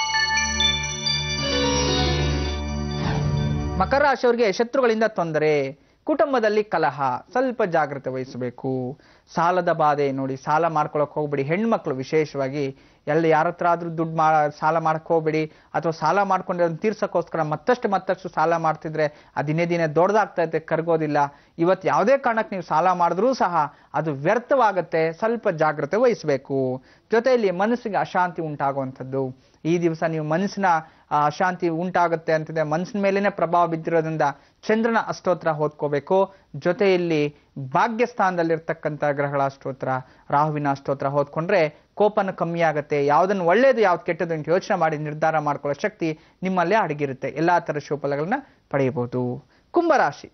ಮಕರ ರಾಶಿಯವರಿಗೆ ಶತ್ರುಗಳಿಂದ ತೊಂದರೆ ಕುಟುಂಬದಲ್ಲಿ ಕಲಹ ಸ್ವಲ್ಪ ಜಾಗ್ರತೆ ವಹಿಸಬೇಕು ಸಾಲದ ಬಾಧೆ ನೋಡಿ ಸಾಲ ಮಾಡ್ಕೊಳಕ್ ಹೋಗ್ಬೇಡಿ ಹೆಣ್ಮಕ್ಳು ವಿಶೇಷವಾಗಿ ಎಲ್ಲ ಯಾರ ಹತ್ರ ಆದ್ರೂ ದುಡ್ಡು ಮಾ ಸಾಲ ಮಾಡಕ್ ಹೋಗ್ಬೇಡಿ ಅಥವಾ ಸಾಲ ಮಾಡ್ಕೊಂಡು ಅದನ್ನ ತೀರ್ಸಕ್ಕೋಸ್ಕರ ಮತ್ತಷ್ಟು ಮತ್ತಷ್ಟು ಸಾಲ ಮಾಡ್ತಿದ್ರೆ ಅದು ದಿನೇ ದಿನೇ ದೊಡ್ಡದಾಗ್ತಾ ಇರುತ್ತೆ ಕರ್ಗೋದಿಲ್ಲ ಇವತ್ತು ಯಾವುದೇ ಕಾರಣಕ್ಕೆ ನೀವು ಸಾಲ ಮಾಡಿದ್ರೂ ಸಹ ಅದು ವ್ಯರ್ಥವಾಗುತ್ತೆ ಸ್ವಲ್ಪ ಜಾಗ್ರತೆ ವಹಿಸಬೇಕು ಜೊತೆಯಲ್ಲಿ ಮನಸ್ಸಿಗೆ ಅಶಾಂತಿ ಉಂಟಾಗುವಂಥದ್ದು ಈ ದಿವಸ ನೀವು ಮನಸ್ಸಿನ ಆ, ಅಶಾಂತಿ ಉಂಟಾಗುತ್ತೆ ಅಂತಿದೆ ಮನಸ್ಸಿನ ಮೇಲೇನೆ ಪ್ರಭಾವ ಬಿದ್ದಿರೋದ್ರಿಂದ ಚಂದ್ರನ ಅಷ್ಟೋತ್ರ ಓದ್ಕೋಬೇಕು ಜೊತೆಯಲ್ಲಿ ಭಾಗ್ಯಸ್ಥಾನದಲ್ಲಿರ್ತಕ್ಕಂಥ ಗ್ರಹಗಳ ಅಷ್ಟೋತ್ರ ರಾಹುವಿನ ಅಷ್ಟೋತ್ರ ಓದ್ಕೊಂಡ್ರೆ ಕೋಪನ ಕಮ್ಮಿ ಆಗುತ್ತೆ ಯಾವ್ದನ್ನು ಒಳ್ಳೇದು ಯಾವ್ದು ಕೆಟ್ಟದ್ದು ಅಂತ ಯೋಚನೆ ಮಾಡಿ ನಿರ್ಧಾರ ಮಾಡ್ಕೊಳ್ಳೋ ಶಕ್ತಿ ನಿಮ್ಮಲ್ಲೇ ಅಡಗಿರುತ್ತೆ ಎಲ್ಲಾ ತರ ಶುಭಫಲಗಳನ್ನ ಪಡೆಯಬಹುದು ಕುಂಭರಾಶಿ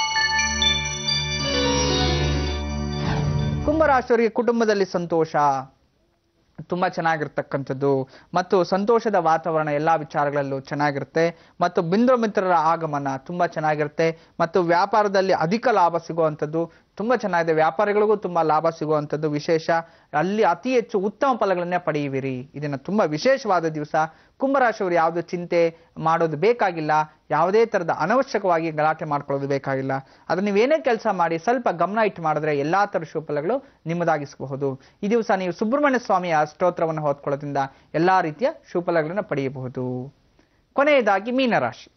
ಕುಂಭರಾಶಿಯವರಿಗೆ ಕುಟುಂಬದಲ್ಲಿ ಸಂತೋಷ ತುಂಬಾ ಚೆನ್ನಾಗಿರ್ತಕ್ಕಂಥದ್ದು ಮತ್ತು ಸಂತೋಷದ ವಾತಾವರಣ ಎಲ್ಲಾ ವಿಚಾರಗಳಲ್ಲೂ ಚೆನ್ನಾಗಿರುತ್ತೆ ಮತ್ತು ಬಿಂದು ಮಿತ್ರರ ಆಗಮನ ತುಂಬಾ ಚೆನ್ನಾಗಿರುತ್ತೆ ಮತ್ತು ವ್ಯಾಪಾರದಲ್ಲಿ ಅಧಿಕ ಲಾಭ ಸಿಗುವಂಥದ್ದು ತುಂಬಾ ಚೆನ್ನಾಗಿದೆ ವ್ಯಾಪಾರಿಗಳಿಗೂ ತುಂಬಾ ಲಾಭ ಸಿಗುವಂಥದ್ದು ವಿಶೇಷ ಅಲ್ಲಿ ಅತಿ ಹೆಚ್ಚು ಉತ್ತಮ ಫಲಗಳನ್ನೇ ಪಡೆಯುವಿರಿ ಇದನ್ನ ತುಂಬಾ ವಿಶೇಷವಾದ ದಿವಸ ಕುಂಭರಾಶಿಯವರು ಯಾವುದು ಚಿಂತೆ ಮಾಡೋದು ಬೇಕಾಗಿಲ್ಲ ಯಾವುದೇ ತರದ ಅನವಶ್ಯಕವಾಗಿ ಗಲಾಟೆ ಮಾಡ್ಕೊಳ್ಳೋದು ಬೇಕಾಗಿಲ್ಲ ಅದನ್ನ ನೀವೇನೇ ಕೆಲಸ ಮಾಡಿ ಸ್ವಲ್ಪ ಗಮನ ಇಟ್ಟು ಮಾಡಿದ್ರೆ ಎಲ್ಲಾ ತರ ಶುಭಫಲಗಳು ನಿಮ್ಮದಾಗಿಸಬಹುದು ಈ ದಿವಸ ನೀವು ಸುಬ್ರಹ್ಮಣ್ಯ ಸ್ವಾಮಿಯ ಸ್ತೋತ್ರವನ್ನು ಓದ್ಕೊಳ್ಳೋದ್ರಿಂದ ಎಲ್ಲಾ ರೀತಿಯ ಶುಭಫಲಗಳನ್ನು ಪಡೆಯಬಹುದು ಕೊನೆಯದಾಗಿ ಮೀನರಾಶಿ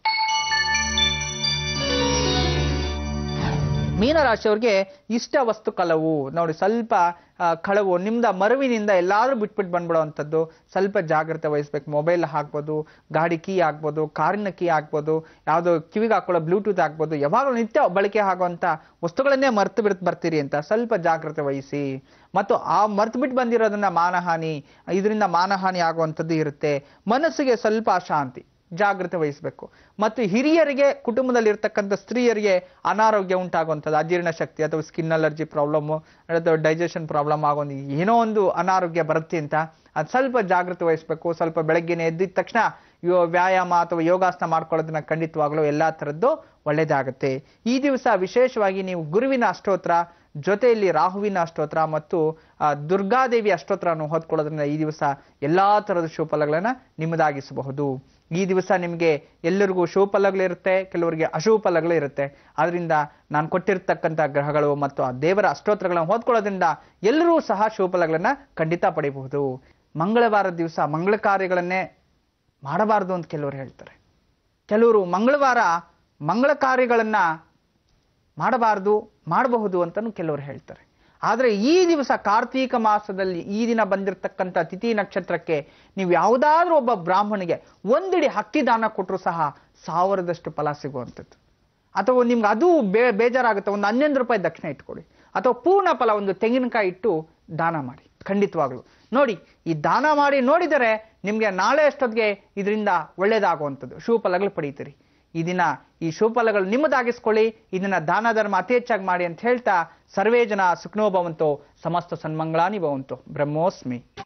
ಮೀನರಾಶಿಯವ್ರಿಗೆ ಇಷ್ಟ ವಸ್ತು ಕಳವು ನೋಡಿ ಸ್ವಲ್ಪ ಆ, ಕಳವು ನಿಮ್ದ ಮರುವಿನಿಂದ ಎಲ್ಲಾದ್ರೂ ಬಿಟ್ಬಿಟ್ಟು ಬಂದ್ಬಿಡುವಂಥದ್ದು ಸ್ವಲ್ಪ ಜಾಗ್ರತೆ ವಹಿಸ್ಬೇಕು ಮೊಬೈಲ್ ಹಾಕ್ಬೋದು ಗಾಡಿ ಕೀ ಹಾಕ್ಬೋದು ಕಾರಿನ ಕೀ ಹಾಕ್ಬೋದು ಯಾವುದೋ ಕಿವಿಗೆ ಹಾಕೊಳ್ಳೋ ಬ್ಲೂಟೂತ್ ಹಾಕ್ಬೋದು ಯಾವಾಗಲೂ ನಿತ್ಯ ಬಳಕೆ ಆಗುವಂತ ವಸ್ತುಗಳನ್ನೇ ಮರ್ತು ಬಿಟ್ಟು ಬರ್ತೀರಿ ಅಂತ ಸ್ವಲ್ಪ ಜಾಗ್ರತೆ ವಹಿಸಿ ಮತ್ತು ಆ ಮರ್ತು ಬಿಟ್ಟು ಬಂದಿರೋದನ್ನ ಮಾನಹಾನಿ ಇದರಿಂದ ಮಾನಹಾನಿ ಆಗುವಂಥದ್ದು ಇರುತ್ತೆ ಮನಸ್ಸಿಗೆ ಸ್ವಲ್ಪ ಅಶಾಂತಿ ಜಾಗ್ರತೆ ವಹಿಸಬೇಕು ಮತ್ತು ಹಿರಿಯರಿಗೆ ಕುಟುಂಬದಲ್ಲಿ ಇರ್ತಕ್ಕಂಥ ಸ್ತ್ರೀಯರಿಗೆ ಅನಾರೋಗ್ಯ ಉಂಟಾಗುವಂಥದ್ದು ಅಜೀರ್ಣ ಶಕ್ತಿ ಅಥವಾ ಸ್ಕಿನ್ ಅಲರ್ಜಿ ಪ್ರಾಬ್ಲಮ್ ಅಥವಾ ಡೈಜೆಷನ್ ಪ್ರಾಬ್ಲಮ್ ಆಗೋದು ಏನೋ ಒಂದು ಅನಾರೋಗ್ಯ ಬರುತ್ತೆ ಅಂತ ಅದು ಸ್ವಲ್ಪ ಜಾಗ್ರತೆ ವಹಿಸಬೇಕು ಸ್ವಲ್ಪ ಬೆಳಗ್ಗೆನೆ ಎದ್ದಿದ ತಕ್ಷಣ ಯೋ ವ್ಯಾಯಾಮ ಅಥವಾ ಯೋಗಾಸನ ಮಾಡ್ಕೊಳ್ಳೋದನ್ನ ಖಂಡಿತವಾಗ್ಲೂ ಎಲ್ಲಾ ಥರದ್ದು ಒಳ್ಳೇದಾಗುತ್ತೆ ಈ ದಿವಸ ವಿಶೇಷವಾಗಿ ನೀವು ಗುರುವಿನ ಅಷ್ಟೋತ್ರ ಜೊತೆಯಲ್ಲಿ ರಾಹುವಿನ ಅಷ್ಟೋತ್ರ ಮತ್ತು ಆ, ದುರ್ಗಾದೇವಿ ಅಷ್ಟೋತ್ರವನ್ನು ಓದ್ಕೊಳ್ಳೋದ್ರಿಂದ ಈ ದಿವಸ ಎಲ್ಲಾ ತರದ ಶುಭಫಲಗಳನ್ನ ನಿಮ್ಮದಾಗಿಸಬಹುದು ಈ ದಿವಸ ನಿಮಗೆ ಎಲ್ಲರಿಗೂ ಶುಭ ಫಲಗಳಿರುತ್ತೆ ಕೆಲವರಿಗೆ ಅಶುಭ ಫಲಗಳು ಇರುತ್ತೆ ಆದ್ರಿಂದ ನಾನು ಕೊಟ್ಟಿರ್ತಕ್ಕಂಥ ಗ್ರಹಗಳು ಮತ್ತು ಆ ದೇವರ ಅಷ್ಟೋತ್ರಗಳನ್ನು ಓದ್ಕೊಳ್ಳೋದ್ರಿಂದ ಎಲ್ಲರೂ ಸಹ ಶುಭ ಫಲಗಳನ್ನ ಖಂಡಿತ ಪಡೆಯಬಹುದು ಮಂಗಳವಾರ ದಿವಸ ಮಂಗಳ ಕಾರ್ಯಗಳನ್ನೇ ಮಾಡಬಾರದು ಅಂತ ಕೆಲವರು ಹೇಳ್ತಾರೆ ಕೆಲವರು ಮಂಗಳವಾರ ಮಂಗಳ ಕಾರ್ಯಗಳನ್ನ ಮಾಡಬಾರದು ಮಾಡಬಹುದು ಅಂತಲೂ ಕೆಲವರು ಹೇಳ್ತಾರೆ ಆದರೆ ಈ ದಿವಸ ಕಾರ್ತೀಕ ಮಾಸದಲ್ಲಿ ಈ ದಿನ ಬಂದಿರತಕ್ಕಂಥ ತಿಥಿ ನಕ್ಷತ್ರಕ್ಕೆ ನೀವು ಯಾವುದಾದ್ರೂ ಒಬ್ಬ ಬ್ರಾಹ್ಮಣಿಗೆ ಒಂದಿಡಿ ಹಕ್ಕಿ ದಾನ ಕೊಟ್ಟರು ಸಹ ಸಾವಿರದಷ್ಟು ಫಲ ಸಿಗುವಂಥದ್ದು ಅಥವಾ ನಿಮ್ಗೆ ಅದು ಬೇ ಬೇಜಾರಾಗುತ್ತೆ ಒಂದು ಹನ್ನೊಂದು ರೂಪಾಯಿ ದಕ್ಷಿಣ ಇಟ್ಕೊಡಿ ಅಥವಾ ಪೂರ್ಣ ಫಲ ಒಂದು ತೆಂಗಿನಕಾಯಿ ಇಟ್ಟು ದಾನ ಮಾಡಿ ಖಂಡಿತವಾಗ್ಲು ನೋಡಿ ಈ ದಾನ ಮಾಡಿ ನೋಡಿದರೆ ನಿಮ್ಗೆ ನಾಳೆ ಅಷ್ಟೊತ್ತಿಗೆ ಇದರಿಂದ ಒಳ್ಳೇದಾಗುವಂಥದ್ದು ಶುಭ ಫಲಗಳು ಪಡೀತೀರಿ ಈ ದಿನ ಈ ಶುಭಫಲಗಳು ನಿಮ್ಮದಾಗಿಸ್ಕೊಳ್ಳಿ ಇದನ್ನ ದಾನ ಧರ್ಮ ಅತಿ ಹೆಚ್ಚಾಗಿ ಮಾಡಿ ಅಂತ ಹೇಳ್ತಾ ಸರ್ವೇ ಜನ ಸುಖನೋ ಭವಂತೋ ಸಮಸ್ತ ಸನ್ಮಂಗಳಾನಿ ಭವಂತೋ ಬ್ರಹ್ಮೋಸ್ಮಿ